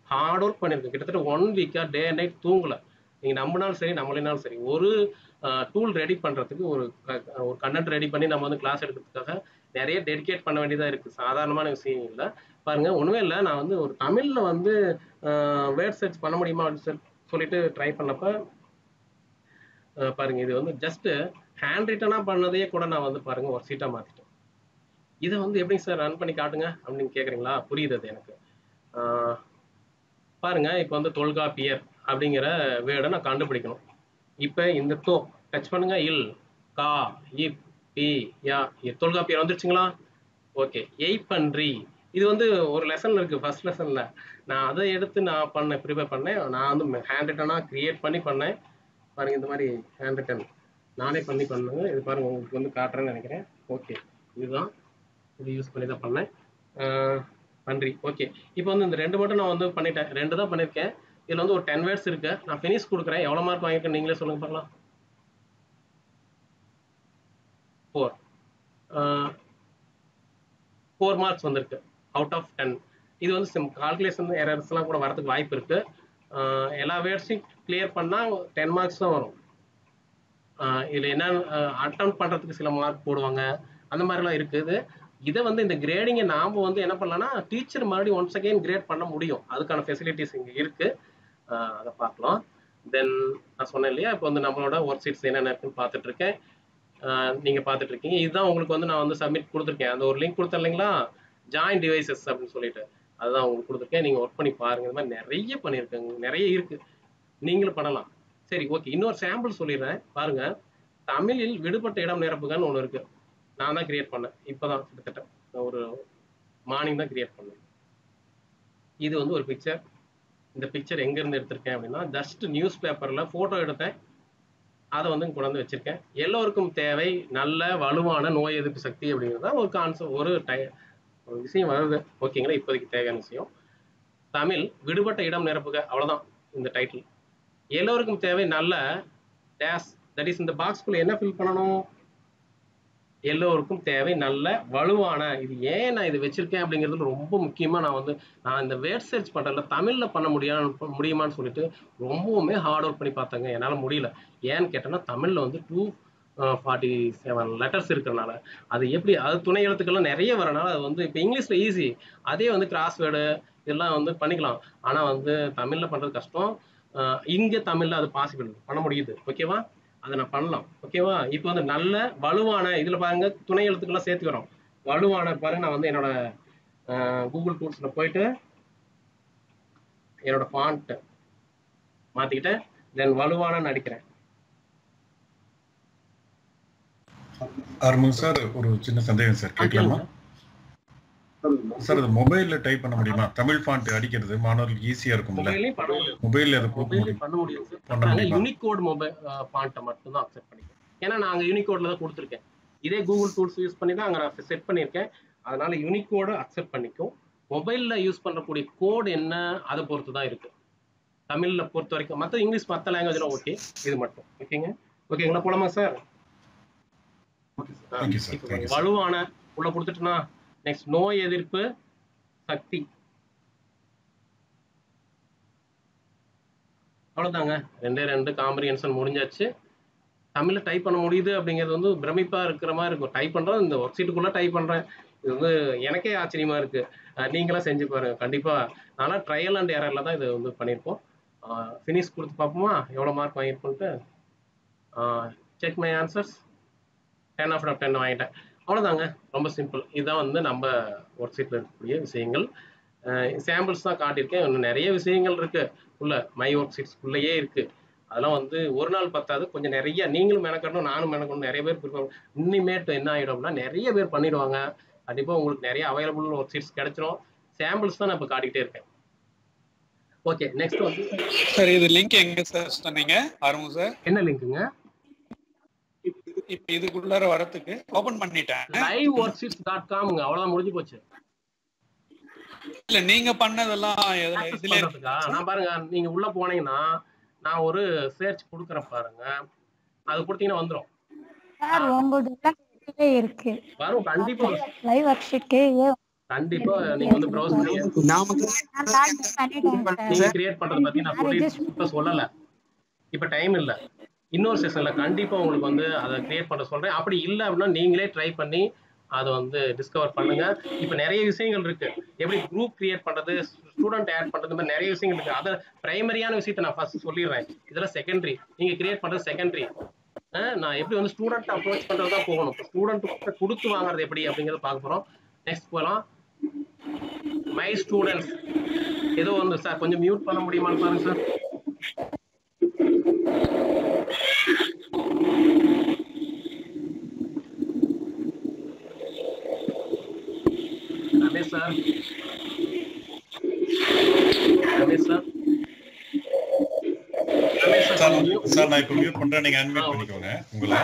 ஹார்ட் ஒர்க் பண்ணியிருக்கேன் கிட்டத்தட்ட ஒன் வீக்காக டே அண்ட் நைட் தூங்கல நீங்கள் நம்பினாலும் சரி நம்மளினாலும் சரி ஒரு டூல் ரெடி பண்ணுறதுக்கு ஒரு க- ஒரு கண்டென்ட் ரெடி பண்ணி நம்ம வந்து கிளாஸ் எடுக்கிறதுக்காக நிறைய டெடிகேட் பண்ண வேண்டியதாக இருக்குது சாதாரணமான விஷயம் இல்லை பாருங்க ஒன்றுமே இல்லை நான் வந்து ஒரு தமிழில் வந்து வேர்ட் சர்ச் பண்ண முடியுமா அப்படின்னு சொல்லி- சொல்லிட்டு ட்ரை பண்ணப்ப அஹ் பாருங்க இது வந்து ஜஸ்ட் ஹேண்ட் ரிட்டனாக பண்ணதையே கூட நான் வந்து பாருங்க ஒரு சீட்டாக மாற்றிட்டேன் இதை வந்து எப்படி சார் ரன் பண்ணி காட்டுங்க அப்படின்னு கேட்குறீங்களா புரியுது அது எனக்கு ஆஹ் பாருங்க இப்போ வந்து தொல்காப்பியர் அப்படிங்கிற வேர்டை நான் கண்டுபிடிக்கணும் இப்போ இந்த தோ டச் பண்ணுங்க இல் கா இப் பி யா இ. தொல்காப்பியர் வந்துருச்சுங்களா ஓகே எய்ப்பன்றி இது வந்து ஒரு லெசன்ல இருக்கு ஃபர்ஸ்ட் லெசன்ல நான் அதை எடுத்து நான் பண்ணேன் ப்ரிப்பேர் பண்ணேன் நான் வந்து ஹேண்ட் ரிட்டனாக கிரியேட் பண்ணி பண்ணேன் பாருங்க இந்த மாதிரி ஹேண்ட் ரிட்டன் நானே பண்ணி பண்ணுங்க இது பாருங்க உங்களுக்கு வந்து காட்டுறேன்னு நினைக்கிறேன் ஓகே இதுதான் இது யூஸ் பண்ணி தான் பண்ணேன் ஆஹ் நன்றி ஓகே இப்போ வந்து இந்த ரெண்டு மட்டும் நான் வந்து பண்ணிட்டேன் ரெண்டு தான் பண்ணியிருக்கேன் இதில் வந்து ஒரு டென் வேர்ட்ஸ் இருக்கு நான் ஃபினிஷ் கொடுக்குறேன் எவ்வளோ மார்க் வாங்கியிருக்கேன் நீங்களே சொல்லுங்க பார்க்கலாம் ஃபோர் ஃபோர் மார்க்ஸ் வந்திருக்கு அவுட் ஆஃப் டென் இது வந்து சிம் கால்குலேஷன் எரர்ஸ்லாம் கூட வரதுக்கு வாய்ப்பு இருக்கு ஆஹ் எல்லா வேர்ட்ஸையும் கிளியர் பண்ணால் டென் மார்க்ஸ் தான் வரும் ஆஹ் இதுல என்ன அட்டம் பண்றதுக்கு சில மார்க் போடுவாங்க அந்த மாதிரிலாம் இருக்குது இதை வந்து இந்த கிரேடிங்கை நாம வந்து என்ன பண்ணலாம்னா டீச்சர் மறுபடியும் ஒன்ஸ் அகைன் கிரேட் பண்ண முடியும் அதுக்கான ஃபெசிலிட்டிஸ் இங்கே இருக்கு ஆஹ் அதை பார்க்கலாம் தென் நான் சொன்னேன் இல்லையா இப்போ வந்து நம்மளோட ஒர்க் ஷீட்ஸ் என்னென்ன இருக்குன்னு பார்த்துட்டு இருக்கேன் ஆஹ் நீங்க பார்த்துட்டு இருக்கீங்க இதுதான் உங்களுக்கு வந்து நான் வந்து சப்மிட் கொடுத்துருக்கேன் அந்த ஒரு லிங்க் கொடுத்தேன் இல்லைங்களா ஜாயின் டிவைசஸ் அப்படின்னு சொல்லிட்டு அதுதான் உங்களுக்கு கொடுத்துருக்கேன் நீங்க ஒர்க் பண்ணி பாருங்க இந்த மாதிரி நிறைய பண்ணியிருக்கேங்க நிறைய இருக்கு நீங்களும் பண்ணலாம் சரி ஓகே இன்னொரு சாம்பிள் சொல்லிடுறேன் பாருங்க தமிழில் விடுபட்ட இடம் நிரப்புகன்னு ஒன்று இருக்கு நான் தான் கிரியேட் பண்ணேன் இப்போதான் கிட்டத்தட்ட நான் ஒரு மார்னிங் தான் கிரியேட் பண்ணேன் இது வந்து ஒரு பிக்சர் இந்த பிக்சர் எங்கேருந்து எடுத்திருக்கேன் அப்படின்னா ஜஸ்ட் நியூஸ் பேப்பரில் ஃபோட்டோ எடுத்தேன் அதை வந்து இங்க கொண்டு வந்து வச்சிருக்கேன் எல்லோருக்கும் தேவை நல்ல வலுவான நோய் எதிர்ப்பு சக்தி அப்படிங்கிறது தான் ஒரு கான்செப்ட் ஒரு டை ஒரு விஷயம் வருது ஓகேங்களா இப்போதைக்கு தேவையான விஷயம் தமிழ் விடுபட்ட இடம் நிரப்புக அவ்வளவுதான் இந்த டைட்டில் எல்லோருக்கும் தேவை நல்ல டேஸ் தட் இஸ் இந்த பாக்ஸ்குள்ள என்ன ஃபில் பண்ணணும் எல்லோருக்கும் தேவை நல்ல வலுவான இது ஏன் நான் இது வச்சிருக்கேன் அப்படிங்கிறது ரொம்ப முக்கியமா நான் வந்து நான் இந்த வேர்ட் சர்ச் பண்றதுல தமிழ்ல பண்ண முடியாது முடியுமான்னு சொல்லிட்டு ரொம்பவுமே ஹார்ட் ஒர்க் பண்ணி பார்த்தாங்க என்னால முடியல ஏன்னு கேட்டேன்னா தமிழ்ல வந்து டூ ஃபார்ட்டி செவன் லெட்டர்ஸ் இருக்கிறனால அது எப்படி அது துணை எழுத்துக்கள்லாம் நிறைய வரனால அது வந்து இப்போ இங்கிலீஷ்ல ஈஸி அதே வந்து கிராஸ்வேர்டு இதெல்லாம் வந்து பண்ணிக்கலாம் ஆனா வந்து தமிழ்ல பண்றது கஷ்டம் அஹ் இங்க தமிழ்ல அது பாசிபிள் பண்ண முடியுது ஓகேவா அதை நான் பண்ணலாம் ஓகேவா இப்போ வந்து நல்ல வலுவான இதுல பாருங்க துணை எழுத்துக்கெல்லாம் சேர்த்து வரோம் வலுவான பாருங்க நான் வந்து என்னோட கூகுள் டூல்ஸ்ல போயிட்டு என்னோட ஃபாண்ட் மாத்திக்கிட்டேன் தென் வலுவான அடிக்கிறேன் ஆறுமுகம் சார் ஒரு சின்ன சந்தேகம் சார் கேட்கலாமா சார் அது மொபைல்ல டைப் பண்ண முடியுமா தமிழ் ஃபாண்ட் அடிக்கிறது மாணவர்களுக்கு ஈஸியா இருக்கும்ல மொபைல்லையும் பண்ண முடியும் மொபைல்ல அதை கொடுக்க மொபைல்லையும் முடியும் பண்ண முடியும் சார் பண்ண நாங்க முடியுமா? யூனிகோட் மொபைல் ஃபாண்ட்டை மட்டும் தான் அக்செப்ட் பண்ணிக்கிறேன் ஏன்னா நாங்க யூனிகோட்ல தான் கொடுத்துருக்கேன் இதே கூகுள் டூல்ஸ் யூஸ் பண்ணி தான் அங்கே நான் செட் பண்ணியிருக்கேன் அதனால யூனிகோட அக்செப்ட் பண்ணிக்கும் மொபைல்ல யூஸ் பண்றக்கூடிய கோட் என்ன அதை பொறுத்து தான் இருக்கு தமிழ்ல பொறுத்த வரைக்கும் மற்ற இங்கிலீஷ் மற்ற லாங்குவேஜ்லாம் ஓகே இது மட்டும் ஓகேங்க ஓகேங்களா போலாமா சார் Thank you, sir. இப்போ Thank you, sir. வலுவான உள்ள கொடுத்துட்டுனா நெக்ஸ்ட் நோய் எதிர்ப்பு சக்தி அவ்வளவுதாங்க ரெண்டே ரெண்டு காம்ப்ரிஹென்ஷன் முடிஞ்சாச்சு தமிழ்ல டைப் பண்ண முடியுது அப்படிங்கிறது வந்து பிரமிப்பா இருக்கிற மாதிரி இருக்கும் டைப் பண்றது இந்த ஒர்க் ஷீட்டுக்குள்ள டைப் பண்றேன் இது வந்து எனக்கே ஆச்சரியமா இருக்கு அஹ் நீங்களாம் செஞ்சு பாருங்க கண்டிப்பா நானா ட்ரையல் அண்ட் எரர்ல தான் இது வந்து பண்ணியிருப்போம் ஃபினிஷ் கொடுத்து பார்ப்போமா எவ்வளோ மார்க் வாங்கியிருக்கோன்ட்டு check my answers ten of ten வாங்கிட்டேன் அவ்வளோதாங்க ரொம்ப சிம்பிள் இதுதான் வந்து நம்ம ஒர்க் ஷீட்டில் இருக்கக்கூடிய விஷயங்கள் சாம்பிள்ஸ் தான் காட்டியிருக்கேன் இன்னும் நிறைய விஷயங்கள் இருக்கு உள்ள மை ஒர்க் ஷீட்ஸ்குள்ளேயே இருக்கு அதெல்லாம் வந்து ஒரு நாள் பத்தாது கொஞ்சம் நிறைய நீங்களும் மெனக்கணும் நானும் மெனக்கணும் நிறைய பேர் இருப்பாங்க இனிமேட்டு என்ன ஆகிடும்னா நிறைய பேர் பண்ணிடுவாங்க கண்டிப்பாக உங்களுக்கு நிறைய அவைலபிள் ஒர்க் ஷீட்ஸ் கிடைச்சிரும் சாம்பிள்ஸ் தான் நான் இப்போ காட்டிக்கிட்டே இருக்கேன் ஓகே நெக்ஸ்ட் வந்து சார் இது லிங்க் எங்க சார் சொன்னீங்க ஆரம்பம் சார் என்ன லிங்க்குங்க இப்ப இதுக்குள்ளார வரதுக்கு ஓபன் பண்ணிட்டேன் லைவ் ஒர்க் ஷீட்ஸ் டாட் காம்ங்க அவ்வளோதான் முடிஞ்சு போச்சு இல்ல நீங்க பண்ணதெல்லாம் எதுல access இதுல பண்றதுக்கா? நான் பாருங்க நீங்க உள்ள போனீங்கன்னா நான் ஒரு சர்ச் கொடுக்குறேன் பாருங்க அது கொடுத்தீங்கன்னா வந்துரும் சார் உங்களோட எல்லாம் கீழே இருக்கு வரும் கண்டிப்பா வரும். லைவ் ஒர்க் ஷீட் கீழே கண்டிப்பா நீங்க வந்து ப்ரௌஸ் பண்ணி நாம நான் லாகின் பண்ணிட்டேன் சார் நீங்க கிரியேட் பண்றத பத்தி நான் சொல்லி இப்ப சொல்லல இப்ப டைம் இல்ல இன்னொரு செஷன்ல கண்டிப்பா உங்களுக்கு வந்து அதை கிரியேட் பண்ண சொல்றேன் அப்படி இல்ல அப்படின்னா நீங்களே ட்ரை பண்ணி அதை வந்து டிஸ்கவர் பண்ணுங்க இப்ப நிறைய விஷயங்கள் இருக்கு எப்படி குரூப் கிரியேட் பண்றது ஸ்டூடெண்ட் ஆட் பண்றது இந்த மாதிரி நிறைய விஷயங்கள் இருக்கு அதை பிரைமரியான விஷயத்தை நான் ஃபர்ஸ்ட் சொல்லிடுறேன் இதெல்லாம் செகண்டரி நீங்க கிரியேட் பண்றது செகண்டரி நான் எப்படி வந்து ஸ்டூடெண்ட் அப்ரோச் பண்றது தான் போகணும் ஸ்டூடெண்ட் கொடுத்து வாங்குறது எப்படி அப்படிங்கறத பார்க்க போறோம் நெக்ஸ்ட் போகலாம் மை ஸ்டூடெண்ட்ஸ் ஏதோ வந்து சார் கொஞ்சம் மியூட் பண்ண முடியுமான்னு பாருங்க sir Ramesh sir Ramesh sir Ramesh sir sir கொஞ்சம் mute- சார் நான் இப்போ மியூட் பண்றேன் நீங்க ஆ, அன்மியூட் ஓகே. பண்ணிக்கோங்க உங்களை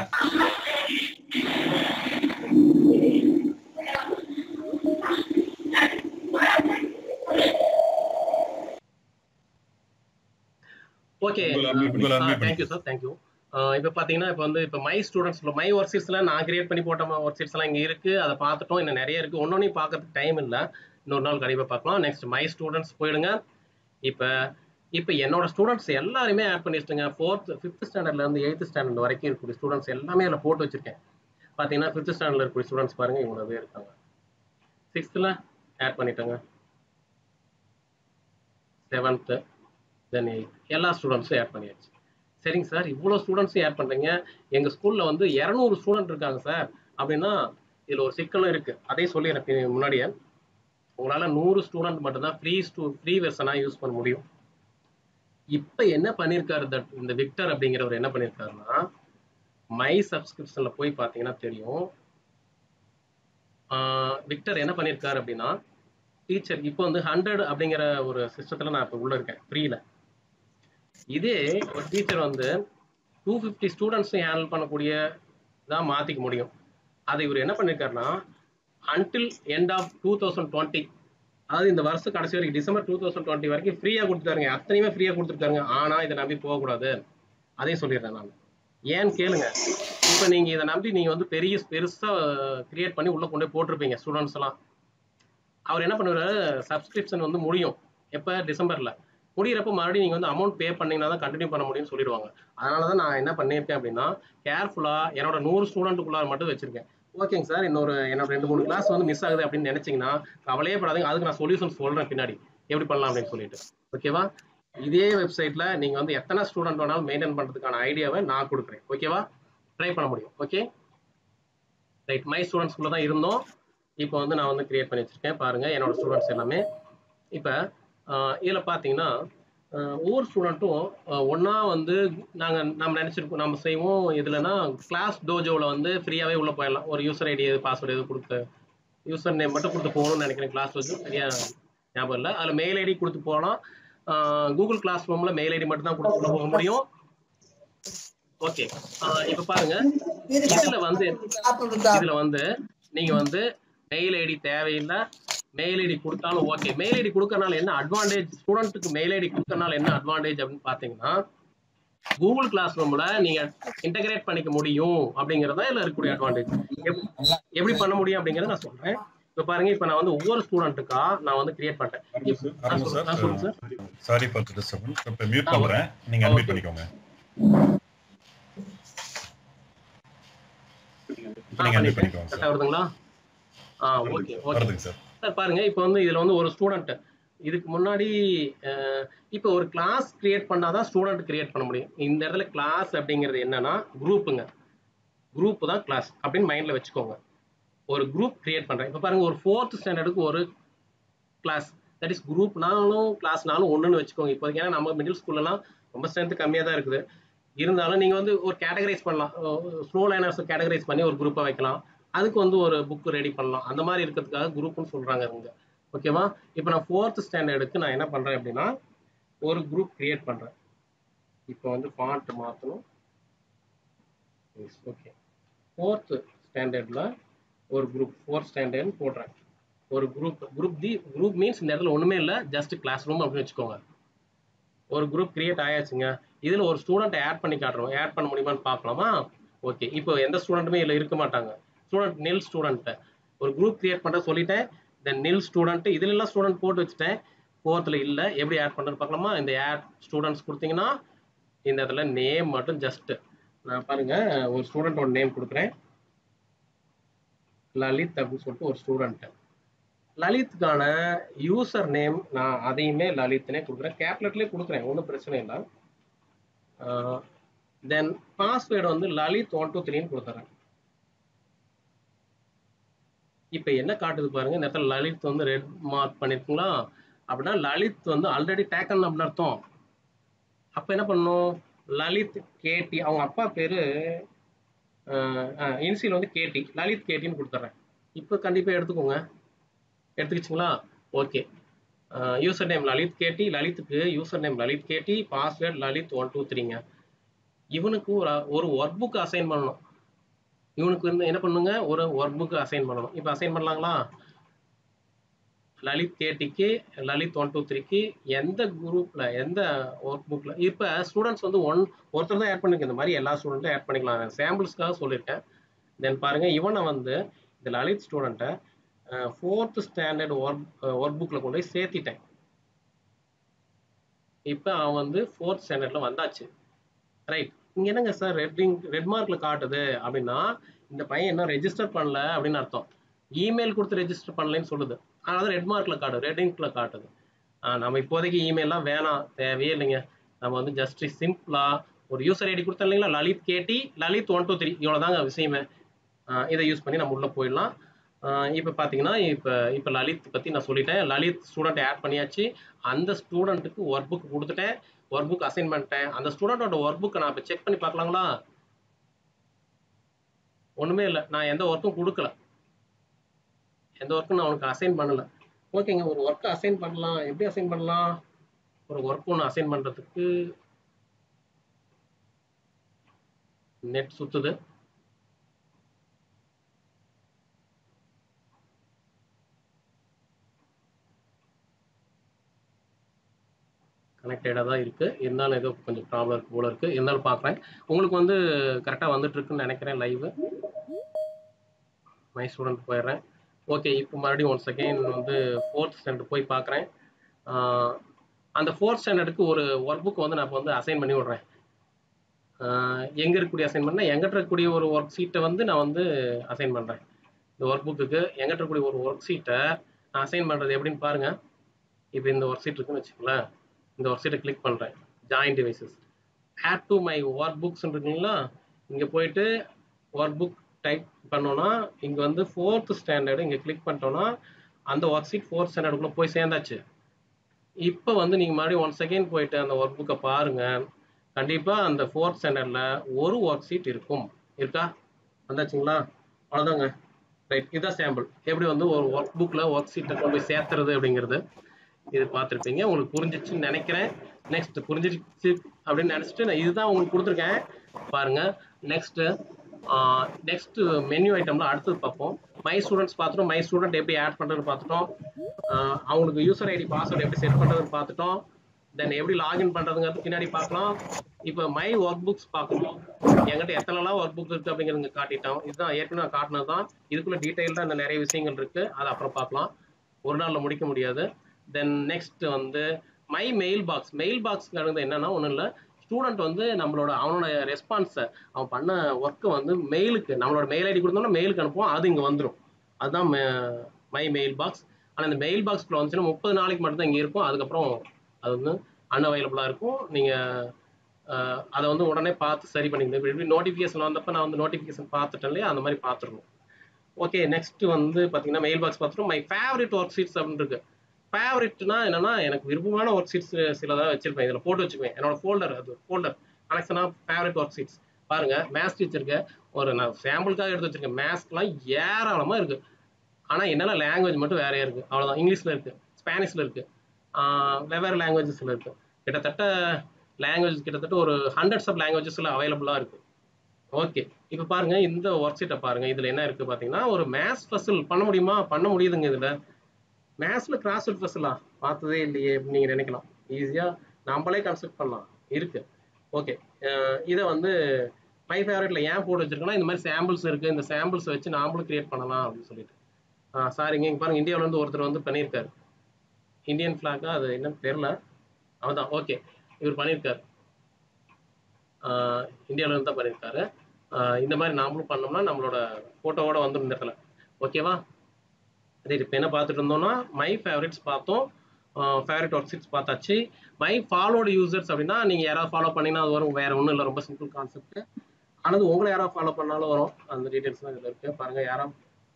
ஓகே உங்களை unmute- உங்களை unmute தேங்க்யூ சார் தேங்க்யூ இப்போ பார்த்தீங்கன்னா இப்போ வந்து இப்போ மை ஸ்டூடெண்ட்ஸ்ல மை ஒர்க் ஷீட்ஸ்ல நான் கிரியேட் பண்ணி போட்ட ஒர்க் ஷீட்ஸ் எல்லாம் இங்கே இருக்கு அதை பார்த்துட்டோம் இன்னும் நிறைய இருக்கு ஒன்னொன்னையும் பார்க்கறதுக்கு டைம் இல்லை இன்னொரு நாள் கண்டிப்பாக பார்க்கலாம் நெக்ஸ்ட் மை ஸ்டூடெண்ட்ஸ் போயிடுங்க இப்போ இப்போ என்னோட ஸ்டூடெண்ட்ஸ் எல்லாருமே ஆட் பண்ணி வச்சுங்க ஃபோர்த் ஃபிஃப்த் ஸ்டாண்டர்ட்ல இருந்து எயித்து ஸ்டாண்டர்ட் வரைக்கும் இருக்கக்கூடிய ஸ்டூடெண்ட்ஸ் எல்லாமே அதில் போட்டு வச்சிருக்கேன் பார்த்தீங்கன்னா ஃபிஃப்த் ஸ்டாண்டர்ட்ல இருக்கக்கூடிய ஸ்டூடெண்ட்ஸ் பாருங்க இவ்வளோ பேர் இருக்காங்க சிக்ஸ்த்தில் ஆட் பண்ணிட்டேங்க செவன்த்து தென் எயித் எல்லா ஸ்டூடெண்ட்ஸும் ஆட் பண்ணியாச்சு சரிங்க சார் இவ்வளோ ஸ்டூடெண்ட்ஸும் ஆட் பண்ணுறீங்க எங்கள் ஸ்கூலில் வந்து இரநூறு ஸ்டூடெண்ட் இருக்காங்க சார் அப்படின்னா இதில் ஒரு சிக்கலும் இருக்குது அதையும் சொல்லிடுறேன் பி- முன்னாடியே உங்களால் நூறு ஸ்டூடெண்ட் மட்டும்தான் ஃப்ரீ ஸ்டூ ஃப்ரீ வெர்ஷனாக யூஸ் பண்ண முடியும் இப்போ என்ன பண்ணியிருக்காரு தட் இந்த விக்டர் அப்படிங்கிறவர் என்ன பண்ணியிருக்காருன்னா மை சப்ஸ்கிரிப்ஷனில் போய் பார்த்தீங்கன்னா தெரியும் ஆஹ் விக்டர் என்ன பண்ணியிருக்காரு அப்படின்னா டீச்சர் இப்போ வந்து ஹண்ட்ரட் அப்படிங்கிற ஒரு சிஸ்டத்தில் நான் இப்போ உள்ள இருக்கேன் ஃப்ரீல இதே ஒரு டீச்சர் வந்து டூ ஃபிஃப்டி ஸ்டூடெண்ட்ஸையும் ஹேண்டில் பண்ணக்கூடிய தான் மாற்றிக்க முடியும் அதை இவர் என்ன பண்ணியிருக்காருன்னா until end of two thousand twenty அதாவது இந்த வருஷம் கடைசி வரைக்கும் டிசம்பர் டூ தௌசண்ட் டுவெண்ட்டி வரைக்கும் ஃப்ரீயாக கொடுத்துருக்காங்க அத்தனையுமே ஃப்ரீயாக கொடுத்துருக்காங்க ஆனால் இதை நம்பி போகக்கூடாது அதையும் சொல்லிடுறேன் நான் ஏன்னு கேளுங்க இப்போ நீங்கள் இதை நம்பி நீங்கள் வந்து பெரிய பெருசாக கிரியேட் பண்ணி உள்ளே கொண்டு போய் போட்டிருப்பீங்க ஸ்டூடெண்ட்ஸ் எல்லாம் அவர் என்ன பண்ணுவாரு சப்ஸ்கிரிப்ஷன் வந்து முடியும் எப்போ டிசம்பர்ல முடியிறப்ப மறுபடியும் நீங்க வந்து அமௌண்ட் பே பண்ணீங்கன்னா தான் கண்டினியூ பண்ண முடியும்னு சொல்லிடுவாங்க அதனால தான் நான் என்ன பண்ணியிருக்கேன் அப்படின்னா கேர்ஃபுல்லா என்னோட நூறு ஸ்டூடெண்ட்டுக்குள்ளார மட்டும் வச்சிருக்கேன் ஓகேங்க சார் இன்னொரு என்னோட ரெண்டு மூணு கிளாஸ் வந்து மிஸ் ஆகுது அப்படின்னு நினைச்சீங்கன்னா கவலையே படாதீங்க அதுக்கு நான் சொல்யூஷன் சொல்றேன் பின்னாடி எப்படி பண்ணலாம் அப்படின்னு சொல்லிட்டு ஓகேவா இதே வெப்சைட்ல நீங்க வந்து எத்தனை ஸ்டூடெண்ட் வேணாலும் மெயின்டைன் பண்றதுக்கான ஐடியாவை நான் கொடுக்குறேன் ஓகேவா ட்ரை பண்ண முடியும் ஓகே ரைட் மை ஸ்டூடெண்ட்ஸ்குள்ள தான் இருந்தோம் இப்போ வந்து நான் வந்து கிரியேட் பண்ணி வச்சிருக்கேன் பாருங்க என்னோட ஸ்டூடெண்ட்ஸ் எல்லாமே இப்போ இதில் பார்த்தீங்கன்னா ஆஹ் ஒவ்வொரு ஸ்டூடெண்ட்டும் ஒன்றா வந்து நாங்கள் நம்ம நினச்சிருக்கோம் நம்ம செய்வோம் இதுலனா கிளாஸ் டோஜோவில் வந்து ஃப்ரீயாகவே உள்ளே போயிடலாம் ஒரு யூசர் ஐடி பாஸ்வேர்டு எது கொடுத்து யூசர் நேம் மட்டும் கொடுத்து போகணும்னு நினைக்கிறேன் கிளாஸ் டோஜோ சரியா ஞாபகம் இல்லை அதில் மெயில் ஐடி கொடுத்து போகலாம் கூகுள் கிளாஸ் ரூமில் மெயில் ஐடி மட்டும் தான் கொடுத்து உள்ள போக முடியும் ஓகே இப்போ பாருங்க இதுல வந்து இதுல வந்து நீங்க வந்து மெயில் ஐடி தேவையில்லை மெயில் ஐடி கொடுத்தாலும் ஓகே மெயில் ஐடி கொடுக்கறனால என்ன அட்வான்டேஜ் ஸ்டூடெண்ட்டுக்கு மெயில் ஐடி கொடுக்கறனால என்ன அட்வான்டேஜ் அப்படின்னு பாத்தீங்கன்னா கூகுள் கிளாஸ் ரூம்ல நீங்க இன்டகிரேட் பண்ணிக்க முடியும் அப்படிங்கறத இதுல இருக்கக்கூடிய அட்வான்டேஜ் எப்படி பண்ண முடியும் அப்படிங்கறத நான் சொல்றேன் இப்ப பாருங்க இப்ப நான் வந்து ஒவ்வொரு ஸ்டூடெண்ட்டுக்கா நான் வந்து கிரியேட் பண்ணிட்டேன் இப்ப- ஆ, அரமு சொல்லுங்க ஆ, சொல்லுங்க sir sir sorry for disturbance இப்போ மியூட் ஆ, பண்றேன் நீங்க ஓகே. அன்மியூட் பண்ணிக்கோங்க இப்போ ஆ நீங்க அன்மியூட் பண்ணிட்டேன் பண்ணிக்கோங்க கரெக்டா சார் வருதுங்களா ஆ ஓகே ஓகே வருதுங்க சார் சார் பாருங்க இப்போ வந்து இதுல வந்து ஒரு ஸ்டூடெண்ட் இதுக்கு முன்னாடி அஹ், இப்போ ஒரு கிளாஸ் கிரியேட் பண்ணாதான் ஸ்டூடெண்ட் கிரியேட் பண்ண முடியும் இந்த இடத்துல கிளாஸ் அப்படிங்கிறது என்னன்னா குரூப்புங்க குரூப் தான் கிளாஸ் அப்படின்னு மைண்ட்ல வச்சுக்கோங்க ஒரு குரூப் கிரியேட் பண்றேன் இப்போ பாருங்க ஒரு ஃபோர்த் ஸ்டாண்டர்டுக்கு ஒரு கிளாஸ் தட் இஸ் குரூப்னாலும் கிளாஸ்னாலும் ஒண்ணுன்னு வச்சுக்கோங்க இப்போதைக்கு ஏன்னா நம்ம மிடில் ஸ்கூல்லலாம் ரொம்ப ஸ்ட்ரென்த் கம்மியாக தான் இருக்குது இருந்தாலும் நீங்க வந்து ஒரு கேட்டகரைஸ் பண்ணலாம் ஸ்லோ லைனர்ஸ் கேட்டகரைஸ் பண்ணி ஒரு குரூப்பை வைக்கலாம் அதுக்கு வந்து ஒரு புக் ரெடி பண்ணலாம் அந்த மாதிரி இருக்கிறதுக்காக குரூப்னு சொல்றாங்க இவங்க ஓகேவா இப்போ நான் ஃபோர்த் ஸ்டாண்டர்டுக்கு நான் என்ன பண்றேன் அப்படின்னா ஒரு குரூப் கிரியேட் பண்றேன் இப்போ வந்து ஃபாண்ட் மாற்றணும் ஓகே ஃபோர்த் ஸ்டாண்டர்ட்ல ஒரு குரூப் ஃபோர்த் ஸ்டாண்டர்ட்னு போடுறேன் ஒரு group group the group means இந்த இடத்துல ஒண்ணுமே இல்லை ஜஸ்ட் கிளாஸ் ரூம் அப்படின்னு வச்சுக்கோங்க ஒரு குரூப் கிரியேட் ஆயாச்சுங்க இதுல ஒரு ஸ்டூடெண்ட் ஆட் பண்ணி காட்டுறோம் ஆட் பண்ண முடியுமான்னு பார்க்கலாமா ஓகே இப்போ எந்த ஸ்டூடெண்ட்டுமே இதுல இருக்க மாட்டாங்க ஸ்டூடெண்ட் நெல் ஸ்டூடெண்ட் ஒரு குரூப் கிரியேட் பண்ண சொல்லிட்டேன் தென் நில் ஸ்டூடெண்ட் இதுல எல்லாம் ஸ்டூடெண்ட் போட்டு வச்சுட்டேன் ஃபோர்த்தில் இல்லை எப்படி ஆட் பண்ணுறது பார்க்கலாமா இந்த ஆட் ஸ்டூடெண்ட்ஸ் கொடுத்தீங்கன்னா இந்த இடத்துல நேம் மட்டும் ஜஸ்ட் நான் பாருங்க ஒரு ஸ்டூடெண்டோட நேம் கொடுக்குறேன் லலித் அப்படின்னு சொல்லிட்டு ஒரு ஸ்டூடெண்ட் லலித்துக்கான யூசர் நேம் நான் அதையுமே லலித்னே கொடுக்குறேன் கேப்லெட்லேயே கொடுக்குறேன் ஒன்றும் பிரச்சனை இல்லை தென் பாஸ்வேர்டு வந்து லலித் ஒன் டூ த்ரீன்னு கொடுத்துறேன் இப்போ என்ன காட்டுது பாருங்க இந்த இடத்துல லலித் வந்து ரெட் மார்க் பண்ணிருக்கீங்களா அப்படின்னா லலித் வந்து ஆல்ரெடி டேக்கன் அப்படின்னு அர்த்தம் அப்போ என்ன பண்ணணும் லலித் கேடி அவங்க அப்பா பேரு இன்சியல் வந்து கேடி லலித் கேட்டின்னு கொடுத்துட்றேன் இப்போ கண்டிப்பாக எடுத்துக்கோங்க எடுத்துக்கிச்சிங்களா okay user name Lalit Katti லலித்துக்கு user name Lalit Katti password Lalit one two த்ரீங்க இவனுக்கு ஒரு ஒரு ஒர்க் புக் அசைன் பண்ணணும் இவனுக்கு வந்து என்ன பண்ணுங்க ஒரு ஒர்க் புக் அசைன் பண்ணணும் இப்போ அசைன் பண்ணலாங்களா லலித் கேட்டிக்கு லலித் ஒன் டூ த்ரீக்கு எந்த குரூப்ல எந்த ஒர்க் புக்ல இப்போ ஸ்டூடெண்ட்ஸ் வந்து ஒன் ஒருத்தர் தான் ஆட் பண்ணிருக்கேன் இந்த மாதிரி எல்லா ஸ்டூடெண்ட்டும் ஆட் பண்ணிக்கலாம் சாம்பிள்ஸ்க்காக சொல்லியிருக்கேன் தென் பாருங்க இவனை வந்து இந்த லலித் ஸ்டூடெண்ட்டை ஃபோர்த் ஸ்டாண்டர்ட் ஒர்க் ஒர்க் புக்கில் கொண்டு போய் சேர்த்திட்டேன் இப்போ அவன் வந்து ஃபோர்த் ஸ்டாண்டர்டில் வந்தாச்சு ரைட் இங்கே என்னங்க சார் ரெட்டிங் ரெட் மார்க்கில் காட்டுது அப்படின்னா இந்த பையன் என்ன ரெஜிஸ்டர் பண்ணல அப்படின்னு அர்த்தம் இமெயில் கொடுத்து ரெஜிஸ்டர் பண்ணலன்னு சொல்லுது ஆனால் ரெட் மார்க்கில் காட்டுது ரெட் இங்க்ல காட்டுது நம்ம இப்போதைக்கு இமெயிலாம் வேணாம் தேவையே இல்லைங்க நம்ம வந்து ஜஸ்ட் சிம்பிளாக ஒரு யூசர் ஐடி கொடுத்தோம் இல்லைங்களா Lalit Katti Lalit one two three இவ்வளோ தாங்க விஷயமே இதை யூஸ் பண்ணி நம்ம உள்ளே போயிடலாம் இப்போ பார்த்தீங்கன்னா இப்போ இப்போ லலித் பற்றி நான் சொல்லிட்டேன் லலித் ஸ்டூடெண்ட் ஆட் பண்ணியாச்சு அந்த ஸ்டூடெண்ட்டுக்கு ஒர்க் புக் கொடுத்துட்டேன் ஒர்க் புக் அசைன் பண்ணிட்டேன் அந்த ஸ்டூடெண்டோட ஒர்க் புக்கை நான் இப்போ செக் பண்ணி பார்க்கலாங்களா ஒன்றுமே இல்லை நான் எந்த ஒர்க்கும் கொடுக்கல எந்த ஒர்க்கும் நான் அவனுக்கு அசைன் பண்ணல ஓகேங்க ஒரு ஒர்க்கை அசைன் பண்ணலாம் எப்படி அசைன் பண்ணலாம் ஒரு ஒர்க் ஒன்று அசைன் பண்ணுறதுக்கு நெட் சுத்துது கனெக்டடாக தான் இருக்குது இருந்தாலும் ஏதோ கொஞ்சம் ப்ராப்ளம் இருக்கு போல இருக்குது இருந்தாலும் பார்க்குறேன் உங்களுக்கு வந்து கரெக்டாக வந்துட்டு இருக்குன்னு நினைக்கிறேன் லைவ் மை ஸ்டூடெண்ட் போயிடுறேன் ஓகே இப்போ மறுபடியும் ஒன் செகண்ட் வந்து ஃபோர்த் ஸ்டாண்டர்ட் போய் பார்க்குறேன் அந்த ஃபோர்த் ஸ்டாண்டர்டுக்கு ஒரு ஒர்க் புக் வந்து நான் இப்போ வந்து அசைன் பண்ணி விட்றேன் எங்கே இருக்கக்கூடிய அசைன் பண்ணால் எங்கிட்ட இருக்கக்கூடிய ஒரு ஒர்க் ஷீட்டை வந்து நான் வந்து அசைன் பண்ணுறேன் இந்த ஒர்க் புக்குக்கு எங்கிட்ட இருக்கக்கூடிய ஒரு ஒர்க் ஷீட்டை நான் அசைன் பண்ணுறது எப்படின்னு பாருங்கள் இப்போ இந்த ஒர்க் ஷீட் இருக்குன்னு வச்சுக்கோங்களேன் இந்த ஒர்க் ஷீட்டை கிளிக் பண்ணுறேன் join devices add to my work books இருக்குங்களா இங்கே போயிட்டு ஒர்க் புக் டைப் பண்ணோன்னா இங்கே வந்து ஃபோர்த் ஸ்டாண்டர்டு இங்கே கிளிக் பண்ணிட்டோன்னா அந்த ஒர்க் ஷீட் ஃபோர்த் ஸ்டாண்டர்டுக்குள்ளே போய் சேர்ந்தாச்சு இப்போ வந்து நீங்கள் மறுபடியும் ஒன் செகண்ட் போயிட்டு அந்த ஒர்க் புக்கை பாருங்கள் கண்டிப்பாக அந்த ஃபோர்த் ஸ்டாண்டர்டில் ஒரு ஒர்க் ஷீட் இருக்கும் இருக்கா வந்தாச்சுங்களா அவ்வளோதாங்க ரைட் இதுதான் சாம்பிள் எப்படி வந்து ஒரு ஒர்க் புக்கில் ஒர்க் ஷீட்டை கொண்டு போய் சேர்த்துறது அப்படிங்கிறது இது பார்த்துருப்பீங்க உங்களுக்கு புரிஞ்சிச்சுன்னு நினைக்கிறேன் நெக்ஸ்ட் புரிஞ்சிருச்சு அப்படின்னு நினச்சிட்டு நான் இதுதான் உங்களுக்கு கொடுத்துருக்கேன் பாருங்க நெக்ஸ்ட் நெக்ஸ்ட் மெனு ஐட்டம்ல அடுத்தது பார்ப்போம் மை ஸ்டூடெண்ட்ஸ் பார்த்துட்டோம் மை ஸ்டூடெண்ட் எப்படி ஆட் பண்ணுறதுன்னு பார்த்துட்டோம் அவங்களுக்கு யூசர் ஐடி பாஸ்வேர்டு எப்படி செட் பண்ணுறதுன்னு பார்த்துட்டோம் தென் எப்படி லாகின் பண்ணுறதுங்கிறது பின்னாடி பார்க்கலாம் இப்போ மை ஒர்க் புக்ஸ் பார்க்கணும் என்கிட்ட எத்தனைலாம் ஒர்க் புக் இருக்குது அப்படிங்கிறது காட்டிட்டோம் இதுதான் ஏற்கனவே நான் காட்டினது தான் இதுக்குள்ள டீட்டெயில்டாக இந்த நிறைய விஷயங்கள் இருக்குது அதை அப்புறம் பார்க்கலாம் ஒரு நாளில் முடிக்க முடியாது தென் நெக்ஸ்ட் வந்து மை மெயில் பாக்ஸ் மெயில் பாக்ஸ்ங்கிறது என்னன்னா ஒன்றும் இல்லை ஸ்டூடெண்ட் வந்து நம்மளோட அவனோட ரெஸ்பான்ஸை அவன் பண்ண ஒர்க்கை வந்து மெயிலுக்கு நம்மளோட மெயில் ஐடி கொடுத்தோம்னா மெயிலுக்கு அனுப்புவோம் அது இங்கே வந்துடும் அதுதான் மை மெயில் பாக்ஸ் ஆனால் இந்த மெயில் பாக்ஸ்க்குள்ள வந்துச்சுன்னா முப்பது நாளைக்கு மட்டும் தான் இங்கே இருக்கும் அதுக்கப்புறம் அது வந்து அன்அவைலபிளாக இருக்கும் நீங்கள் அதை வந்து உடனே பார்த்து சரி பண்ணிக்கணும் இப்படி நோட்டிஃபிகேஷன் வந்தப்போ நான் வந்து நோட்டிஃபிகேஷன் பார்த்துட்டேன் இல்லையா அந்த மாதிரி பார்த்துருணும் ஓகே நெக்ஸ்ட் வந்து பார்த்தீங்கன்னா மெயில் பாக்ஸ் பார்த்துட்டோம் மை ஃபேவரட் ஒர்க் ஷீட்ஸ் அப்படின்னு இருக்கு ஃபேவரட்னா என்னன்னா எனக்கு விருப்பமான ஒர்க் ஷீட்ஸ் சிலதாக வச்சிருப்பேன் இதில் போட்டு வச்சுக்குவேன் என்னோட ஃபோல்டர் அது folder collection of favourite work sheets பாருங்க மேத்ஸ் டீச்சருக்கு ஒரு நான் சாம்பிளுக்காக எடுத்து வச்சிருக்கேன் மேத்ஸ்க்குலாம் ஏராளமாக இருக்கு ஆனால் என்னென்ன லாங்குவேஜ் மட்டும் வேறையா இருக்கு அவ்வளோதான் இங்கிலீஷில் இருக்கு ஸ்பானிஷில் இருக்கு வெவ்வேறு லாங்குவேஜஸில் இருக்கு கிட்டத்தட்ட லாங்குவேஜ் கிட்டத்தட்ட ஒரு ஹண்ட்ரட்ஸ் ஆஃப் லாங்குவேஜஸில் அவைலபிளாக இருக்கு ஓகே இப்போ பாருங்க இந்த ஒர்க் ஷீட்டை பாருங்க இதில் என்ன இருக்கு பார்த்தீங்கன்னா ஒரு மேத்ஸ் ஃபசில் பண்ண முடியுமா பண்ண முடியுதுங்க இதில் மேத்ஸில் கிராஸ் அவுட் ஃபெசிலா பார்த்ததே இல்லையே அப்படின்னு நீங்கள் நினைக்கலாம் ஈஸியாக நம்மளே கன்ஸ்ட்ரக்ட் பண்ணலாம் இருக்கு ஓகே இதை வந்து மை ஃபேவரட்ல ஏன் போட்டு வச்சிருக்கேன்னா இந்த மாதிரி சாம்பிள்ஸ் இருக்கு இந்த சாம்பிள்ஸ் வச்சு நாமளும் கிரியேட் பண்ணலாம் அப்படின்னு சொல்லிட்டு சாரிங்க இங்க பாருங்க இந்தியாவுல இருந்து ஒருத்தர் வந்து பண்ணியிருக்காரு இந்தியன் ஃபிளாக்கா அது என்னன்னு தெரியல அவதான் ஓகே இவர் பண்ணியிருக்காரு ஆஹ் இந்தியாவுல இருந்து தான் பண்ணியிருக்காரு ஆஹ் இந்த மாதிரி நாமளும் பண்ணோம்னா நம்மளோட போட்டோவோட வந்துடும் இந்த இடத்துல ஓகேவா சரி இப்போ என்ன பார்த்துட்டு இருந்தோம்னா மை ஃபேவரட்ஸ் பார்த்தோம் ஃபேவரட் ஒர்க் ஷீட்ஸ் பார்த்தாச்சு மை ஃபாலோடு யூசர்ஸ் அப்படின்னா நீங்கள் யாராவது ஃபாலோ பண்ணீங்கன்னா அது வரும் வேற ஒன்றும் இல்லை ரொம்ப சிம்பிள் கான்செப்ட் ஆனது உங்களை யாராவது ஃபாலோ பண்ணாலும் வரும் அந்த டீட்டெயில்ஸ்லாம் இதில் இருக்கு பாருங்க யாரா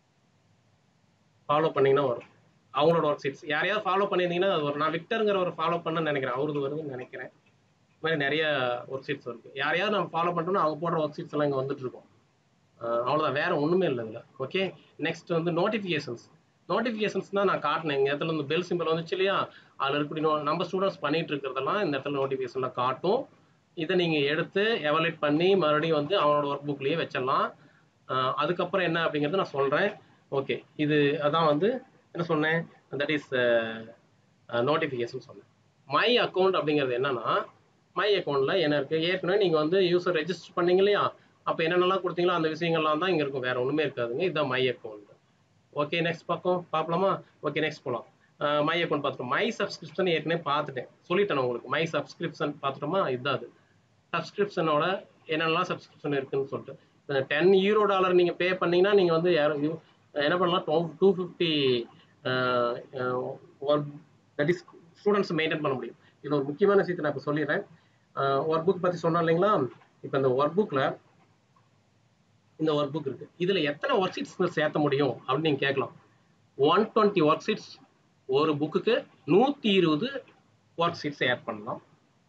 ஃபாலோ பண்ணீங்கன்னா வரும் அவங்களோட ஒர்க் ஷீட்ஸ் யாரையாவது ஃபாலோ பண்ணியிருந்தீங்கன்னா அது வரும் நான் விக்டருங்கிற ஒரு ஃபாலோ பண்ண நினைக்கிறேன் அவரது வருதுன்னு நினைக்கிறேன் இந்த மாதிரி நிறைய ஒர்க் ஷீட்ஸ் இருக்கு யாரையாவது நம்ம ஃபாலோ பண்ணுறோம்னா அவங்க போடுற ஒர்க் ஷீட்ஸ் எல்லாம் இங்கே வந்துட்டு இருக்கும் அஹ் அவ்வளவுதான் வேற ஒண்ணுமே இல்லை இதில் ஓகே நெக்ஸ்ட் வந்து நோட்டிஃபிகேஷன்ஸ் நோட்டிஃபிகேஷன்ஸ் தான் நான் காட்டினேன் இந்த இடத்துல இந்த பெல் சிம்பிள் வந்துச்சு இல்லையா அதில் இருக்கக்கூடிய no- நம்ம ஸ்டூடெண்ட்ஸ் பண்ணிட்டு இருக்கிறதெல்லாம் இந்த இடத்துல நோட்டிஃபிகேஷன்ல காட்டும் இதை நீங்க எடுத்து எவலேட் பண்ணி மறுபடியும் வந்து அவனோட ஒர்க் புக்லயே வச்சிடலாம் அஹ் அதுக்கப்புறம் என்ன அப்படிங்கறத நான் சொல்றேன் ஓகே இது அதான் வந்து என்ன சொன்னேன் தட் இஸ் நோட்டிஃபிகேஷன் சொன்னேன் மை அக்கௌண்ட் அப்படிங்கிறது என்னன்னா மை அக்கௌண்ட்ல என்ன இருக்கு ஏற்கனவே நீங்க வந்து யூசர் ரெஜிஸ்டர் பண்ணீங்க இல்லையா அப்ப என்னென்னலாம் கொடுத்தீங்களோ அந்த விஷயங்கள்லாம் தான் இங்க இருக்கும் வேற ஒண்ணுமே இருக்காதுங்க இதுதான் மை அக்கௌண்ட் ஓகே நெக்ஸ்ட் பக்கம் பார்க்கலாமா ஓகே நெக்ஸ்ட் போகலாம் மை அக்கௌண்ட் பார்த்துட்டோம் மை சப்ஸ்கிரிப்ஷன் ஏற்கனவே பார்த்துட்டேன் சொல்லிட்டேன் உங்களுக்கு மை சப்ஸ்கிரிப்ஷன் பார்த்துட்டோமா இதுதான் அது சப்ஸ்கிரிப்ஷனோட என்னென்னலாம் சப்ஸ்கிரிப்ஷன் இருக்குன்னு சொல்லிட்டு டென் யூரோ டாலர் நீங்கள் பே பண்ணீங்கன்னா நீங்கள் வந்து யாரும் you- என்ன பண்ணலாம் two two fifty that is students maintain பண்ண முடியும் இதில் ஒரு முக்கியமான விஷயத்தை நான் இப்போ சொல்லிடுறேன் ஒர்க் புக் பற்றி சொன்னோம் இல்லைங்களா இப்போ இந்த ஒர்க் புக்கில் இந்த ஒர்க் புக் இருக்கு இதில் எத்தனை ஒர்க் ஷீட்ஸ் சேர்த்த முடியும் அப்படின்னு நீங்கள் கேட்கலாம் ஒன் டுவெண்ட்டி ஒர்க் ஷீட்ஸ் ஒரு புக்குக்கு நூற்றி இருபது ஒர்க் ஷீட்ஸ் ஆட் பண்ணலாம்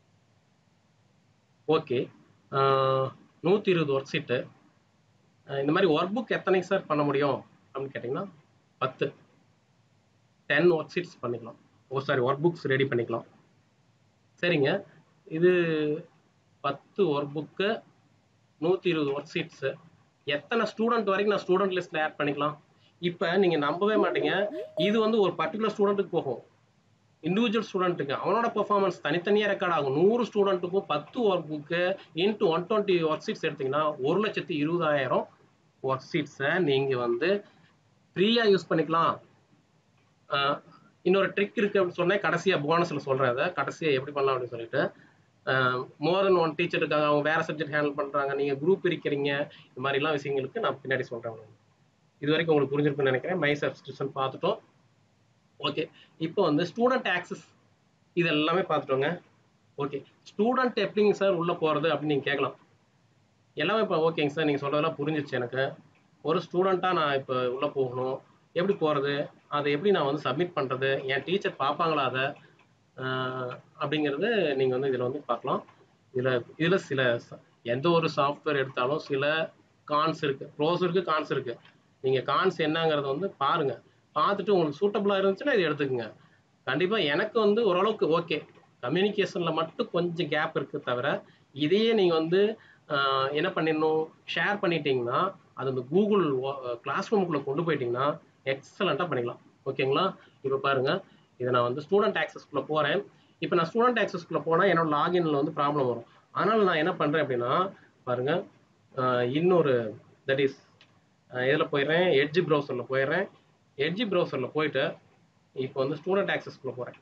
ஓகே நூற்றி இருபது ஒர்க் ஷீட்டு இந்த மாதிரி ஒர்க் புக் எத்தனை சார் பண்ண முடியும் அப்படின்னு கேட்டிங்கன்னா பத்து டென் ஒர்க் ஷீட்ஸ் பண்ணிக்கலாம் oh sorry work books ready பண்ணிக்கலாம் சரிங்க இது பத்து ஒர்க் புக்கு நூற்றி இருபது ஒர்க் ஷீட்ஸு எத்தனை ஸ்டூடெண்ட் வரைக்கும் நான் ஸ்டூடெண்ட் லிஸ்ட்டில் ஆட் பண்ணிக்கலாம் இப்போ நீங்கள் நம்பவே மாட்டீங்க இது வந்து ஒரு பர்டிகுலர் ஸ்டூடெண்ட்டுக்கு போகும் இண்டிவிஜுவல் ஸ்டூடெண்ட்டுக்கு அவனோட பெர்ஃபார்மன்ஸ் தனித்தனியாக ரெக்கார்ட் ஆகும் நூறு ஸ்டூடெண்ட்டுக்கும் பத்து work book into one twenty work sheets எடுத்தீங்கன்னா ஒரு லட்சத்தி இருபதாயிரம் ஒர்க் ஷீட்ஸை நீங்கள் வந்து ஃப்ரீயாக யூஸ் பண்ணிக்கலாம் ஆஹ் இன்னொரு ட்ரிக் இருக்கு அப்படின்னு சொன்னேன் கடைசியாக போனஸில் சொல்கிறேன் அதை கடைசியாக எப்படி பண்ணலாம் அப்படின்னு சொல்லிட்டு மோர் தென் ஒன் டீச்சர் இருக்காங்க அவங்க வேற சப்ஜெக்ட் ஹேண்டில் பண்ணுறாங்க நீங்கள் குரூப் இருக்கிறீங்க இந்த மாதிரிலாம் விஷயங்களுக்கு நான் பின்னாடி சொல்கிறேன் இது வரைக்கும் உங்களுக்கு புரிஞ்சிருக்குன்னு நினைக்கிறேன் மை சப்ஸ்கிரிப்ஷன் பார்த்துட்டோம் ஓகே இப்போ வந்து ஸ்டூடெண்ட் ஆக்சஸ் இது எல்லாமே பார்த்துட்டோங்க ஓகே ஸ்டூடெண்ட் எப்படிங்க சார் உள்ளே போகிறது அப்படின்னு நீங்கள் கேட்கலாம் எல்லாமே இப்போ ஓகேங்க சார் நீங்கள் சொல்கிறதெல்லாம் புரிஞ்சிச்சு எனக்கு ஒரு ஸ்டூடெண்ட்டாக நான் இப்போ உள்ளே போகணும் எப்படி போகிறது அதை எப்படி நான் வந்து சப்மிட் பண்ணுறது என் டீச்சர் பார்ப்பாங்களா அதை ஆஹ் அப்படிங்கிறது நீங்கள் வந்து இதில் வந்து பார்க்கலாம் இதில் இதில் சில ச- எந்த ஒரு சாஃப்ட்வேர் எடுத்தாலும் சில கான்ஸ் இருக்குது ப்ரோஸ் இருக்குது கான்ஸ் இருக்குது நீங்கள் கான்ஸ் என்னங்கிறத வந்து பாருங்கள் பார்த்துட்டு உங்களுக்கு சூட்டபுளாக இருந்துச்சுன்னா இதை எடுத்துக்கோங்க கண்டிப்பாக எனக்கு வந்து ஓரளவுக்கு ஓகே கம்யூனிகேஷனில் மட்டும் கொஞ்சம் கேப் இருக்குது தவிர இதையே நீங்கள் வந்து ஆஹ் என்ன பண்ணிடணும் ஷேர் பண்ணிட்டீங்கன்னா அது அந்த கூகுள் கிளாஸ் ரூமுக்குள்ளே கொண்டு போயிட்டீங்கன்னா எக்ஸலண்ட்டாக பண்ணிக்கலாம் ஓகேங்களா இப்போ பாருங்க இதை நான் வந்து ஸ்டூடெண்ட் ஆக்சஸ்க்குள்ளே போகிறேன் இப்போ நான் ஸ்டூடெண்ட் ஆக்சஸ்க்குள்ளே போனால் என்னோட லாகின்ல வந்து ப்ராப்ளம் வரும் அதனால் நான் என்ன பண்ணுறேன் அப்படின்னா பாருங்க ஆஹ் இன்னொரு தட் இஸ் இதில் போயிடுறேன் எட்ஜ் ப்ரௌசரில் போயிடுறேன் எட்ஜ் ப்ரௌசரில் போயிட்டு இப்போ வந்து ஸ்டூடெண்ட் ஆக்சஸ்க்குள்ளே போகிறேன்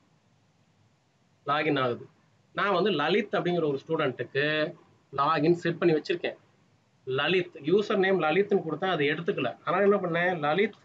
லாகின் ஆகுது நான் வந்து லலித் அப்படிங்கிற ஒரு ஸ்டூடெண்ட்டுக்கு லாகின் செட் பண்ணி வச்சிருக்கேன் லலித் யூசர் நேம் லலித்னு கொடுத்தேன் அதை எடுத்துக்கல ஆனால் என்ன பண்ணேன் லலித்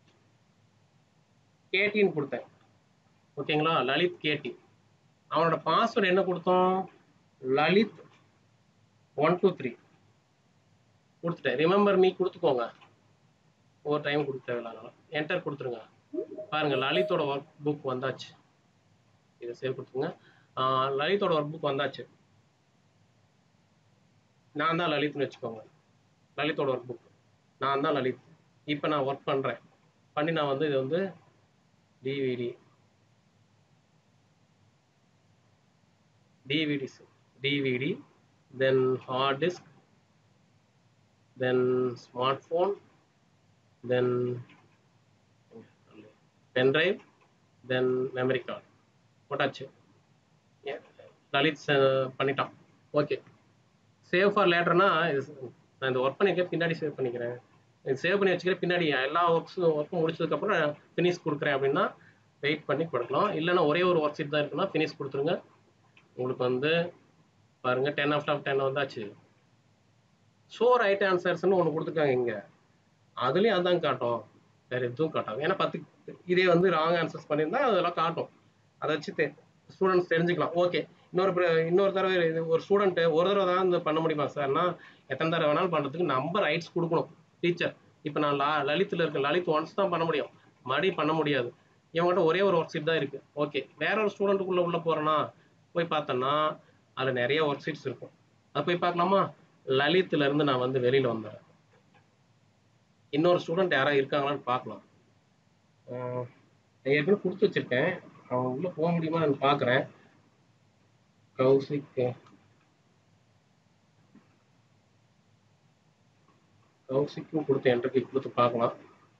கேட்டின்னு கொடுத்தேன் ஓகேங்களா லலித் கேட்டி அவனோட பாஸ்வேர்டு என்ன கொடுத்தோம் லலித் ஒன் டூ த்ரீ கொடுத்துட்டேன் ரிமெம்பர் மீ கொடுத்துக்கோங்க ஒரு டைம் கொடுக்க தேவையில்ல என்டர் கொடுத்துருங்க பாருங்க லலித்தோட ஒர்க் புக் வந்தாச்சு இதை சேவ் கொடுத்துருங்க ஆஹ் லலித்தோட ஒர்க் புக் வந்தாச்சு நான் தான் லலித்னு வச்சுக்கோங்க லலித்தோட ஒர்க் புக் நான் தான் லலித் இப்போ நான் ஒர்க் பண்ணுறேன் பண்ணி நான் வந்து இது வந்து DVD DVDs DVD then hard disk then smart phone then pen drive then memory card போட்டாச்சு ஏ- லலித் ச- பண்ணிட்டான் ஓகே சேவ் ஃபார் லேட்டர்னா நான் இந்த ஒர்க் பண்ணிக்க பின்னாடி சேவ் பண்ணிக்கிறேன் சேவ் பண்ணி வச்சுக்கிற பின்னாடி எல்லா ஒர்க்ஸும் ஒர்க்கும் முடிச்சதுக்கப்புறம் ஃபினிஷ் கொடுக்குறேன் அப்படின்னா வெயிட் பண்ணி கொடுக்கலாம் இல்லைன்னா ஒரே ஒரு ஒர்க் ஷீட் தான் இருக்குன்னா ஃபினிஷ் கொடுத்துருங்க உங்களுக்கு வந்து பாருங்க டென் ஆஃப் ஆஃப் டென் வந்தாச்சு ஷோ ரைட் ஆன்சர்ஸ்னு ஒன்று கொடுத்துருக்காங்க இங்கே அதுலேயும் அதான் காட்டும் வேற எதுவும் காட்டாது ஏன்னா பத்து இதே வந்து ராங் ஆன்சர்ஸ் பண்ணியிருந்தா அதெல்லாம் காட்டும் அதை வச்சு ஸ்டூடெண்ட்ஸ் தெரிஞ்சுக்கலாம் ஓகே இன்னொரு பிர- இன்னொரு தடவை இது ஒரு ஸ்டூடெண்ட்டு ஒரு தடவை தான் இந்த பண்ண முடியுமா சார்னா எத்தனை தடவை வேணாலும் பண்ணுறதுக்கு நம்பர் ரைட்ஸ் கொடுக்கணும் டீச்சர் இப்போ நான் லா லலித்தில் இருக்க லலித் ஒன்ஸ் தான் பண்ண முடியும் மறுபடி பண்ண முடியாது இவங்ககிட்ட ஒரே ஒரு ஒர்க் ஷீட் தான் இருக்கு ஓகே வேற ஒரு ஸ்டூடெண்ட்டுக்குள்ள உள்ள போறேன்னா போய் பார்த்தோன்னா அதில் நிறைய ஒர்க் ஷீட்ஸ் இருக்கும் அது போய் பார்க்கலாமா லலித்ல இருந்து நான் வந்து வெளியில வந்துடுறேன் இன்னொரு ஸ்டூடெண்ட் யாராவது இருக்காங்களான்னு பார்க்கலாம் ஆஹ் நான் ஏற்கனவே கொடுத்து வச்சிருக்கேன் அவன் உள்ள போக முடியுமா நான் பார்க்குறேன் கௌசிக் கௌசிக்கும் கொடுத்து என்ட்ரி கொடுத்து பார்க்கலாம்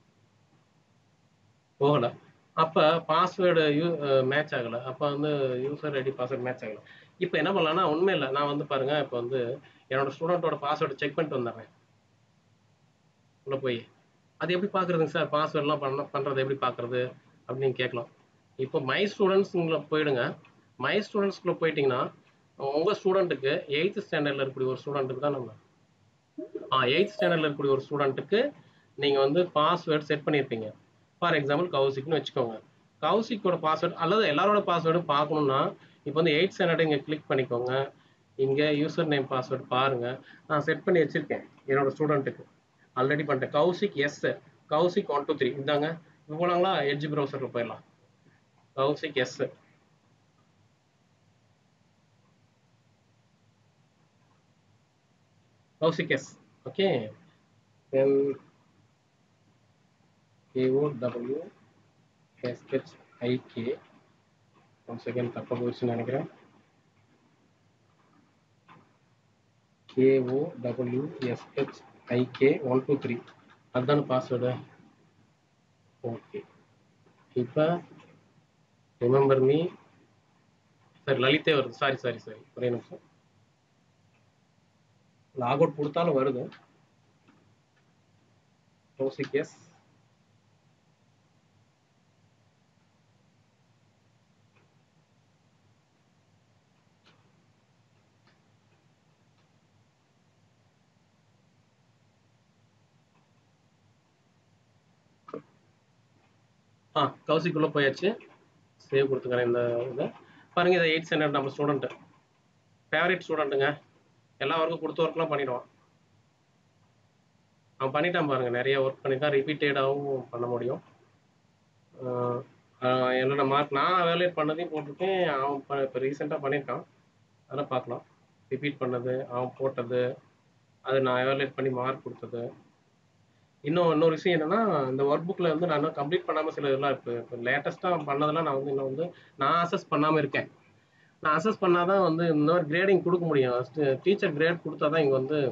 போகல அப்ப பாஸ்வேர்டு யூ மேட்ச் ஆகல அப்ப வந்து யூசர் ஐடி பாஸ்வேர்டு மேட்ச் ஆகல இப்போ என்ன பண்ணலாம்னா உண்மை இல்லை நான் வந்து பாருங்க இப்போ வந்து என்னோட ஸ்டூடெண்ட்டோட பாஸ்வேர்டு செக் பண்ணிட்டு வந்துடுறேன் உள்ள போய் அது எப்படி பார்க்குறதுங்க சார் பாஸ்வேர்ட்லாம் பண்ண பண்ணுறது எப்படி பார்க்குறது அப்படின்னு கேட்கலாம் இப்போ மை ஸ்டூடெண்ட்ஸுங்களை போயிடுங்க மை ஸ்டூடெண்ட்ஸ்குள்ளே போயிட்டீங்கன்னா உங்கள் ஸ்டூடெண்ட்டுக்கு எயித்து ஸ்டாண்டர்டில் இருக்கக்கூடிய ஒரு ஸ்டூடெண்ட்டுக்கு தான் நம்ம ஆ எயித் ஸ்டாண்டர்டில் இருக்கக்கூடிய ஒரு ஸ்டூடெண்ட்டுக்கு நீங்கள் வந்து பாஸ்வேர்டு செட் பண்ணியிருப்பீங்க ஃபார் எக்ஸாம்பிள் கௌசிக்னு வச்சுக்கோங்க கௌசிக்கோட பாஸ்வேர்டு அல்லது எல்லாரோட பாஸ்வேர்டும் பார்க்கணும்னா இப்போ வந்து எயிட் ஸ்டாண்டர்ட் இங்கே கிளிக் பண்ணிக்கோங்க இங்கே யூசர் நேம் பாஸ்வேர்டு பாருங்க நான் செட் பண்ணி வச்சிருக்கேன் என்னோட ஸ்டூடெண்ட்டுக்கு ஆல்ரெடி பண்ணிட்டேன் Kaushik S Kaushik one two three இந்தாங்க இப்போ போலாங்களா எட்ஜ் ப்ரௌசரில் போயிடலாம் Kaushik S Kaushik S okay then KOW SHIK one second தப்பாக போயிடுச்சுன்னு நினைக்கிறேன் KOWSHIK ஒன் டூ த்ரீ அதுதானே பாஸ்வேர்டு ஓகே இப்போ ரிமெம்பர் மீ சரி லலிதே வருது சாரி சாரி சாரி ஒரே நிமிஷம் லாக் அவுட் கொடுத்தாலும் வருது கௌசிக் எஸ் ஆ கௌசிக்குள்ளே போயாச்சு சேவ் கொடுத்துக்கிறேன் இந்த இதை பாருங்க இதை எயிட் ஸ்டாண்டர்ட் நம்ம ஸ்டூடெண்ட்டு ஃபேவரட் ஸ்டூடெண்ட்டுங்க எல்லா ஒர்க்கும் கொடுத்த ஒர்க்லாம் பண்ணிடுவான் அவன் பண்ணிட்டான் பாருங்க நிறைய ஒர்க் பண்ணிட்டான் ரிப்பீட்டடாகவும் பண்ண முடியும் ஆஹ் ஆஹ் என்னோட மார்க் நான் வேலையேட் பண்ணதையும் போட்டிருக்கேன் அவன் இப்போ ரீசெண்டாக பண்ணியிருக்கான் அதெல்லாம் பார்க்கலாம் ரிப்பீட் பண்ணது அவன் போட்டது அது நான் எவாலுவேட் பண்ணி மார்க் கொடுத்தது இன்னும் இன்னொரு விஷயம் என்னன்னா இந்த ஒர்க் புக்கில் வந்து நான் இன்னும் கம்ப்ளீட் பண்ணாமல் சில இதெல்லாம் இப்போ இப்போ லேட்டஸ்ட்டாக பண்ணதெல்லாம் நான் வந்து இன்னும் வந்து நான் அசஸ் பண்ணாமல் இருக்கேன் நான் அசஸ் பண்ணாதான் வந்து இந்த மாதிரி கிரேடிங் கொடுக்க முடியும் டீச்சர் கிரேட் கொடுத்தா தான் இங்கே வந்து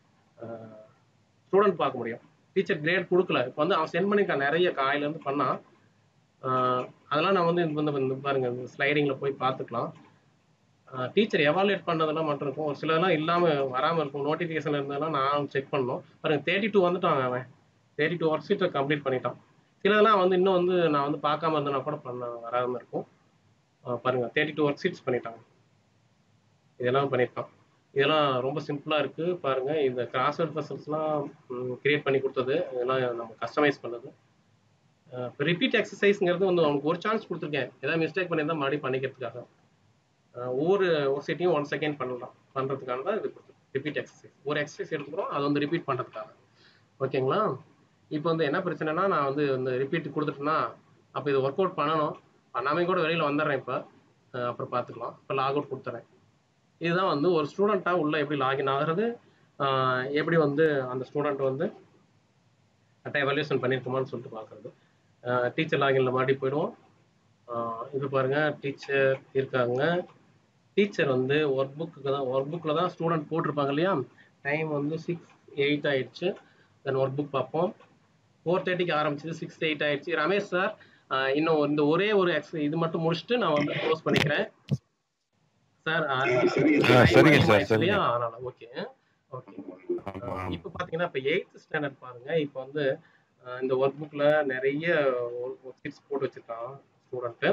ஸ்டூடெண்ட் பார்க்க முடியும் டீச்சர் கிரேட் கொடுக்கல இப்போ வந்து அவன் சென்ட் பண்ணியிருக்கான் நிறைய காயிலேருந்து பண்ணான் ஆஹ் அதெல்லாம் நான் வந்து இந்த இந்த பாருங்க இந்த ஸ்லைடிங்கில் போய் பார்த்துக்கலாம் டீச்சர் எவாலுவேட் பண்ணதெல்லாம் மட்டும் இருக்கும் ஒரு சிலதெல்லாம் இல்லாமல் வராமல் இருக்கும் நோட்டிஃபிகேஷன் இருந்ததெல்லாம் நான் செக் பண்ணணும் பாருங்க தேர்ட்டி டூ வந்துட்டான் அவன் தேர்ட்டி டூ ஒர்க் ஷீட்டை கம்ப்ளீட் பண்ணிட்டான் சிலதெல்லாம் வந்து இன்னும் வந்து நான் வந்து பார்க்காம இருந்தேன்னா கூட பண்ண வராமல் இருக்கும் ஆஹ் பாருங்க தேர்ட்டி டூ ஒர்க் ஷீட்ஸ் பண்ணிட்டாங்க இதெல்லாம் பண்ணியிருக்கான் இதெல்லாம் ரொம்ப சிம்பிளாக இருக்குது பாருங்க இந்த கிராஸ்வேர்ட் பசல்ஸ்லாம் கிரியேட் பண்ணி கொடுத்தது இதெல்லாம் நம்ம கஸ்டமைஸ் பண்ணது இப்போ ரிப்பீட் எக்ஸசைஸ்ங்கிறது வந்து அவனுக்கு ஒரு சான்ஸ் கொடுத்துருக்கேன் ஏதாவது மிஸ்டேக் பண்ணியிருந்தா மறுபடியும் பண்ணிக்கிறதுக்காக அஹ் ஒவ்வொரு ஒரு செட்டையும் ஒன் செகண்ட் பண்ணலாம் பண்ணுறதுக்கான தான் இது ரிப்பீட் எக்ஸசைஸ் ஒரு எக்ஸசைஸ் எடுத்துக்கிறோம் அதை வந்து ரிப்பீட் பண்ணுறதுக்காக ஓகேங்களா இப்போ வந்து என்ன பிரச்சனைனா நான் வந்து இந்த ரிப்பீட் கொடுத்துட்டேன்னா அப்போ இது ஒர்க் அவுட் பண்ணணும் பண்ணாமே கூட வெளியில் வந்துடுறேன் இப்போ அப்புறம் பார்த்துக்கலாம் இப்போ லாக் அவுட் கொடுத்துறேன் இதுதான் வந்து ஒரு ஸ்டூடெண்ட்டாக உள்ள எப்படி லாகின் ஆகுறது ஆஹ் எப்படி வந்து அந்த ஸ்டூடெண்ட் வந்து கரெக்டாக எவல்யூஷன் பண்ணியிருக்குமான்னு சொல்லிட்டு பார்க்குறது டீச்சர் லாகின்ல மாட்டி போயிடுவோம் ஆஹ் இது பாருங்க டீச்சர் இருக்காங்க டீச்சர் வந்து ஒர்க் புக்கு தான் ஒர்க் புக்கில் தான் ஸ்டூடெண்ட் போட்டிருப்பாங்க இல்லையா டைம் வந்து சிக்ஸ் எயிட் ஆயிடுச்சு தென் ஒர்க் புக் பார்ப்போம் ஃபோர் தேர்ட்டிக்கு ஆரம்பிச்சது சிக்ஸ் எயிட் ஆயிடுச்சு ரமேஷ் சார் இன்னும் இந்த ஒரே ஒரு எக்ஸ் இது மட்டும் முடிச்சுட்டு நான் வந்து க்ளோஸ் பண்ணிக்கிறேன் சார் ஆ, சரிங்க சார், சரிங்க. அதனால ஓகே ஓகே ஆமா இப்போ பார்த்தீங்கன்னா இப்போ எயித்து ஸ்டாண்டர்ட் பாருங்க இப்போ வந்து அஹ், இந்த ஒர்க் புக்கில் நிறைய ஒர்க் ஷீட்ஸ் போட்டு வச்சிருக்கான் ஸ்டூடெண்ட்டு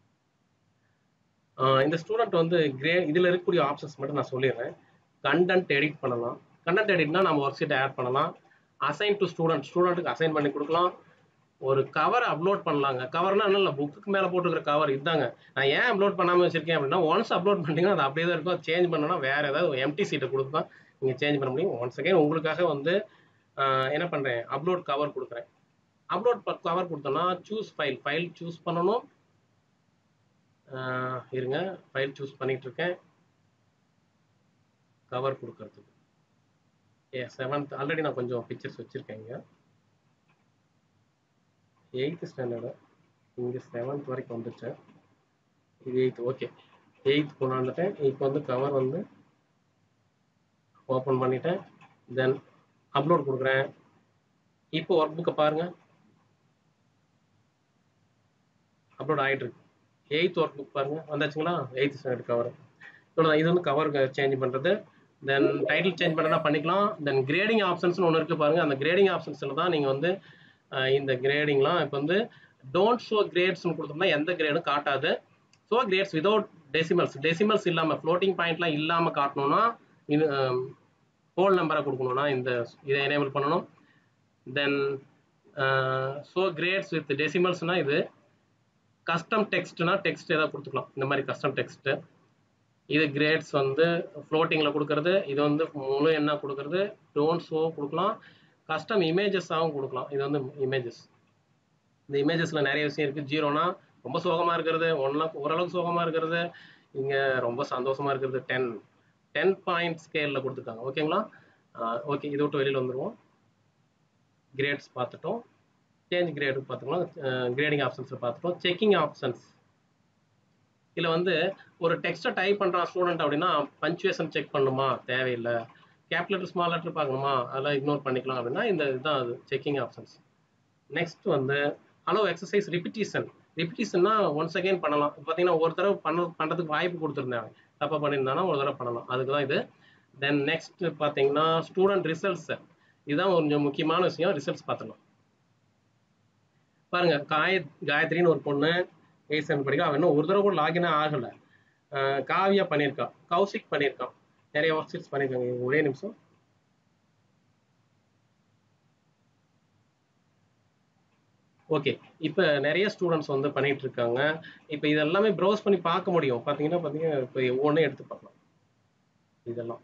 இந்த ஸ்டூடெண்ட் வந்து கிரே இதில் இருக்கக்கூடிய ஆப்ஷன்ஸ் மட்டும் நான் சொல்லிடுறேன் கண்டென்ட் எடிட் பண்ணலாம் கண்டென்ட் எடிட்னா நம்ம ஒர்க் ஷீட் ஆட் பண்ணலாம் அசைன் டு ஸ்டூடெண்ட் ஸ்டூடெண்ட்டுக்கு அசைன் பண்ணி கொடுக்கலாம் ஒரு கவர் அப்லோட் பண்ணலாங்க கவர்னா என்ன இல்லை புக்குக்கு மேலே போட்டுக்கிற கவர் இதாங்க நான் ஏன் அப்லோட் பண்ணாமல் வச்சிருக்கேன் அப்படின்னா ஒன்ஸ் அப்லோட் பண்ணிட்டீங்கன்னா அது அப்படியே தான் இருக்கும் சேஞ்ச் பண்ணணும்னா வேற ஏதாவது எம்டி சீட்டை கொடுத்து தான் நீங்கள் சேஞ்ச் பண்ண முடியும் ஒன்ஸ் அகைன் உங்களுக்காக வந்து ஆஹ், என்ன பண்ணுறேன் அப்லோட் கவர் கொடுக்குறேன் அப்லோட் கவர் கொடுத்தோன்னா சூஸ் ஃபைல் ஃபைல் சூஸ் பண்ணணும் ஆஹ், இருங்க ஃபைல் சூஸ் பண்ணிட்டு இருக்கேன் கவர் கொடுக்கறதுக்கு ஏ செவன்த் ஆல்ரெடி நான் கொஞ்சம் பிக்சர்ஸ் வச்சுருக்கேன் இங்கே எயித்து ஸ்டாண்டர்டு இங்கே செவன்த் வரைக்கும் வந்துச்சு இது எயித் ஓகே எயித் கொண்டாந்துட்டேன் இப்போ வந்து கவர் வந்து ஓப்பன் பண்ணிட்டேன் தென் அப்லோட் கொடுக்குறேன் இப்போ ஒர்க் புக்கை பாருங்க அப்லோட் ஆகிட்டு இருக்கு எயித் ஒர்க் புக் பாருங்க வந்தாச்சுங்களா எயித் ஸ்டாண்டர்ட் கவர் இவ்வளோதான் இது வந்து கவர் சேஞ்ச் பண்ணுறது தென் டைட்டில் சேஞ்ச் பண்ணுறதா பண்ணிக்கலாம் தென் கிரேடிங் ஆப்ஷன்ஸ்னு ஒன்று இருக்குது பாருங்க அந்த கிரேடிங் ஆப்ஷன்ஸில் தான் நீங்கள் வந்து அஹ், இந்த கிரேடிங்லாம் இப்போ வந்து டோன்ட் ஷோ கிரேட்ஸ்னு கொடுத்தோம்னா எந்த கிரேடும் காட்டாது so grades without decimals decimals இல்லாமல் ஃப்ளோட்டிங் பாயிண்ட்லாம் இல்லாமல் காட்டணும்னா இது ஹோல் நம்பரை கொடுக்கணும்னா இந்த இதை எனேபிள் பண்ணணும் தென் ஸோ கிரேட்ஸ் வித் டெசிமல்ஸ்னால் இது கஸ்டம் டெக்ஸ்ட்னா டெக்ஸ்ட் ஏதாவது கொடுத்துக்கலாம் இந்த மாதிரி கஸ்டம் டெக்ஸ்ட்டு இது கிரேட்ஸ் வந்து ஃப்ளோட்டிங்கில் கொடுக்கறது இது வந்து முழு என்ன கொடுக்கறது டோன்ட் ஷோ கொடுக்கலாம் கஸ்டம் இமேஜஸாகவும் கொடுக்கலாம் இது வந்து இமேஜஸ் இந்த இமேஜஸில் நிறைய விஷயம் இருக்குது ஜீரோனா ரொம்ப சோகமாக இருக்கிறது ஒன்லாம் ஓரளவுக்கு சோகமாக இருக்கிறது இங்கே ரொம்ப சந்தோஷமாக இருக்கிறது டென் டென் பாயிண்ட் ஸ்கேலில் கொடுத்துருக்காங்க ஓகேங்களா ஓகே இதை விட்டு வெளியில் வந்துடுவோம் கிரேட்ஸ் பார்த்துட்டோம் சேஞ்ச் கிரேடு பார்த்துக்கலாம் கிரேடிங் ஆப்ஷன்ஸை பார்த்துட்டோம் செக்கிங் ஆப்ஷன்ஸ் இதில் வந்து ஒரு டெக்ஸ்ட்டை டைப் பண்ணுறான் ஸ்டூடெண்ட் அப்படின்னா பஞ்சுவேஷன் செக் பண்ணுமா தேவையில்லை கேப் லெட்டர் ஸ்மால் லெட்டர் பார்க்கணுமா அதெல்லாம் இக்னோர் பண்ணிக்கலாம் அப்படின்னா இந்த இதுதான் அது செக்கிங் ஆப்ஷன்ஸ் நெக்ஸ்ட் வந்து அலோ எக்ஸசைஸ் ரிப்பிட்டிஷன் ரிப்பிட்டிஷன்னா ஒன்ஸ் அகைன் பண்ணலாம் இப்போ பார்த்தீங்கன்னா ஒரு தடவை பண்ண பண்ணுறதுக்கு வாய்ப்பு கொடுத்துருந்தாங்க தப்பாக பண்ணியிருந்தானா ஒரு தடவை பண்ணலாம் அதுக்கு தான் இது தென் நெக்ஸ்ட் பார்த்தீங்கன்னா ஸ்டூடெண்ட் ரிசல்ட்ஸ் இதுதான் கொஞ்சம் முக்கியமான விஷயம் ரிசல்ட்ஸ் பார்த்துக்கலாம் பாருங்க காய காயத்ரின்னு ஒரு பொண்ணு எயிட் செவன் படிக்கா அவன் இன்னும் ஒரு தடவை கூட லாகினே ஆகலை காவியா பண்ணியிருக்கான் கௌசிக் பண்ணியிருக்கான் நிறைய ஒர்க் ஷீட்ஸ் பண்ணியிருக்காங்க ஒரே நிமிஷம் ஓகே இப்போ நிறைய ஸ்டூடெண்ட்ஸ் வந்து பண்ணிட்டு இருக்காங்க இப்போ இதெல்லாமே ப்ரௌஸ் பண்ணி பார்க்க முடியும் பார்த்தீங்கன்னா பார்த்தீங்கன்னா இப்போ ஒவ்வொன்றும் எடுத்து பார்க்கலாம் இதெல்லாம்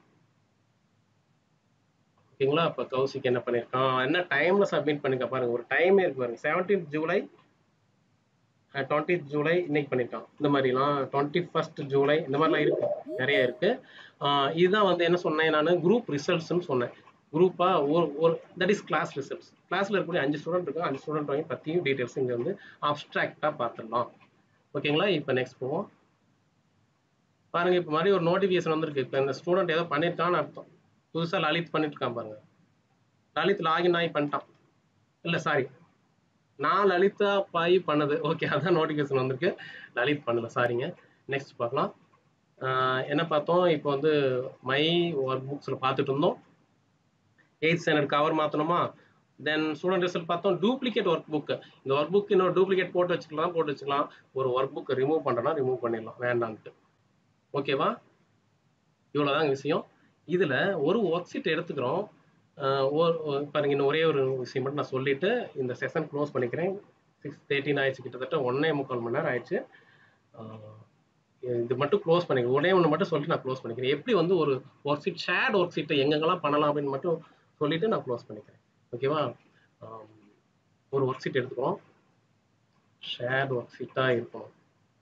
ஓகேங்களா இப்போ கௌசிக் என்ன பண்ணியிருக்கான் என்ன டைம்ல சப்மிட் பண்ணிருக்க பாருங்க ஒரு டைமே இருக்கு பாருங்க செவன்டீன் ஜூலை டுவெண்ட்டி ஜூலை இன்னைக்கு பண்ணியிருக்கான் இந்த மாதிரிலாம் டுவெண்ட்டி ஃபர்ஸ்ட் ஜூலை இந்த மாதிரிலாம் இருக்கு நிறைய இருக்கு ஆஹ் இதுதான் வந்து என்ன சொன்னேன் நான் குரூப் ரிசல்ட்ஸ்னு சொன்னேன் குரூப்பா ஒரு ஒரு தட் இஸ் கிளாஸ் ரிசல்ட்ஸ் கிளாஸ்ல இருக்கக்கூடிய அஞ்சு ஸ்டூடெண்ட் இருக்கும் அஞ்சு ஸ்டூடெண்ட் வாங்கி பற்றியும் டீட்டெயில்ஸ் இங்கே வந்து அப்ட்ராக்டாக பார்த்துடலாம் ஓகேங்களா இப்போ நெக்ஸ்ட் போவோம் பாருங்க இப்போ மாதிரி ஒரு நோட்டிஃபிகேஷன் வந்திருக்கு இப்போ இந்த ஸ்டூடெண்ட் ஏதோ பண்ணியிருக்கான்னு அர்த்தம் புதுசாக லலித் பண்ணிட்டு இருக்கான் பாருங்க லலித் லாகின் ஆகி பண்ணிட்டான் இல்லை சாரி நான் லலிதா பாய் பண்ணது ஓகே அதான் நோட்டிஃபிகேஷன் வந்திருக்கு லலித் பண்ணல சாரிங்க நெக்ஸ்ட் பார்க்கலாம் ஆஹ் என்ன பார்த்தோம் இப்போ வந்து மை ஒர்க் புக்ஸில் பார்த்துட்டு இருந்தோம் எயிட் ஸ்டாண்டர்ட் கவர் மாற்றணுமா தென் ஸ்டூடெண்ட் ரிசல்ட் பார்த்தோம் டூப்ளிகேட் ஒர்க் புக் இந்த ஒர்க் புக் இன்னொரு டூப்ளிகேட் போட்டு வச்சுக்கலாம் போட்டு வச்சுக்கலாம் ஒரு ஒர்க் புக் ரிமூவ் பண்ணுறனா ரிமூவ் பண்ணிடலாம் வேண்டான்ட்டு ஓகேவா இவ்வளோதாங்க விஷயம் இதில் ஒரு ஒர்க் ஷீட் எடுத்துக்கிறோம் ஆஹ் ஒரு ஒரு- பாருங்க இன்னும் ஒரே ஒரு விஷயம் மட்டும் நான் சொல்லிட்டு இந்த செஷன் க்ளோஸ் பண்ணிக்கிறேன் சிக்ஸ் தேர்ட்டின் ஆயிடுச்சு கிட்டத்தட்ட ஒன்னே முக்கால் மணி நேரம் ஆயிடுச்சு ஆஹ் இது மட்டும் க்ளோஸ் பண்ணிக்கிறேன் ஒரே ஒன்று மட்டும் சொல்லிட்டு நான் க்ளோஸ் பண்ணிக்கிறேன் எப்படி வந்து ஒரு ஒர்க் ஷீட் ஷேர்ட் ஒர்க் ஷீட்டை எங்கெங்கெல்லாம் பண்ணலாம் அப்படின்னு மட்டும் சொல்லிட்டு நான் க்ளோஸ் பண்ணிக்கிறேன் ஓகேவா ஆம், ஒரு ஒர்க் ஷீட் எடுத்துக்கிறோம் ஷேர்ட் ஒர்க் ஷீட்டாக இருக்கணும்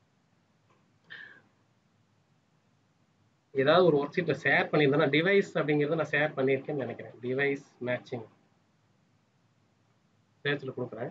ஏதாவது ஒரு ஒர்க் ஷீட்டை ஷேர் பண்ணியிருந்தேன்னா டிவைஸ் அப்படிங்கிறத நான் ஷேர் பண்ணியிருக்கேன்னு நினைக்கிறேன் டிவைஸ் மேட்சிங் பேஜில் கொடுக்குறேன்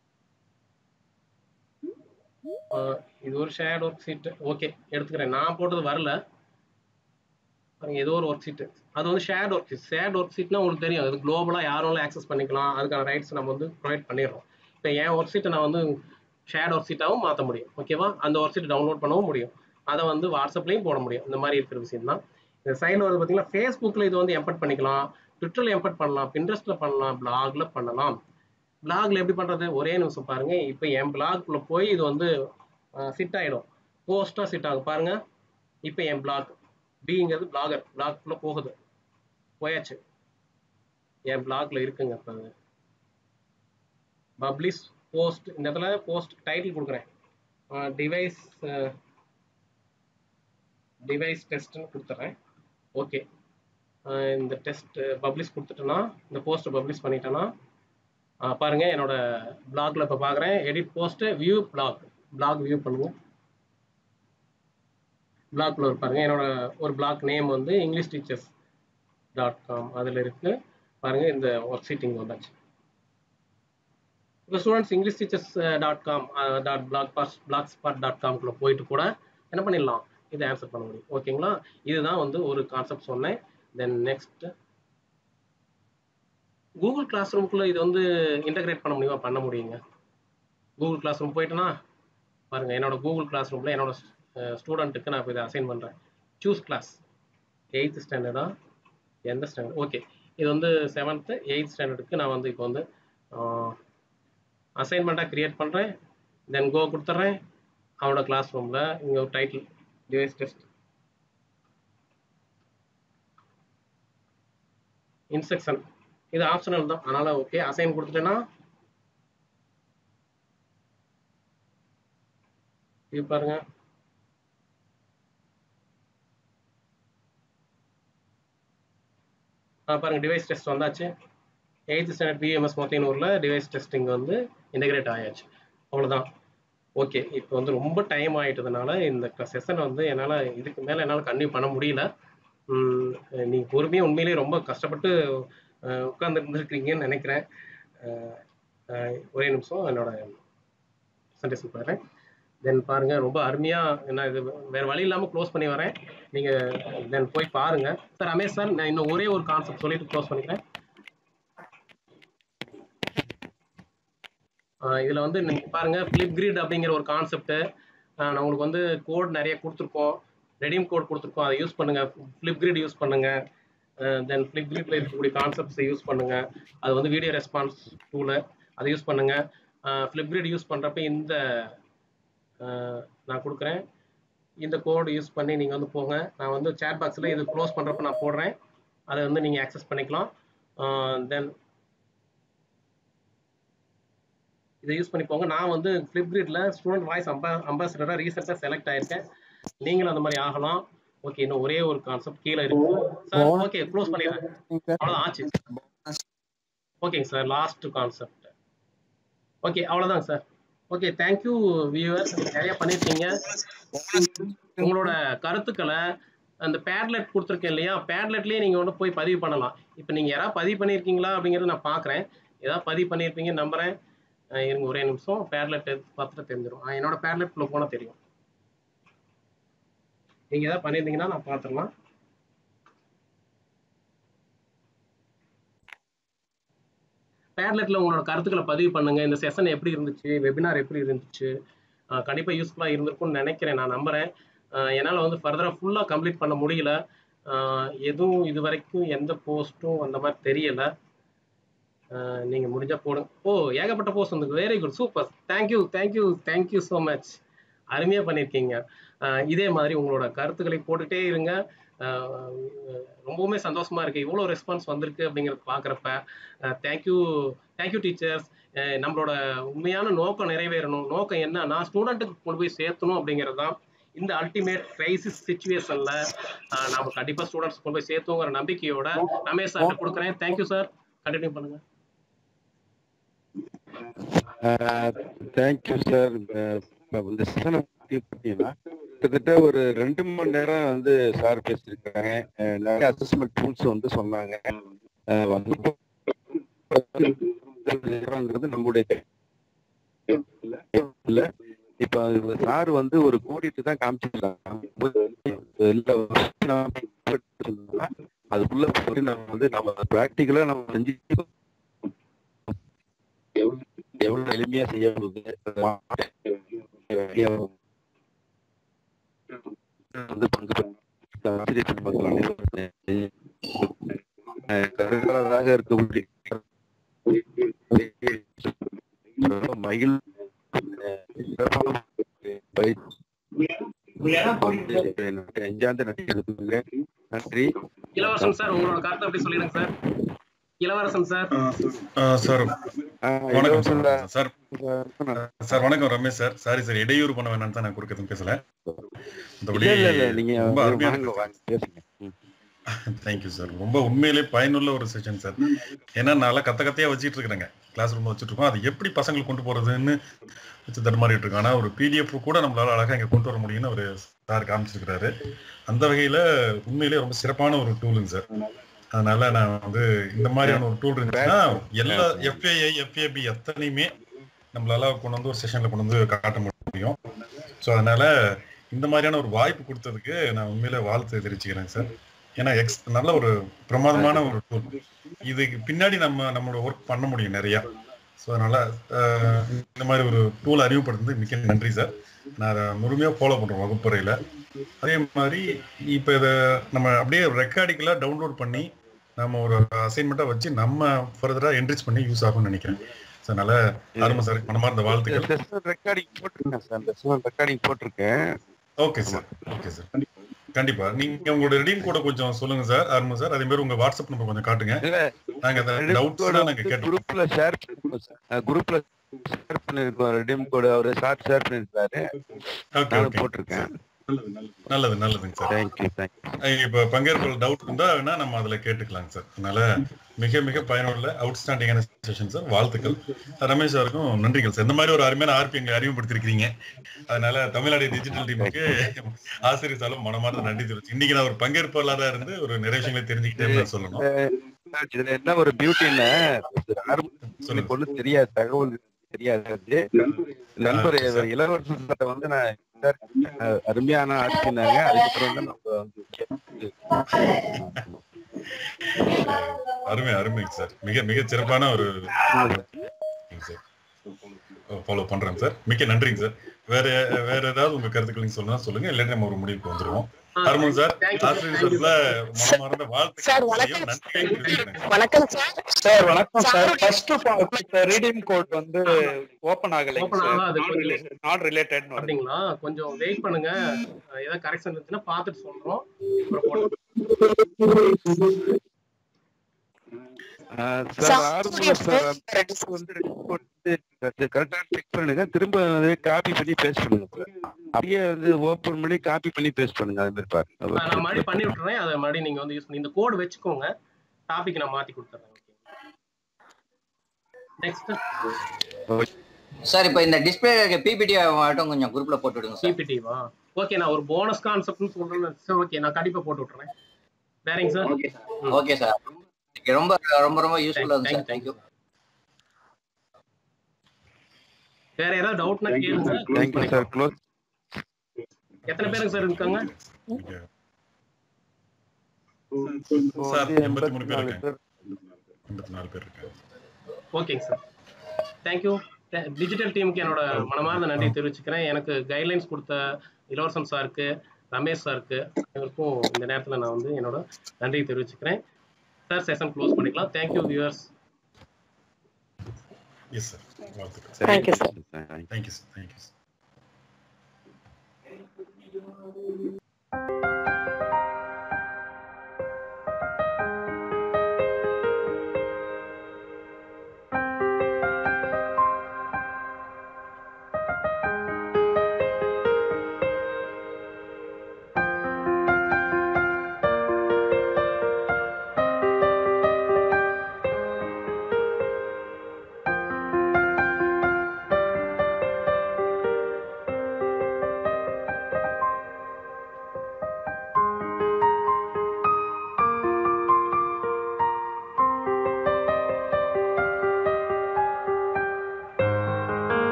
ஆஹ் இது ஒரு ஷேர்ட் ஒர்க் ஷீட் ஓகே எடுத்துக்கிறேன் நான் போட்டது வரல பாருங்க ஏதோ ஒரு ஒர்க் ஷீட் அது வந்து shared work sheet shared work ஷீட்னா உங்களுக்கு தெரியும் அது குளோபலாக யாரும் ஆக்சஸ் பண்ணிக்கலாம் அதுக்கான ரைட்ஸ் நம்ம வந்து ப்ரொவைட் பண்ணிடுறோம் இப்போ என் ஒர்க் ஷீட்டை நான் வந்து ஷேர்ட் ஒர்க் ஷீட்டாகவும் மாற்ற முடியும் ஓகேவா அந்த ஒர்க் ஷீட் டவுன்லோட் பண்ணவும் முடியும் அதை வந்து வாட்ஸ்அப்லேயும் போட முடியும் இந்த மாதிரி இருக்கிற விஷயம் தான் இந்த சைடில் வந்து பார்த்தீங்கன்னா ஃபேஸ்புக்கில் இது வந்து எம்பட் பண்ணிக்கலாம் ட்விட்டர்ல எம்பர்ட் பண்ணலாம் பின்ட்ரெஸ்ட்ல பண்ணலாம் பிளாக்ல பண்ணலாம் பிளாக்ல எப்படி பண்றது ஒரே நிமிஷம் பாருங்க இப்போ என் பிளாக்ல போய் இது வந்து சிட் ஆயிடும் போஸ்டா சிட் ஆகும் பாருங்க இப்போ என் பிளாக் பிங்கிறது பிளாகர் பிளாக்குள்ள போகுது போயாச்சு என் பிளாக்ல இருக்குங்க இப்போ பப்ளிஷ் போஸ்ட் இந்த இடத்துல போஸ்ட் டைட்டில் கொடுக்குறேன் டிவைஸ் டிவைஸ் டெஸ்ட்னு கொடுத்துட்றேன் ஓகே இந்த டெஸ்ட் பப்ளிஷ் கொடுத்துட்டேன்னா இந்த போஸ்ட்டை பப்ளிஷ் பண்ணிட்டேன்னா ஆஹ் பாருங்க என்னோட பிளாக்ல இப்போ பார்க்குறேன் edit post view blog blog view பண்ணுங்க பிளாக்ல ஒரு பாருங்க என்னோட ஒரு பிளாக் நேம் வந்து இங்கிலீஷ் டீச்சர்ஸ் டாட் காம் அதில் இருக்கு பாருங்க இந்த ஒர்க் ஷீட் இங்கே வந்தாச்சு இப்போ students English teachers dot com dot blog பாஸ் பிளாக் ஸ்பாட் டாட் காம்குள்ளே போயிட்டு கூட என்ன பண்ணிடலாம் இதை ஆன்சர் பண்ண முடியும் ஓகேங்களா இதுதான் வந்து ஒரு கான்செப்ட் சொன்னேன் தென் நெக்ஸ்ட் கூகுள் கிளாஸ் ரூமுக்குள்ள இது வந்து இன்டகிரேட் பண்ண முடியுமா பண்ண முடியுங்க கூகுள் கிளாஸ் ரூம் போயிட்டேன்னா பாருங்க என்னோட கூகுள் கிளாஸ் ரூம்ல என்னோட ஸ்டூடெண்ட்டுக்கு நான் இப்போ இதை அசைன் பண்ணுறேன் சூஸ் கிளாஸ் எயித்து ஸ்டாண்டர்டா எந்த ஸ்டாண்டர்ட் ஓகே இது வந்து செவன்த்து எயித் ஸ்டாண்டர்டுக்கு நான் வந்து இப்போ வந்து அசைன்மெண்ட்டாக கிரியேட் பண்ணுறேன் தென் கோ கொடுத்துட்றேன் அவனோட கிளாஸ் ரூமில் இங்கே ஒரு டைட்டில் டிவைஸ் டெஸ்ட் இன்ஸ்ட்ரக்ஷன் இது ஆப்ஷனல் தான் அதனால ஓகே அசைன் கொடுத்துட்டேன்னா இது பாருங்க ஆ, பாருங்க டிவைஸ் டெஸ்ட் வந்தாச்சு எயித்து ஸ்டாண்டர்ட் பிஎம்எஸ் மொத்தனூரில் டிவைஸ் டெஸ்டிங் வந்து இன்டகிரேட் ஆயாச்சு அவ்வளோதான் ஓகே இப்போ வந்து ரொம்ப டைம் ஆயிட்டதுனால இந்த செஷன் வந்து என்னால் இதுக்கு மேலே என்னால் கன்டினியூ பண்ண முடியல ம், நீங்க பொறுமையாக உண்மையிலேயே ரொம்ப கஷ்டப்பட்டு உட்கார்ந்து இருந்திருக்கிறீங்கன்னு நினைக்கிறேன் அஹ், அஹ், ஒரே நிமிஷம் என்னோட சண்டேஸ் போயிடுறேன் தென் பாருங்க ரொம்ப அருமையா நான் இது வேற வழி இல்லாம க்ளோஸ் பண்ணி வரேன் நீங்க தென் போய் பாருங்க சார் ரமேஷ் சார் நான் இன்னும் ஒரே ஒரு கான்செப்ட் சொல்லிட்டு க்ளோஸ் பண்ணிக்கிறேன் ஆஹ் இதுல வந்து நீங்க பாருங்க ஃபிளிப் கிரிட் அப்படிங்கிற ஒரு கான்செப்ட் நான் உங்களுக்கு வந்து கோட் நிறைய கொடுத்துருக்கோம் ரெடீம் கோட் கொடுத்துருக்கோம் அதை யூஸ் பண்ணுங்க ஃபிளிப் கிரிட் யூஸ் பண்ணுங்க தென் ஃபிளிப் கிரிட்ல இருக்கக்கூடிய கான்செப்ட்ஸை யூஸ் பண்ணுங்க அது வந்து வீடியோ ரெஸ்பான்ஸ் டூலு அதை யூஸ் பண்ணுங்க ஃபிளிப் கிரிட் யூஸ் பண்றப்ப இந்த ஆஹ் நான் கொடுக்குறேன் இந்த கோடு யூஸ் பண்ணி நீங்கள் வந்து போங்க நான் வந்து சேட் பாக்ஸில் இது க்ளோஸ் பண்ணுறப்ப நான் போடுறேன் அதை வந்து நீங்கள் ஆக்சஸ் பண்ணிக்கலாம் தென் இதை யூஸ் பண்ணி போங்க நான் வந்து ஃப்ளிப்கிரிட்ல ஸ்டூடெண்ட் வாய்ஸ் அம்பா அம்பாசிடராக ரீசெண்டாக செலக்ட் ஆயிருக்கேன் நீங்களும் அந்த மாதிரி ஆகலாம் ஓகே இன்னும் ஒரே ஒரு கான்செப்ட் கீழே இருக்கு சார் ஓகே க்ளோஸ் பண்ணிடுறேன் அவ்வளோதான் ஆச்சு ஓகேங்க சார் லாஸ்ட் கான்செப்ட் ஓகே அவ்வளோதாங்க சார் ஓகே தேங்க்யூ வியூவர்ஸ் நிறைய பண்ணிருக்கீங்க உங்களோட கருத்துக்களை அந்த பேட்லெட் கொடுத்துருக்கேன் இல்லையா பேட்லெட்லேயே நீங்கள் வந்து போய் பதிவு பண்ணலாம் இப்போ நீங்கள் யாராவது பதிவு பண்ணியிருக்கீங்களா அப்படிங்கிறத நான் பார்க்குறேன் ஏதாவது பதிவு பண்ணியிருப்பீங்கன்னு நம்புறேன் அஹ் இருங்க ஒரே நிமிஷம் பேட்லெட் பார்த்துட்டு தெரிஞ்சிடும் அஹ் என்னோட பேட்லெட்குள்ளே போனால் தெரியும் நீங்கள் ஏதாவது பண்ணியிருந்தீங்கன்னா நான் பார்த்துடலாம் பேட்லெட்டில் உங்களோட கருத்துக்களை பதிவு பண்ணுங்க இந்த செஷன் எப்படி இருந்துச்சு வெபினார் எப்படி இருந்துச்சு அஹ் கண்டிப்பா யூஸ்ஃபுல்லாக இருந்திருக்கும்னு நினைக்கிறேன் நான் நம்புறேன் அஹ் என்னால் வந்து ஃபர்தராக ஃபுல்லாக கம்ப்ளீட் பண்ண முடியல அஹ் எதுவும் இது வரைக்கும் எந்த போஸ்ட்டும் அந்த மாதிரி தெரியல அஹ் நீங்க முடிஞ்சா போடுங்க ஓ ஏகப்பட்ட போஸ்ட் வந்து very good super thank you thank you thank you so much அருமையா பண்ணியிருக்கீங்க அஹ் இதே மாதிரி உங்களோட கருத்துக்களை போட்டுட்டே இருங்க அஹ் ரொம்பவுமே சந்தோஷமா இருக்கு இவ்வளோ ரெஸ்பான்ஸ் வந்திருக்கு அப்படிங்கிறத பார்க்குறப்ப தேங்க்யூ தேங்க்யூ டீச்சர்ஸ் நம்மளோட உண்மையான நோக்கம் நிறைவேறணும் நோக்கம் என்னன்னா ஸ்டூடெண்ட்டுக்கு கொண்டு போய் சேர்த்தணும் அப்படிங்கிறது தான் இந்த அல்டிமேட் கிரைசிஸ் சுச்சுவேஷன்ல நாம கண்டிப்பா ஸ்டூடெண்ட்ஸ் கொண்டு போய் சேர்த்துங்கிற நம்பிக்கையோட ரமேஷ் சார் கொடுக்குறேன் தேங்க்யூ சார் கண்டினியூ பண்ணுங்க தேங்க்யூ சார் இந்த செஷனை பார்த்தீங்கன்னா கிட்டத்தட்ட ஒரு ரெண்டு மணி நேரம் வந்து சார் பேசியிருக்காங்க அஹ் நிறைய அசஸ்மெண்ட் டூல்ஸ் வந்து சொன்னாங்க அஹ் வந்து நேரங்கிறது நம்முடைய இல்ல இப்ப சார் வந்து ஒரு கோடிட்டு தான் காமிச்சிருக்காங்க அதுக்குள்ள போய் நம்ம வந்து நம்ம பிராக்டிக்கலா நம்ம செஞ்சு எவ்வளவு எளிமையா செய்ய முடியுது வந்து பங்கு பெற்ற ஆசிரியர் பெருமக்கள் அனைவருக்கும் அஹ், கருத்தராக இருக்கக்கூடிய மகிழ் அஞ்சாந்து நன்றி நன்றி இளவரசன் சார் உங்களோட கருத்தை அப்படி சொல்லிடுங்க சார் இளவரசன் சார் சார் அஹ், வணக்கம் இலவசம் சார் சார் சார் வணக்கம் ரமேஷ் சார் சாரி சார் இடையூறு பண்ண வேணாம்னு தான் நான் குறுக்கதும் பேசல மத்தபடி இல்ல இல்ல இல்ல நீங்க ரொம்ப அருமையா வாங்க வாங்க பேசுங்க ம். தேங்க்யூ சார் ரொம்ப உண்மையிலே பயனுள்ள ஒரு செஷன் சார் ஏன்னா நல்லா கத்த கத்தையா வச்சுட்டு இருக்கிறேங்க கிளாஸ் ரூம்ல வச்சுட்டு இருக்கோம் அது எப்படி பசங்களுக்கு கொண்டு போறதுன்னு வச்சு தடுமாறிட்டு இருக்கோம் ஆனா ஒரு பிடிஎஃப் கூட நம்மளால அழகா இங்க கொண்டு வர முடியும்னு ஒரு சார் காமிச்சிருக்கிறாரு அந்த வகையில உண்மையிலேயே ரொம்ப சிறப்பான ஒரு டூலுங்க சார் அதனால நான் வந்து இந்த மாதிரியான ஒரு டூல் இருந்துச்சுன்னா எல்லா எஃப்ஏஐ எஃப்ஏபி எத்தனையுமே நம்மளால கொண்டு வந்து ஒரு செஷன்ல கொண்டு வந்து காட்ட முடியும் ஸோ அதனால இந்த மாதிரியான ஒரு வாய்ப்பு கொடுத்ததுக்கு நான் உண்மையில வாழ்த்து தெரிவிச்சுக்கிறேன் சார் ஏன்னா எக்ஸ் நல்ல ஒரு பிரமாதமான ஒரு டூல் இதுக்கு பின்னாடி நம்ம நம்மளோட ஒர்க் பண்ண முடியும் நிறைய ஸோ அதனால அஹ், இந்த மாதிரி ஒரு டூல் அறிமுகப்படுத்துறது மிக்க நன்றி சார் நான் அதை முழுமையாக ஃபாலோ பண்ணுறோம் வகுப்பறையில் அதே மாதிரி இப்போ இதை நம்ம அப்படியே ரெக்கார்டிக்கலாக டவுன்லோட் பண்ணி நம்ம ஒரு அசைன்மெண்ட்டாக வச்சு நம்ம ஃபர்தராக என்ரிச் பண்ணி யூஸ் ஆகும்னு நினைக்கிறேன் ஸோ அதனால ஆரம்ப சார் மனமார்ந்த வாழ்த்துக்கள் செஷன் ரெக்கார்டிங் போட்டிருக்கேன் சார் அந்த செஷன் ரெக்கார்டிங் போட்டிருக்கேன் ஓகே சார் ஓகே சார் கண்டிப்பா நீங்க உங்களோட ரெடீம் கோட கொஞ்சம் சொல்லுங்க சார் ஆரம்பம் சார் அதே மாதிரி உங்க வாட்ஸ்அப் நம்பர் கொஞ்சம் காட்டுங்க இல்ல நாங்க டவுட்ஸ் நாங்க கேட்டோம் குரூப்ல ஷேர் பண்ணிருக்கோம் சார் குரூப்ல ஷேர் பண்ணிருக்கோம் ரெடீம் கோடு அவரு ஷார்ட் ஷேர் பண்ணிருக்காரு ஓகே நானும் ஓகே போட்டிருக்கேன் நல்லது நல்லதுங்க சார் தேங்க்யூ தேங்க்யூ இப்ப பங்கேற்பாளர் டவுட் இருந்தா வேணா நம்ம அதுல கேட்டுக்கலாங்க சார் அதனால மிக மிக பயனுள்ள அவுட்ஸ்டாண்டிங்கான செஷன் சார் வாழ்த்துக்கள் ரமேஷ் சாருக்கும் நன்றிகள் சார் இந்த மாதிரி ஒரு அருமையான ஆர்பி எங்களை அறிமுகப்படுத்திருக்கீங்க அதனால தமிழ்நாடு டிஜிட்டல் டீமுக்கு ஆசிரியர் சாலும் மனமார்ந்த நன்றி தெரிவிச்சு இன்னைக்கு நான் ஒரு பங்கேற்பாளராக இருந்து ஒரு நிறைய விஷயங்களை தெரிஞ்சுக்கிட்டே சொல்லணும் இதுல என்ன ஒரு பியூட்டின்னு சொல்லுங்க. ஒன்றும் தெரியாது தகவல் தெரியாது நண்பர் ஆ, சரி. இளவரசன் சார்ட்ட வந்து நான் சார், அஹ், அருமையான ஆட்சினாங்க அதுக்கப்புறம் தான் நம்ம வந்து அருமை அருமைங்க சார் மிக மிக சிறப்பான ஒரு ஃபாலோ பண்றேன் சார் மிக்க நன்றிங்க சார் வேற வேற ஏதாவது உங்க கருத்துக்கள் சொன்னா சொல்லுங்க இல்லாட்டி நம்ம ஒரு முடிவுக்கு வந்துருவோம் அருமன் சார் Thank you, ஆசிரியர் thank you. சார்ல மனமார்ந்த சார், வாழ்த்துக்கள் வணக்கம். நன்றிகள் தெரிவிக்கிறேன் வணக்கம் சார் சார் வணக்கம் சார் ஃபர்ஸ்ட் ரீடிங் கோட் வந்து ஓபன் ஆகலைங்க Open சார் ஆகாது. நான் ரிலேட்டட் நான் ரிலேட்டட் வருது அப்படிங்களா கொஞ்சம் வெயிட் பண்ணுங்க அஹ் ஏதாவது கரெக்ஷன் இருந்துச்சுன்னா பார்த்துட்டு சொல்றோம் அப்புறம் போட்டு- ஆஹ் சார் ஆறுமுகம் சார் அந்த வந்து report வந்து கரெக்டா செக் பண்ணுங்க திரும்ப காப்பி பண்ணி பேஸ்ட் பண்ணுங்க சார் அப்படியே வந்து ஓபன் பண்ணி காப்பி பண்ணி பேஸ்ட் பண்ணுங்க அது மாதிரி அஹ் நான் மறுபடியும் பாருங்க பண்ணி விட்டுறேன் அதை மறுபடியும் நீங்க வந்து யூஸ் பண்ணி இந்த கோடு வச்சுக்கோங்க டாபிக் நான் மாத்தி கொடுத்துறேன் நெக்ஸ்ட் சார் இப்போ இந்த டிஸ்பிளே பிபிடி மட்டும் கொஞ்சம் குரூப்ல போட்டு விடுங்க சார் பிபிடிவா ஓகே நான் ஒரு போனஸ் கான்செப்ட்னு சொல்றேன் சார் ஓகே நான் கண்டிப்பா போட்டு விட்டுறேன் வேறங்க sir okay sir okay sir ரொம்ப ரொம்ப ரொம்ப யூஸ்ஃபுல்லா இருந்துச்சு சார் தேங்க்யூ வேற ஏதாவது டவுட்னா கேளுங்க close தேங்க்யூ பண்ணிக்கலாம். சார் க்ளோஸ் எத்தனை பேருங்க சார் இருக்காங்க சார் வந்து எண்பத்தி மூணு பேர் நாலு இருக்காங்க எண்பத்தி நாலு பேர் இருக்காங்க ஓகேங்க சார் தேங்க்யூ டிஜிட்டல் டீமுக்கு என்னோட மனமார்ந்த நன்றி தெரிவிச்சுக்கிறேன் எனக்கு கைட்லைன்ஸ் கொடுத்த இளவரசன் சாருக்கு ரமேஷ் சாருக்கு இவருக்கும் இந்த நேரத்தில் நான் வந்து என்னோட நன்றி தெரிவிச்சுக்கிறேன் சார் செஷன் க்ளோஸ் பண்ணிக்கலாம் தேங்க்யூ வியூவர்ஸ் எஸ் சார் வாழ்த்துக்கள் Thank you, sir. Thank you thank you sir thank you sir